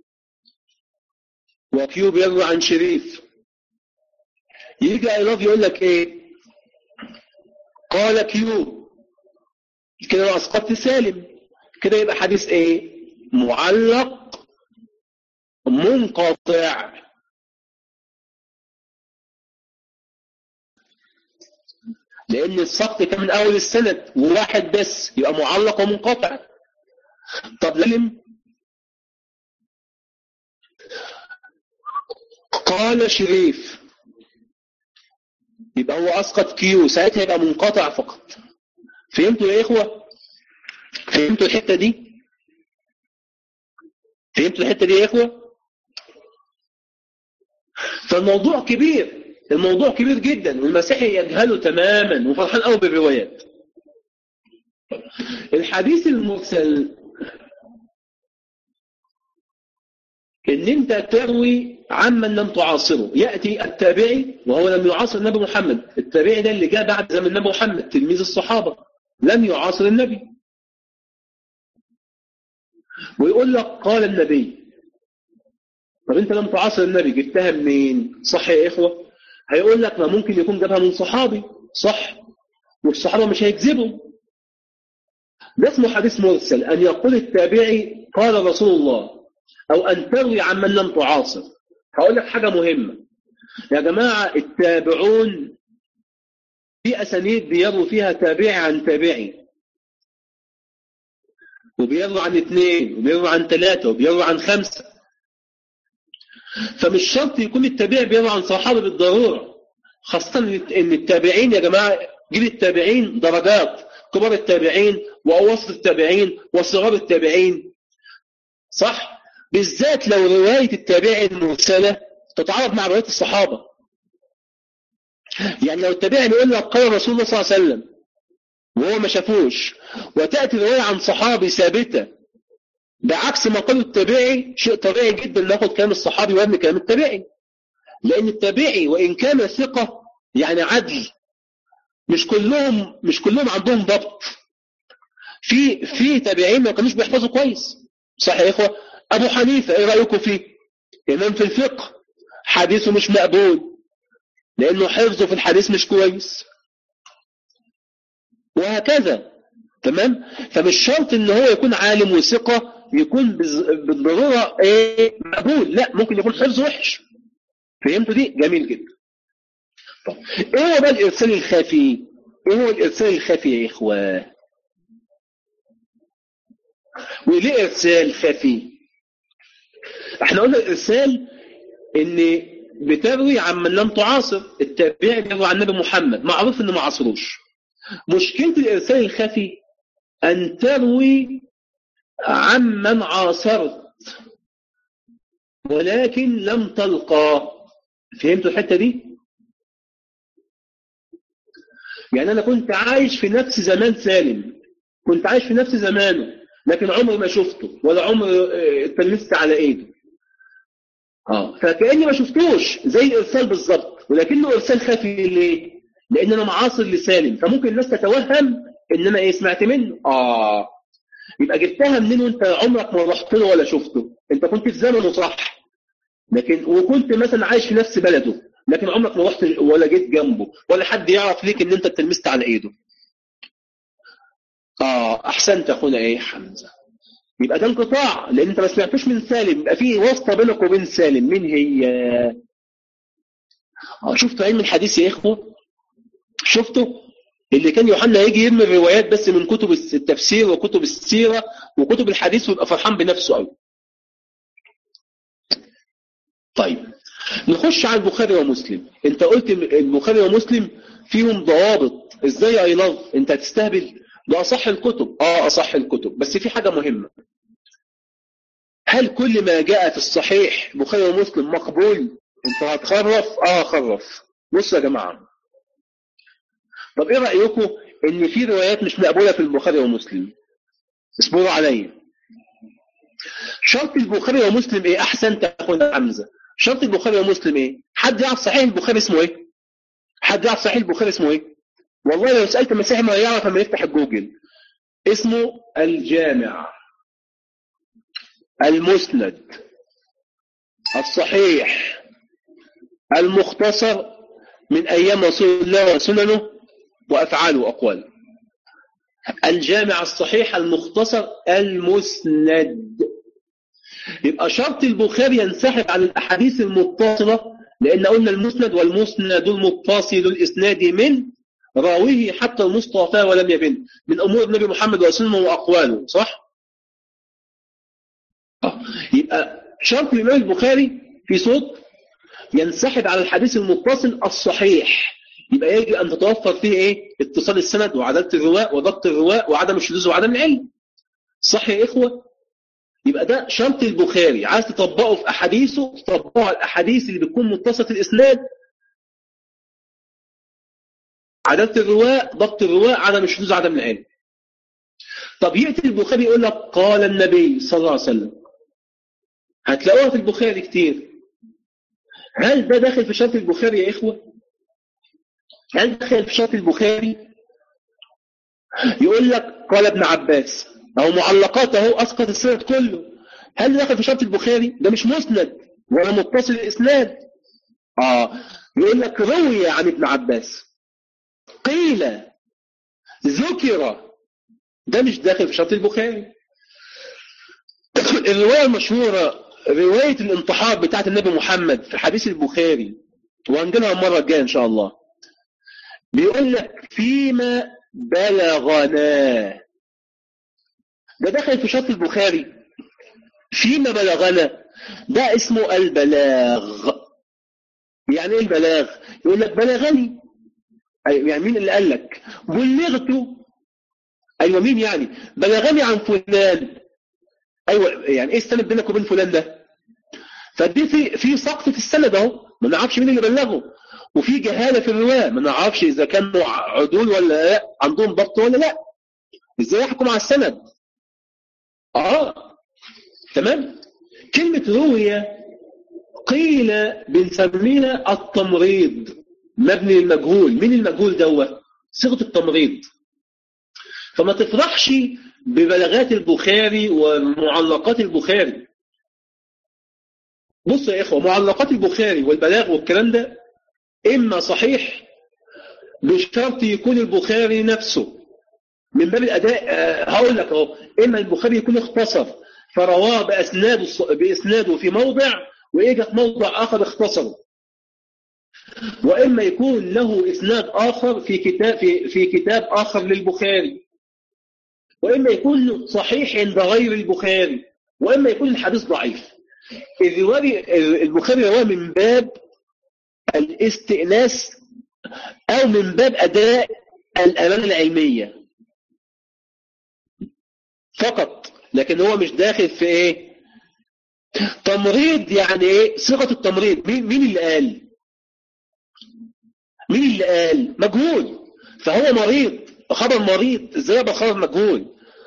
وكيو بيروي عن شريف يجي اي لاف يقول لك ايه قال كيو كده لو اسقطت سالم كده يبقى حديث ايه معلق منقطع لان السقط كان من اول السند وواحد بس يبقى معلق ومنقطع طب لم قال شريف يبقى هو اسقط كيو ساعتها يبقى منقطع فقط فهمتوا يا اخوه فهمتوا الحته دي فهمتوا الحته دي يا اخوه فالموضوع كبير الموضوع كبير جدا والمسيحي يجهله تماما وفرحان قوي بالروايات الحديث المرسل ان انت تروي عمن لم تعاصره ياتي التابعي وهو لم يعاصر النبي محمد التابعي ده اللي جاء بعد زمن النبي محمد تلميذ الصحابه لم يعاصر النبي ويقول لك قال النبي طب انت لم تعاصر النبي جبتها منين صح يا اخوه هيقول لك ما ممكن يكون جابها من صحابي صح والصحابه مش هيكذبوا ده اسمه حديث مرسل ان يقول التابعي قال رسول الله او ان تروي عن من لم تعاصر هقول لك حاجه مهمه يا جماعه التابعون في اسانيد بيروي فيها تابعي عن تابعي وبيروي عن اثنين وبيروي عن ثلاثه وبيروي عن خمسه فمش شرط يكون التابعي بيروي عن صحابه بالضروره خاصه ان التابعين يا جماعه جيل التابعين درجات كبار التابعين واوسط التابعين وصغار التابعين صح بالذات لو روايه التابعي المرسله تتعارض مع روايه الصحابه يعني لو التابعي بيقول لك قال رسول الله صلى الله عليه وسلم وهو ما شافوش وتاتي روايه عن صحابي ثابته بعكس ما قاله التابعي شيء طبيعي جدا ناخد كلام الصحابي وابن كلام التابعي لان التابعي وان كان ثقه يعني عدل مش كلهم مش كلهم عندهم ضبط في في تابعين ما كانوش بيحفظوا كويس صح يا اخوه ابو حنيفه ايه رايكم فيه امام في الفقه حديثه مش مقبول لانه حفظه في الحديث مش كويس وهكذا تمام فمش شرط ان هو يكون عالم وثقه يكون بالضروره ايه مقبول لا ممكن يكون حفظه وحش فهمتوا دي جميل جدا طب ايه هو بقى الارسال الخفي ايه هو الارسال الخفي يا اخوه وليه ارسال خفي احنا قلنا الارسال ان بتروي عن من لم تعاصر التابعي بيروي عن النبي محمد معروف انه ما عاصروش مشكله الارسال الخفي ان تروي عن من عاصرت ولكن لم تلقى فهمتوا الحته دي يعني انا كنت عايش في نفس زمان سالم كنت عايش في نفس زمانه لكن عمري ما شفته ولا عمري اتلمست على ايده اه فكاني ما شفتوش زي الارسال بالظبط ولكنه ارسال خفي ليه لان انا معاصر لسالم فممكن الناس تتوهم ان انا ايه سمعت منه اه يبقى جبتها منين وانت عمرك ما رحت له ولا شفته انت كنت في زمنه صح لكن وكنت مثلا عايش في نفس بلده لكن عمرك ما رحت ولا جيت جنبه ولا حد يعرف ليك ان انت اتلمست على ايده اه احسنت اخونا ايه حمزه يبقى ده انقطاع لان انت ما سمعتوش من سالم يبقى في واسطه بينك وبين سالم مين هي اه شفتوا علم الحديث يا اخوه شفتوا اللي كان يوحنا يجي يرمي الروايات بس من كتب التفسير وكتب السيره وكتب الحديث ويبقى فرحان بنفسه قوي طيب نخش على البخاري ومسلم انت قلت البخاري ومسلم فيهم ضوابط ازاي اي لاف انت هتستهبل ده اصح الكتب اه اصح الكتب بس في حاجه مهمه هل كل ما جاء في الصحيح بخاري ومسلم مقبول انت هتخرف اه خرف بصوا يا جماعه طب ايه رايكم ان في روايات مش مقبوله في البخاري ومسلم اصبروا عليا شرط البخاري ومسلم ايه احسن تاخد حمزه شرط البخاري ومسلم ايه حد يعرف صحيح البخاري اسمه ايه حد يعرف صحيح البخاري اسمه ايه والله لو سالت مسيحي ما يعرف لما يفتح الجوجل اسمه الجامع المسند الصحيح المختصر من ايام رسول الله وسننه وافعاله واقواله الجامع الصحيح المختصر المسند يبقى شرط البخاري ينسحب عن الاحاديث المتصله لان قلنا المسند والمسند المتصل الاسناد من راويه حتى المصطفى ولم يبن من امور النبي محمد وسنه واقواله صح يبقى شرط الامام البخاري في صوت ينسحب على الحديث المتصل الصحيح يبقى يجب ان تتوفر فيه ايه اتصال السند وعداله الرواء وضبط الرواء وعدم الشذوذ وعدم العلم صح يا اخوه يبقى ده شرط البخاري عايز تطبقه في احاديثه تطبقه على الاحاديث اللي بتكون متصله الاسناد عداله الرواء ضبط الرواء عدم الشذوذ عدم العلم طب ياتي البخاري يقول لك قال النبي صلى الله عليه وسلم هتلاقوها في البخاري كتير هل ده داخل في شرط البخاري يا إخوة هل داخل في شرط البخاري يقول لك قال ابن عباس أو معلقات اهو أسقط السند كله هل داخل في شرط البخاري ده مش مسند ولا متصل الإسناد آه يقول لك روي عن ابن عباس قيل ذكر ده مش داخل في شرط البخاري الرواية المشهورة رواية الانتحار بتاعت النبي محمد في حديث البخاري وهنجيلها المرة الجاية إن شاء الله بيقول لك فيما بلغنا ده داخل في شرط البخاري فيما بلغنا ده اسمه البلاغ يعني ايه البلاغ يقول لك بلغني أيوة يعني مين اللي قال لك بلغته ايوه مين يعني بلغني عن فلان ايوه يعني ايه السند بينك وبين فلان ده فدي في في سقط في السند اهو ما نعرفش مين اللي بلغه وفي جهاله في الرواه ما نعرفش اذا كانوا عدول ولا لا عندهم ضبط ولا لا ازاي يحكم على السند اه تمام كلمه رويه قيل بنسميها التمريض مبني للمجهول مين المجهول دوت صيغه التمريض فما تفرحش ببلاغات البخاري ومعلقات البخاري بص يا إخوة معلقات البخاري والبلاغ والكلام ده إما صحيح بشرط يكون البخاري نفسه من باب الأداء هقول لك أهو إما البخاري يكون اختصر فرواه بأسناده بإسناده في موضع وإجا في موضع آخر اختصره وإما يكون له إسناد آخر في كتاب في, في كتاب آخر للبخاري وإما يكون صحيح عند غير البخاري وإما يكون الحديث ضعيف البخاري رواه من باب الاستئناس أو من باب أداء الأمانة العلمية فقط لكن هو مش داخل في إيه تمريض يعني إيه صيغة التمريض مين, مين اللي قال مين اللي قال مجهول فهو مريض خبر مريض ازاي يبقى خبر مجهول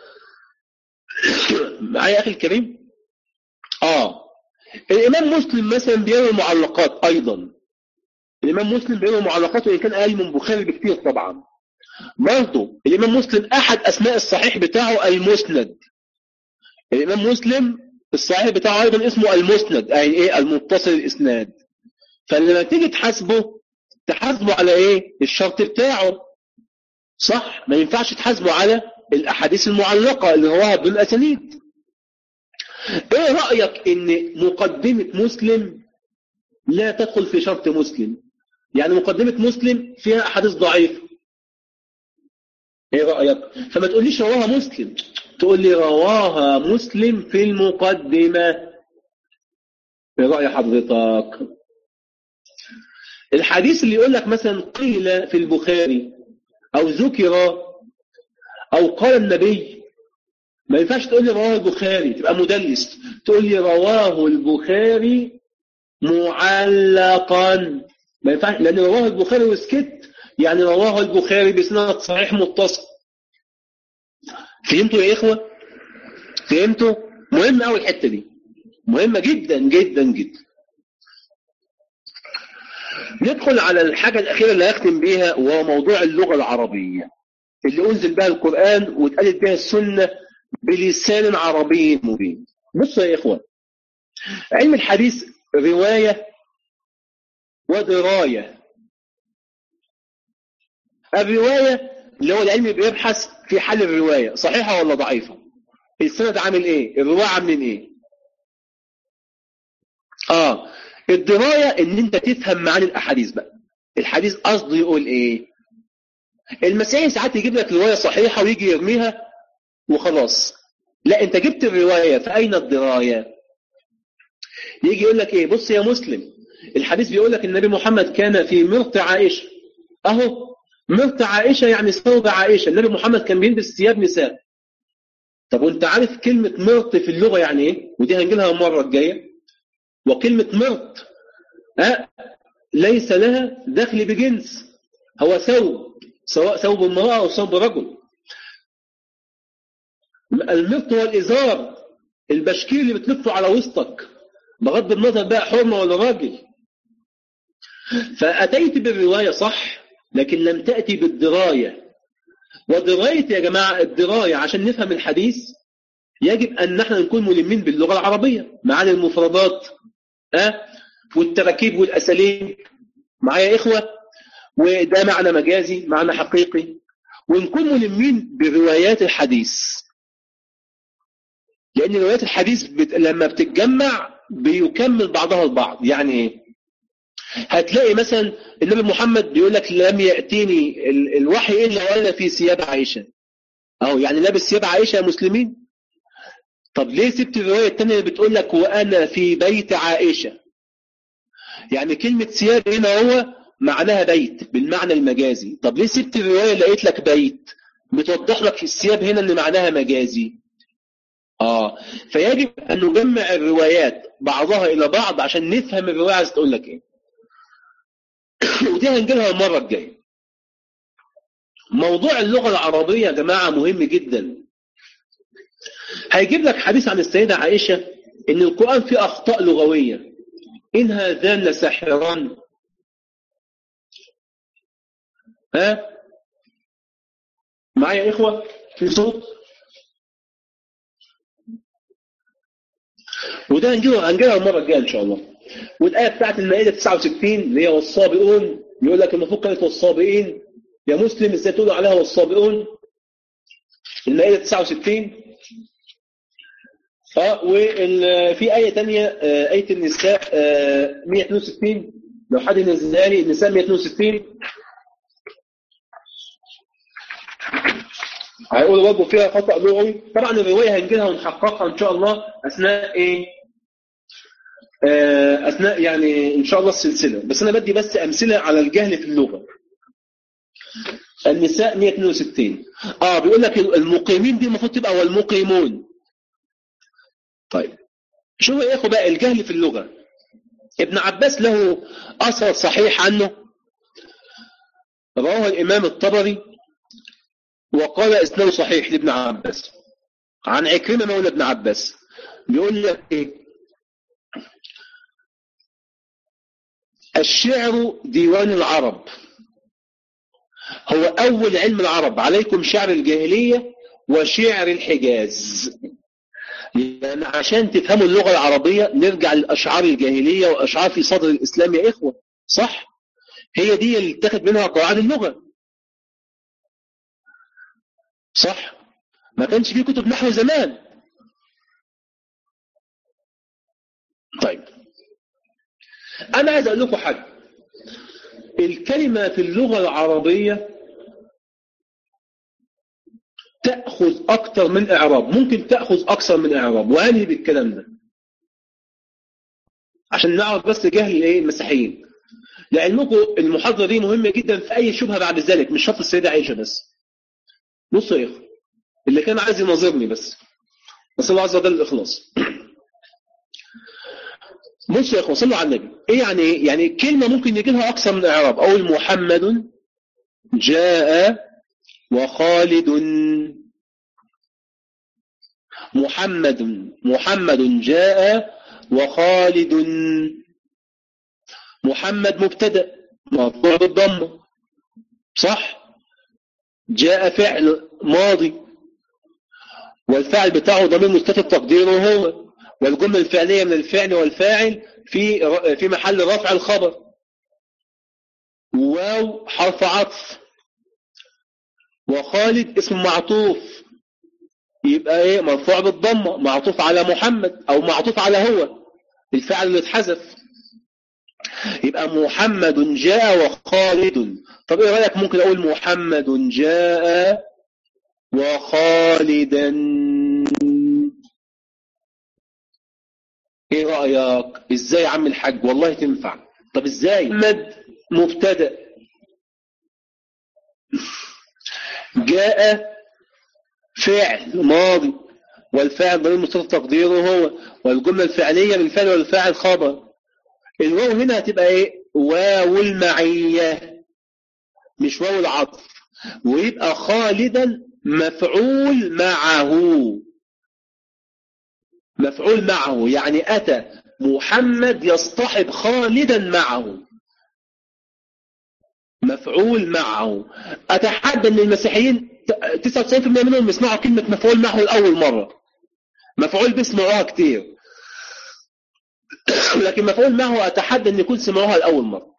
معايا اخي الكريم اه الامام مسلم مثلا بيروي معلقات ايضا الامام مسلم بيروي معلقات وان كان اقل من بخاري بكثير طبعا برضه الامام مسلم احد اسماء الصحيح بتاعه المسند الامام مسلم الصحيح بتاعه ايضا اسمه المسند يعني ايه المتصل الاسناد فلما تيجي تحاسبه تحاسبه على ايه الشرط بتاعه صح ما ينفعش تحاسبه على الاحاديث المعلقه اللي رواها بدون اسانيد ايه رأيك ان مقدمة مسلم لا تدخل في شرط مسلم يعني مقدمة مسلم فيها احاديث ضعيفة ايه رأيك فما تقوليش رواها مسلم تقول لي رواها مسلم في المقدمة ايه رأي حضرتك الحديث اللي يقول لك مثلا قيل في البخاري او ذكر او قال النبي ما ينفعش تقول لي رواه البخاري تبقى مدلس تقول لي رواه البخاري معلقا ما ينفعش لان رواه البخاري وسكت يعني رواه البخاري بسند صحيح متصل فهمتوا يا اخوه فهمتوا مهم قوي الحته دي مهمه جدا جدا جدا ندخل على الحاجه الاخيره اللي هختم بيها وهو موضوع اللغه العربيه اللي انزل بها القران واتقالت بها السنه بلسان عربي مبين بصوا يا إخوان علم الحديث رواية ودراية الرواية اللي هو العلم بيبحث في حال الرواية صحيحة ولا ضعيفة السند عامل ايه الرواية عاملين ايه اه الدراية ان انت تفهم معاني الاحاديث بقى الحديث قصده يقول ايه المسيحي ساعات يجيب لك رواية صحيحة ويجي يرميها وخلاص لا انت جبت الرواية فأين الدراية يجي يقول لك ايه بص يا مسلم الحديث بيقول لك النبي محمد كان في مرط عائشة اهو مرط عائشة يعني ثوب عائشة النبي محمد كان بيلبس ثياب نساء طب وانت عارف كلمة مرط في اللغة يعني ايه ودي هنجيلها المرة الجاية وكلمة مرط أه ليس لها دخل بجنس هو ثوب سواء ثوب امرأة أو ثوب رجل المرط هو الإزار البشكير اللي بتلفه على وسطك بغض النظر بقى حرمة ولا راجل فأتيت بالرواية صح لكن لم تأتي بالدراية ودراية يا جماعة الدراية عشان نفهم الحديث يجب أن نحن نكون ملمين باللغة العربية معاني المفردات أه؟ والتراكيب والأساليب معايا إخوة وده معنى مجازي معنى حقيقي ونكون ملمين بروايات الحديث لأن روايات الحديث بت... لما بتتجمع بيكمل بعضها البعض يعني ايه هتلاقي مثلا النبي محمد بيقول لك لم يأتيني ال... الوحي إلا وأنا في ثياب عائشة أو يعني لابس ثياب عائشة يا مسلمين طب ليه سبت الرواية الثانية اللي بتقول لك وأنا في بيت عائشة يعني كلمة ثياب هنا هو معناها بيت بالمعنى المجازي طب ليه سبت الرواية اللي قالت لك بيت بتوضح لك في الثياب هنا ان معناها مجازي اه فيجب ان نجمع الروايات بعضها الى بعض عشان نفهم الرواية عايز تقول لك ايه ودي هنجيلها المرة الجاية موضوع اللغة العربية يا جماعة مهم جدا هيجيب لك حديث عن السيدة عائشة ان القرآن فيه اخطاء لغوية ان هذان لساحران ها معايا يا إخوة في صوت وده هنجيبه هنجيبها المرة الجاية إن شاء الله والآية بتاعت المائدة 69 اللي هي والصابئون يقول لك المفروض كانت والصابئين يا مسلم ازاي تقول عليها والصابئون المائدة 69 اه وفي آية تانية آه آية النساء آه 162 لو حد نزلها لي النساء 162 هيقولوا برضه فيها خطأ لغوي طبعا الرواية هنجيلها ونحققها إن شاء الله أثناء إيه آه أثناء يعني إن شاء الله السلسلة بس أنا بدي بس أمثلة على الجهل في اللغة النساء 162 آه بيقول لك المقيمين دي المفروض تبقى والمقيمون طيب شو يا إخوة بقى الجهل في اللغة ابن عباس له أثر صحيح عنه رواه الإمام الطبري وقال اسناد صحيح لابن عباس عن عكرمة مولى ابن عباس بيقول لك ايه الشعر ديوان العرب هو أول علم العرب عليكم شعر الجاهلية وشعر الحجاز يعني عشان تفهموا اللغة العربية نرجع للأشعار الجاهلية وأشعار في صدر الإسلام يا إخوة صح هي دي اللي اتخذ منها قواعد اللغة صح ما كانش فيه كتب نحو زمان انا عايز اقول لكم حاجه الكلمه في اللغه العربيه تاخذ اكثر من اعراب ممكن تاخذ اكثر من اعراب وانهي بالكلام ده عشان نعرف بس جهل ايه المسيحيين لعلمكم المحاضره دي مهمه جدا في اي شبهه بعد ذلك مش شرط السيده عائشه بس بصوا يا اخوه اللي كان عايز يناظرني بس بس الله عز وجل الاخلاص بصوا يا اخوه صلوا على النبي ايه يعني ايه يعني كلمه ممكن يجي لها اكثر من اعراب اقول محمد جاء وخالد محمد محمد جاء وخالد محمد مبتدا مرفوع بالضمه صح جاء فعل ماضي والفاعل بتاعه ضمير مستتر تقديره هو والجمله الفعليه من الفعل والفاعل في في محل رفع الخبر واو حرف عطف وخالد اسم معطوف يبقى ايه مرفوع بالضمه معطوف على محمد او معطوف على هو الفعل اللي اتحذف يبقى محمد جاء وخالد طب ايه رايك ممكن اقول محمد جاء وخالدا ايه رايك ازاي يا عم الحاج والله تنفع طب ازاي محمد مبتدا جاء فعل ماضي والفاعل ضمير مستتر تقديره هو والجمله الفعليه من الفعل والفاعل خبر الواو هنا هتبقى ايه واو المعيه مش واو العطف ويبقى خالدا مفعول معه مفعول معه يعني اتى محمد يصطحب خالدا معه مفعول معه اتحدى ان المسيحيين 99% منهم يسمعوا كلمه مفعول معه لاول مره مفعول بيسمعوها كتير لكن مفعول معه اتحدى ان يكون سمعوها لاول مره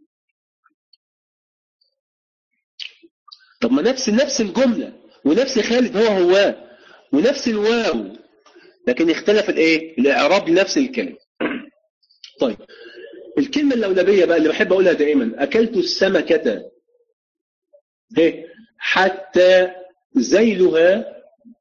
طب ما نفس نفس الجمله ونفس خالد هو هو ونفس الواو لكن اختلف الايه الاعراب لنفس الكلمه طيب الكلمه اللولبيه بقى اللي بحب اقولها دائما اكلت السمكه ايه حتى زيلها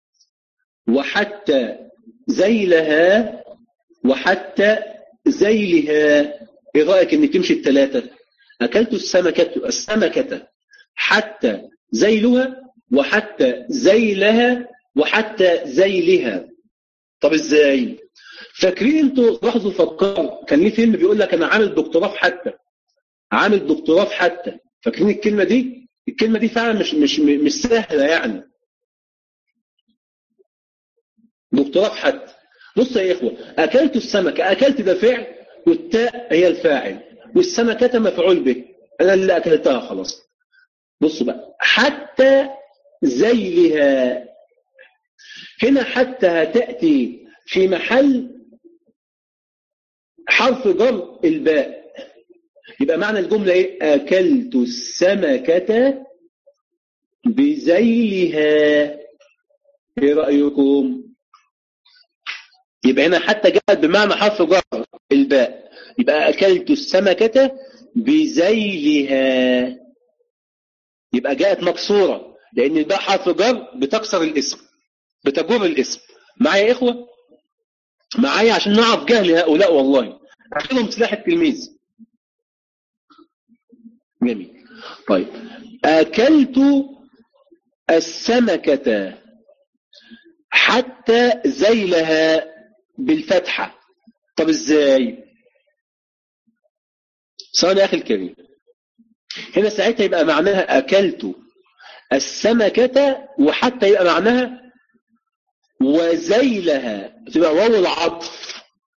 وحتى زيلها وحتى زيلها ايه رايك ان تمشي الثلاثه اكلت السمكه السمكه حتى زيلها وحتى زيلها وحتى زيلها طب ازاي فاكرين انتوا لاحظوا فكروا كان ليه فيلم بيقول لك انا عامل دكتوراه في حتى عامل دكتوراه في حتى فاكرين الكلمه دي الكلمه دي فعلا مش مش مش سهله يعني دكتوراه في حتى بص يا اخوه اكلت السمكه اكلت ده فعل والتاء هي الفاعل والسمكه مفعول به انا اللي اكلتها خلاص بصوا بقى حتى زيلها هنا حتى هتأتي في محل حرف جر الباء يبقى معنى الجملة ايه أكلت السمكة بزيلها ايه رأيكم يبقى هنا حتى جاءت بمعنى حرف جر الباء يبقى أكلت السمكة بزيلها يبقى جاءت مكسورة لأن الباء حرف جر بتكسر الاسم بتجر الاسم معايا يا إخوة معايا عشان نعرف جهل هؤلاء والله أخذهم سلاح التلميذ جميل طيب أكلت السمكة حتى زيلها بالفتحة طب ازاي صار يا أخي الكريم هنا ساعتها يبقى معناها أكلت السمكة وحتى يبقى معناها وزيلها تبقى واو العطف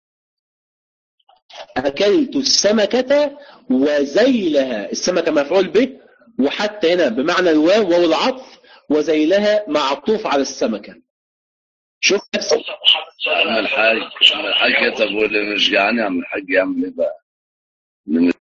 أكلت السمكة وزيلها السمكة مفعول به وحتى هنا بمعنى الواو واو العطف وزيلها معطوف على السمكة شوف نفس عم الحاج عم الحاج طب واللي مش جعان عم الحاج يعمل ايه بقى؟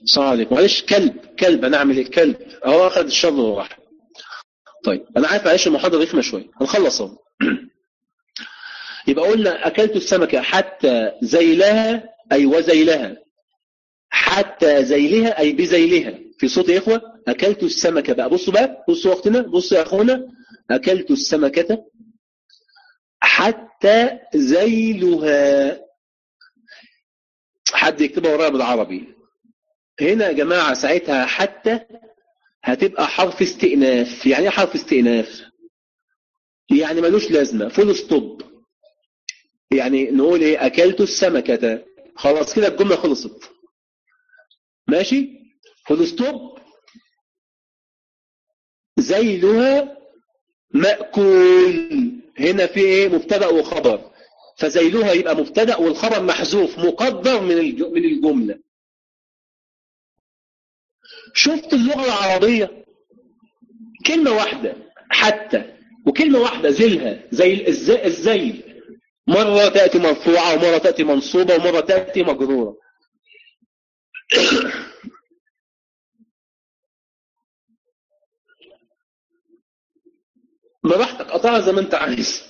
السلام عليكم معلش كلب كلب انا اعمل ايه كلب اهو اخذ الشر وراح طيب انا عارف معلش المحاضره رخمه شويه هنخلص اهو يبقى قلنا اكلت السمكه حتى زيلها اي وزيلها حتى زيلها اي بزيلها في صوت يا اخوه اكلت السمكه بقى بصوا بقى بصوا وقتنا بصوا يا اخونا اكلت السمكه حتى زيلها حد يكتبها ورايا بالعربي هنا يا جماعة ساعتها حتى هتبقى حرف استئناف يعني ايه حرف استئناف يعني ملوش لازمة فول ستوب يعني نقول ايه اكلت السمكة خلاص كده الجملة خلصت ماشي فول ستوب زيلها مأكول هنا في ايه مبتدا وخبر فزيلها يبقى مبتدا والخبر محذوف مقدر من من الجمله شفت اللغه العربيه كلمه واحده حتى وكلمه واحده زلها زي الزيل مره تاتي مرفوعه ومره تاتي منصوبه ومره تاتي مجروره براحتك قطعها زي ما انت عايز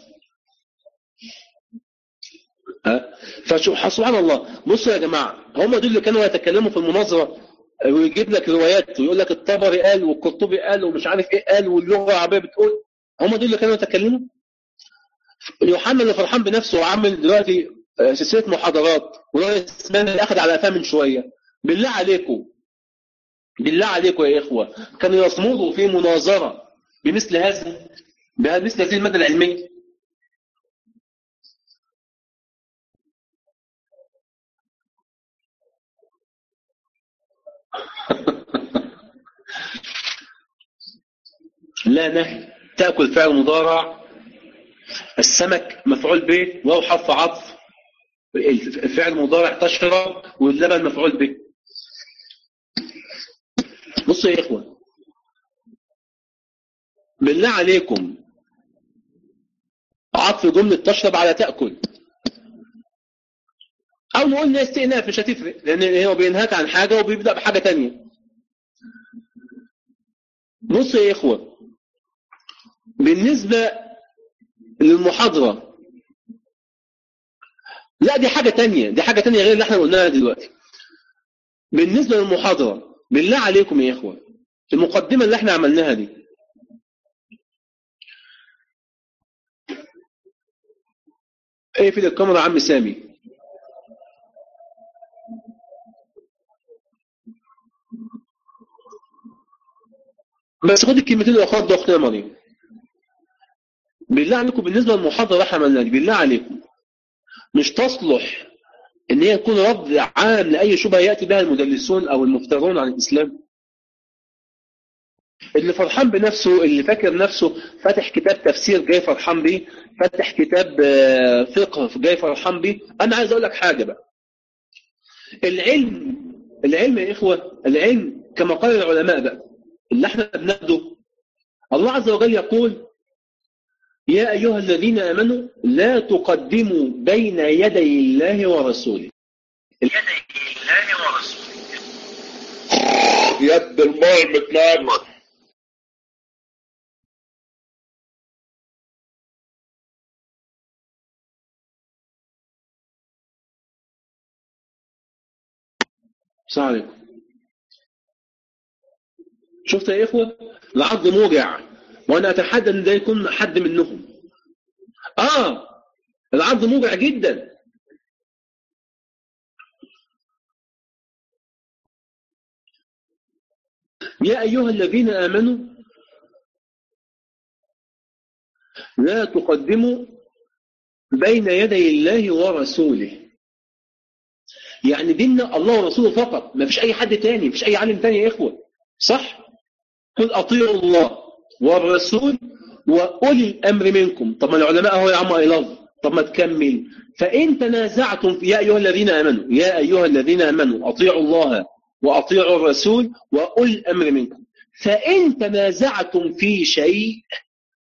فسبحان الله بصوا يا جماعة هم دول اللي كانوا يتكلموا في المناظرة ويجيب لك روايات ويقول لك الطبري قال والقرطبي قال ومش عارف ايه قال واللغة العربية بتقول هم دول اللي كانوا يتكلموا يوحنا اللي فرحان بنفسه وعامل دلوقتي سلسلة محاضرات ورئيس اللي اخذ على قفاه من شوية بالله عليكم بالله عليكم يا إخوة كانوا يصمدوا في مناظرة بمثل هذا بمثل هذه المادة العلمية لا نهي تأكل فعل مضارع السمك مفعول به واو حرف عطف الفعل مضارع تشرب واللبن مفعول به بصوا يا إخوة بالله عليكم عطف جملة تشرب على تأكل أو نقول إنها استئناف مش هتفرق لأن هو بينهاك عن حاجة وبيبدأ بحاجة تانية بصوا يا إخوة بالنسبة للمحاضرة لا دي حاجة تانية دي حاجة تانية غير اللي احنا قلناها دلوقتي بالنسبة للمحاضرة بالله عليكم يا إخوة المقدمة اللي احنا عملناها دي ايه في الكاميرا عم سامي بس خد الكلمتين الاخرى ده اختي مريم بالله عليكم بالنسبه للمحاضره اللي احنا عملناها بالله عليكم مش تصلح ان هي تكون رد عام لاي شبهه ياتي بها المدلسون او المفترون عن الاسلام اللي فرحان بنفسه اللي فاكر نفسه فاتح كتاب تفسير جاي فرحان بيه فاتح كتاب فقه جاي فرحان بيه انا عايز اقول لك حاجه بقى العلم العلم يا اخوه العلم كما قال العلماء بقى اللي احنا بناخده الله عز وجل يقول يا ايها الذين امنوا لا تقدموا بين يدي الله ورسوله يدي الله ورسوله يد الماء متنامر السلام عليكم شفت يا إخوة العرض موجع وأنا أتحدى أن ده يكون حد منهم آه العرض موجع جدا يا أيها الذين آمنوا لا تقدموا بين يدي الله ورسوله يعني ديننا الله ورسوله فقط ما فيش أي حد تاني ما فيش أي عالم تاني يا إخوة صح قل أطيعوا الله والرسول وأولي الأمر منكم طب ما العلماء هو يا عم أيلف طب ما تكمل فإن تنازعتم في يا أيها الذين آمنوا يا أيها الذين آمنوا أطيعوا الله وأطيعوا الرسول وأولي الأمر منكم فإن تنازعتم في شيء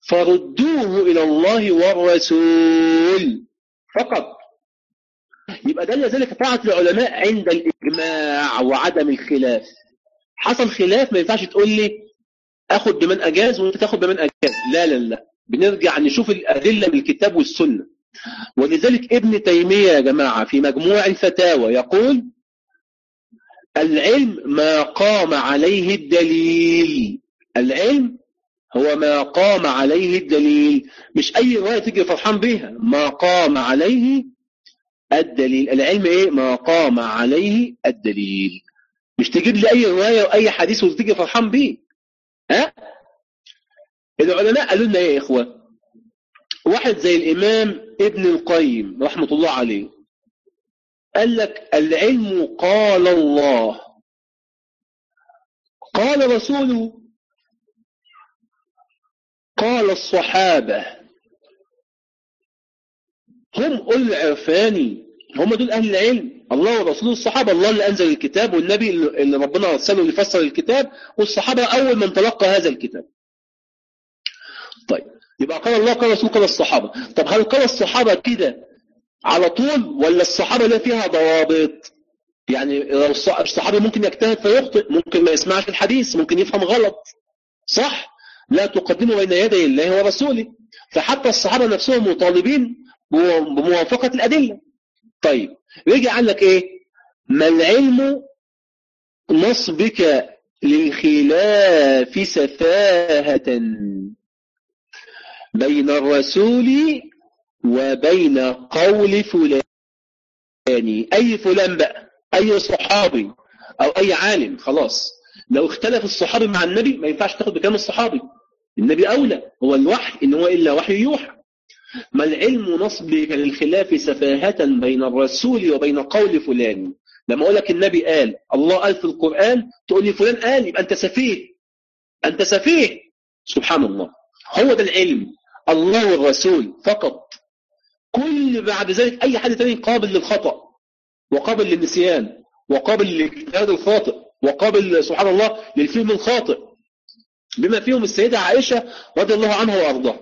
فردوه إلى الله والرسول فقط يبقى دل ذلك طاعة العلماء عند الإجماع وعدم الخلاف حصل خلاف ما ينفعش تقول لي اخد بمن اجاز وانت تاخد بمن اجاز لا لا لا بنرجع نشوف الادله من الكتاب والسنه ولذلك ابن تيميه يا جماعه في مجموع الفتاوى يقول العلم ما قام عليه الدليل العلم هو ما قام عليه الدليل مش اي روايه تيجي فرحان بيها ما قام عليه الدليل العلم ايه ما قام عليه الدليل مش تجيب لي اي روايه واي حديث وتيجي فرحان بيه ها العلماء قالوا لنا ايه يا اخوه واحد زي الامام ابن القيم رحمه الله عليه قال لك العلم قال الله قال رسوله قال الصحابه هم أولي العرفان هم دول أهل العلم الله ورسوله الصحابة الله اللي أنزل الكتاب والنبي اللي ربنا أرسله ليفسر الكتاب والصحابة أول من تلقى هذا الكتاب طيب يبقى قال الله قال الرسول قال الصحابة طب هل قال الصحابة كده على طول ولا الصحابة لا فيها ضوابط يعني لو الصحابي ممكن يجتهد فيخطئ ممكن ما يسمعش الحديث ممكن يفهم غلط صح لا تقدموا بين يدي الله ورسوله فحتى الصحابة نفسهم مطالبين بموافقة الأدلة طيب رجع قال لك ايه ما العلم نصبك للخلاف سفاهة بين الرسول وبين قول فلان أي فلان بقى أي صحابي أو أي عالم خلاص لو اختلف الصحابي مع النبي ما ينفعش تاخد بكلام الصحابي النبي أولى هو الوحي إن هو إلا وحي يوحى ما العلم نصبك للخلاف سفاهة بين الرسول وبين قول فلان لما أقول لك النبي قال الله قال في القرآن تقول لي فلان قال يبقى أنت سفيه أنت سفيه سبحان الله هو ده العلم الله والرسول فقط كل بعد ذلك أي حد تاني قابل للخطأ وقابل للنسيان وقابل للاجتهاد الخاطئ وقابل سبحان الله للفهم الخاطئ بما فيهم السيدة عائشة رضي الله عنها وأرضاها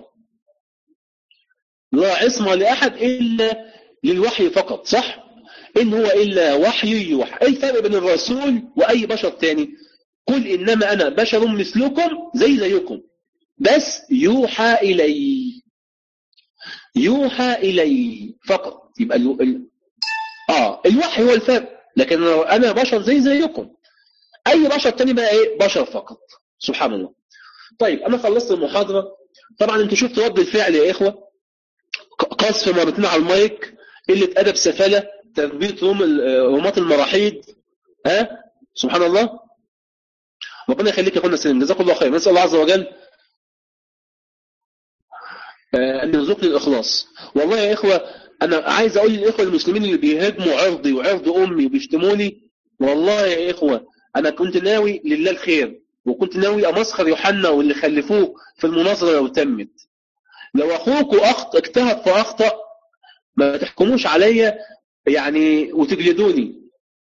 لا عصمة لأحد إلا للوحي فقط صح إن هو إلا وحي يوحى إيه الفرق بين الرسول وأي بشر تاني قل إنما أنا بشر مثلكم زي زيكم بس يوحى إلي يوحى إلي فقط يبقى ال... ال... آه الوحي هو الفرق لكن أنا بشر زي زيكم أي بشر تاني بقى إيه بشر فقط سبحان الله طيب أنا خلصت المحاضرة طبعا أنتوا شفتوا رد الفعل يا إخوة قصف مرتين على المايك قلة أدب سفالة تثبيت روم رومات المراحيض ها سبحان الله ربنا يخليك يا اخونا سليم جزاكم الله خير نسال الله عز وجل ان يرزقني الاخلاص والله يا اخوه انا عايز اقول للاخوه المسلمين اللي بيهاجموا عرضي وعرض امي وبيشتموني والله يا اخوه انا كنت ناوي لله الخير وكنت ناوي امسخر يوحنا واللي خلفوه في المناظره لو تمت لو اخوك اخطا اجتهد فاخطا ما تحكموش عليا يعني وتجلدوني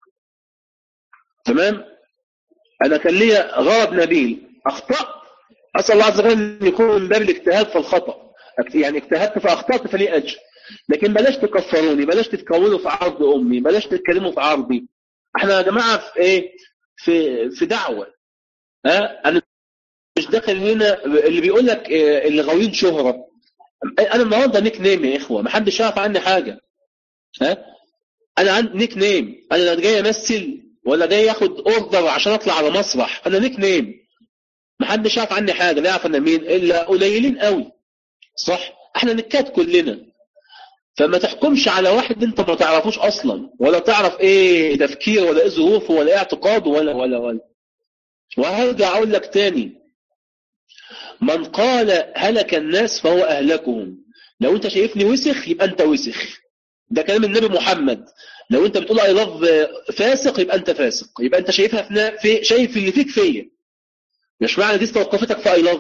تمام انا كان ليا غرض نبيل اخطات اسال الله عز وجل ان يكون من باب الاجتهاد في الخطا يعني اجتهدت فاخطات فلي اجر لكن بلاش تكفروني بلاش تتكونوا في عرض امي بلاش تتكلموا في عرضي احنا يا جماعه في ايه في في دعوه ها انا مش داخل هنا اللي بيقول لك إيه اللي غاويين شهره انا النهارده نيك نيم يا اخوه ما حدش يعرف عني حاجه ها انا عندي نيك نيم انا لا جاي امثل ولا جاي اخد اوردر عشان اطلع على مسرح انا نيك نيم ما حدش يعرف عني حاجه لا يعرف انا مين الا قليلين قوي صح احنا نكات كلنا فما تحكمش على واحد انت ما تعرفوش اصلا ولا تعرف ايه تفكيره ولا ايه ظروفه ولا ايه اعتقاده ولا ولا ولا وهرجع اقول لك تاني من قال هلك الناس فهو اهلكهم لو انت شايفني وسخ يبقى انت وسخ ده كلام النبي محمد لو انت بتقول اي لاف فاسق يبقى انت فاسق يبقى انت شايفها في شايف اللي فيك فيا مش معنى دي استوقفتك في اي لاف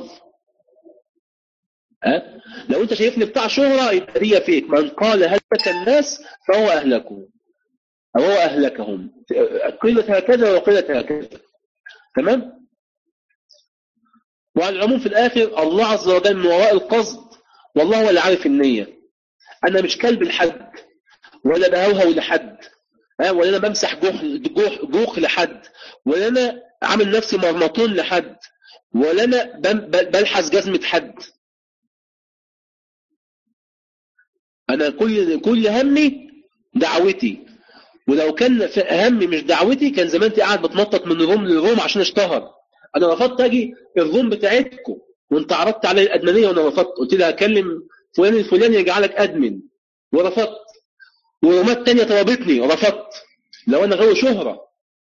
ها لو انت شايفني بتاع شهرة يبقى هي فيك من قال هلك الناس فهو اهلكهم او هو اهلكهم قيلة هكذا وقيلة هكذا تمام وعلى العموم في الاخر الله عز وجل من وراء القصد والله هو اللي عارف النية انا مش كلب الحج ولا بهوهو لحد ها ولا انا بمسح جوح جوح جوخ لحد ولا انا عامل نفسي مرمطون لحد ولا انا بم- ب- بلحس جزمه حد انا كل كل همي دعوتي ولو كان في همي مش دعوتي كان زمانتي قاعد بتنطط من روم لروم عشان اشتهر انا رفضت اجي الروم بتاعتكم وانت عرضت علي الادمنيه وانا رفضت قلت لي هكلم فلان الفلاني يجعلك ادمن ورفضت ورومات تانية طلبتني ورفضت لو انا غاوي شهرة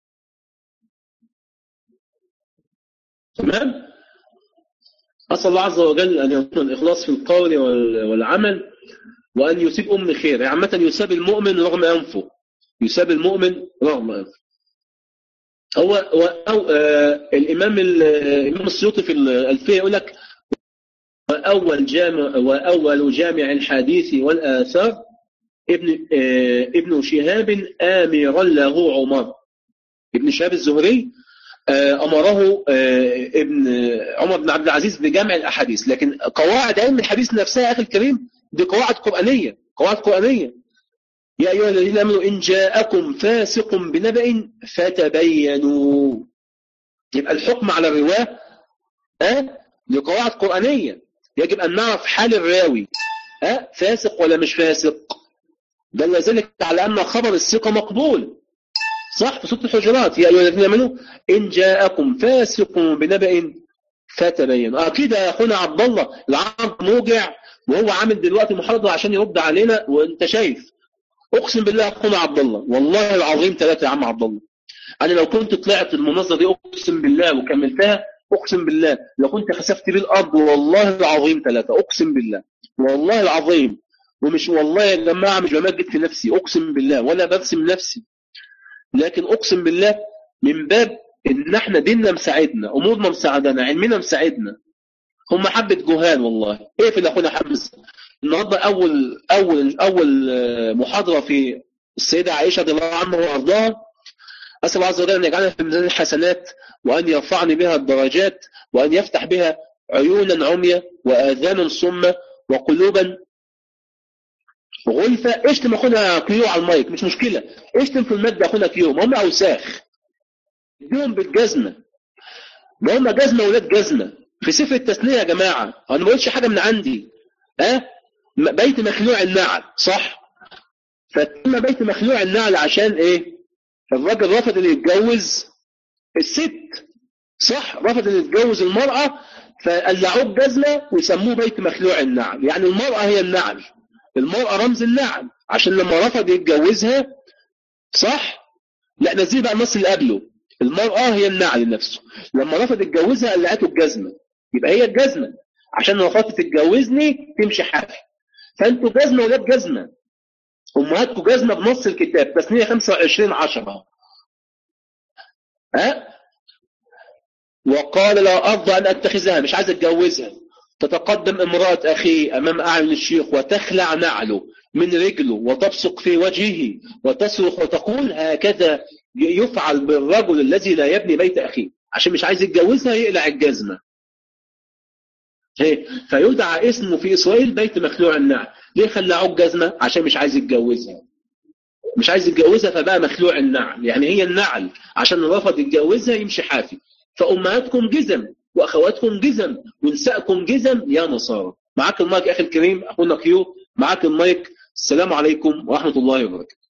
تمام أسأل الله عز وجل أن يكون الإخلاص في القول وال- والعمل وأن يسيب أم خير يعني عامة يساب المؤمن رغم أنفه يساب المؤمن رغم أنفه هو هو أو آه الإمام ال- الإمام السيوطي في الألفية يقول لك وأول جامع وأول جامع الحديث والآثار ابن آه ابن شهاب آمرا له عمر ابن شهاب الزهري آه أمره آه ابن عمر بن عبد العزيز بجمع الأحاديث لكن قواعد علم الحديث نفسها يا أخي الكريم دي قواعد قرآنية قواعد قرآنية يا أيها الذين آمنوا إن جاءكم فاسق بنبأ فتبينوا يبقى الحكم على الرواه أه؟ لقواعد قرآنية يجب أن نعرف حال الراوي أه؟ فاسق ولا مش فاسق دل ذلك على أن خبر الثقة مقبول صح في سورة الحجرات يا أيها الذين آمنوا إن جاءكم فاسق بنبأ فتبينوا أكيد يا أخونا عبد الله العرض موجع وهو عامل دلوقتي محاضرة عشان يرد علينا وأنت شايف أقسم بالله يا أخونا عبد الله والله العظيم ثلاثة يا عم عبد الله أنا لو كنت طلعت المناظرة دي أقسم بالله وكملتها أقسم بالله لو كنت خسفت بيه الأرض والله العظيم ثلاثة أقسم بالله والله العظيم ومش والله يا جماعة مش بمجد في نفسي أقسم بالله ولا برسم نفسي لكن أقسم بالله من باب إن إحنا ديننا مساعدنا أمورنا مساعدنا علمنا مساعدنا هم حبة جهال والله إيه في أخونا حمزة النهارده أول أول أول آه، محاضرة في السيدة عائشة رضي الله عنها وأرضاها أسأل الله عز وجل أن يجعلها في ميزان الحسنات وأن يرفعني بها الدرجات وأن يفتح بها عيونا عمية وآذانا صمة وقلوبا غلفة اشتم أخونا كيو على المايك مش مشكلة اشتم في المادة أخونا كيو ما هم أوساخ اديهم بالجزمة ما هم جزمة ولاد جزمة في سفر التثنية يا جماعة أنا ما بقولش حاجة من عندي ها م- بيت مخلوع النعل صح فتم بيت مخلوع النعل عشان ايه الراجل رفض اللي يتجوز الست صح رفض اللي يتجوز المرأة فقلعوه بجزمة وسموه بيت مخلوع النعل يعني المرأة هي النعل المرأة رمز النعل عشان لما رفض يتجوزها صح لا نزيل بقى النص اللي قبله المرأة هي النعل نفسه لما رفض يتجوزها قلعته الجزمة يبقى هي الجزمة عشان لو رفضت تتجوزني تمشي حافي فانتوا جزمة ولاد جزمة امهاتكم جزمة بنص الكتاب تثنية 25 10 ها وقال لا أرضى أن أتخذها مش عايز أتجوزها تتقدم امرأة أخي أمام أعين الشيخ وتخلع نعله من رجله وتبصق في وجهه وتصرخ وتقول هكذا يفعل بالرجل الذي لا يبني بيت أخيه عشان مش عايز يتجوزها يقلع الجزمة إيه؟ فيدعى اسمه في إسرائيل بيت مخلوع النعل ليه خلعوه الجزمة عشان مش عايز يتجوزها مش عايز يتجوزها فبقى مخلوع النعل يعني هي النعل عشان رفض يتجوزها يمشي حافي فأمهاتكم جزم وأخواتكم جزم ونسائكم جزم يا نصارى معاك المايك أخي الكريم أخونا كيو معاك المايك السلام عليكم ورحمة الله وبركاته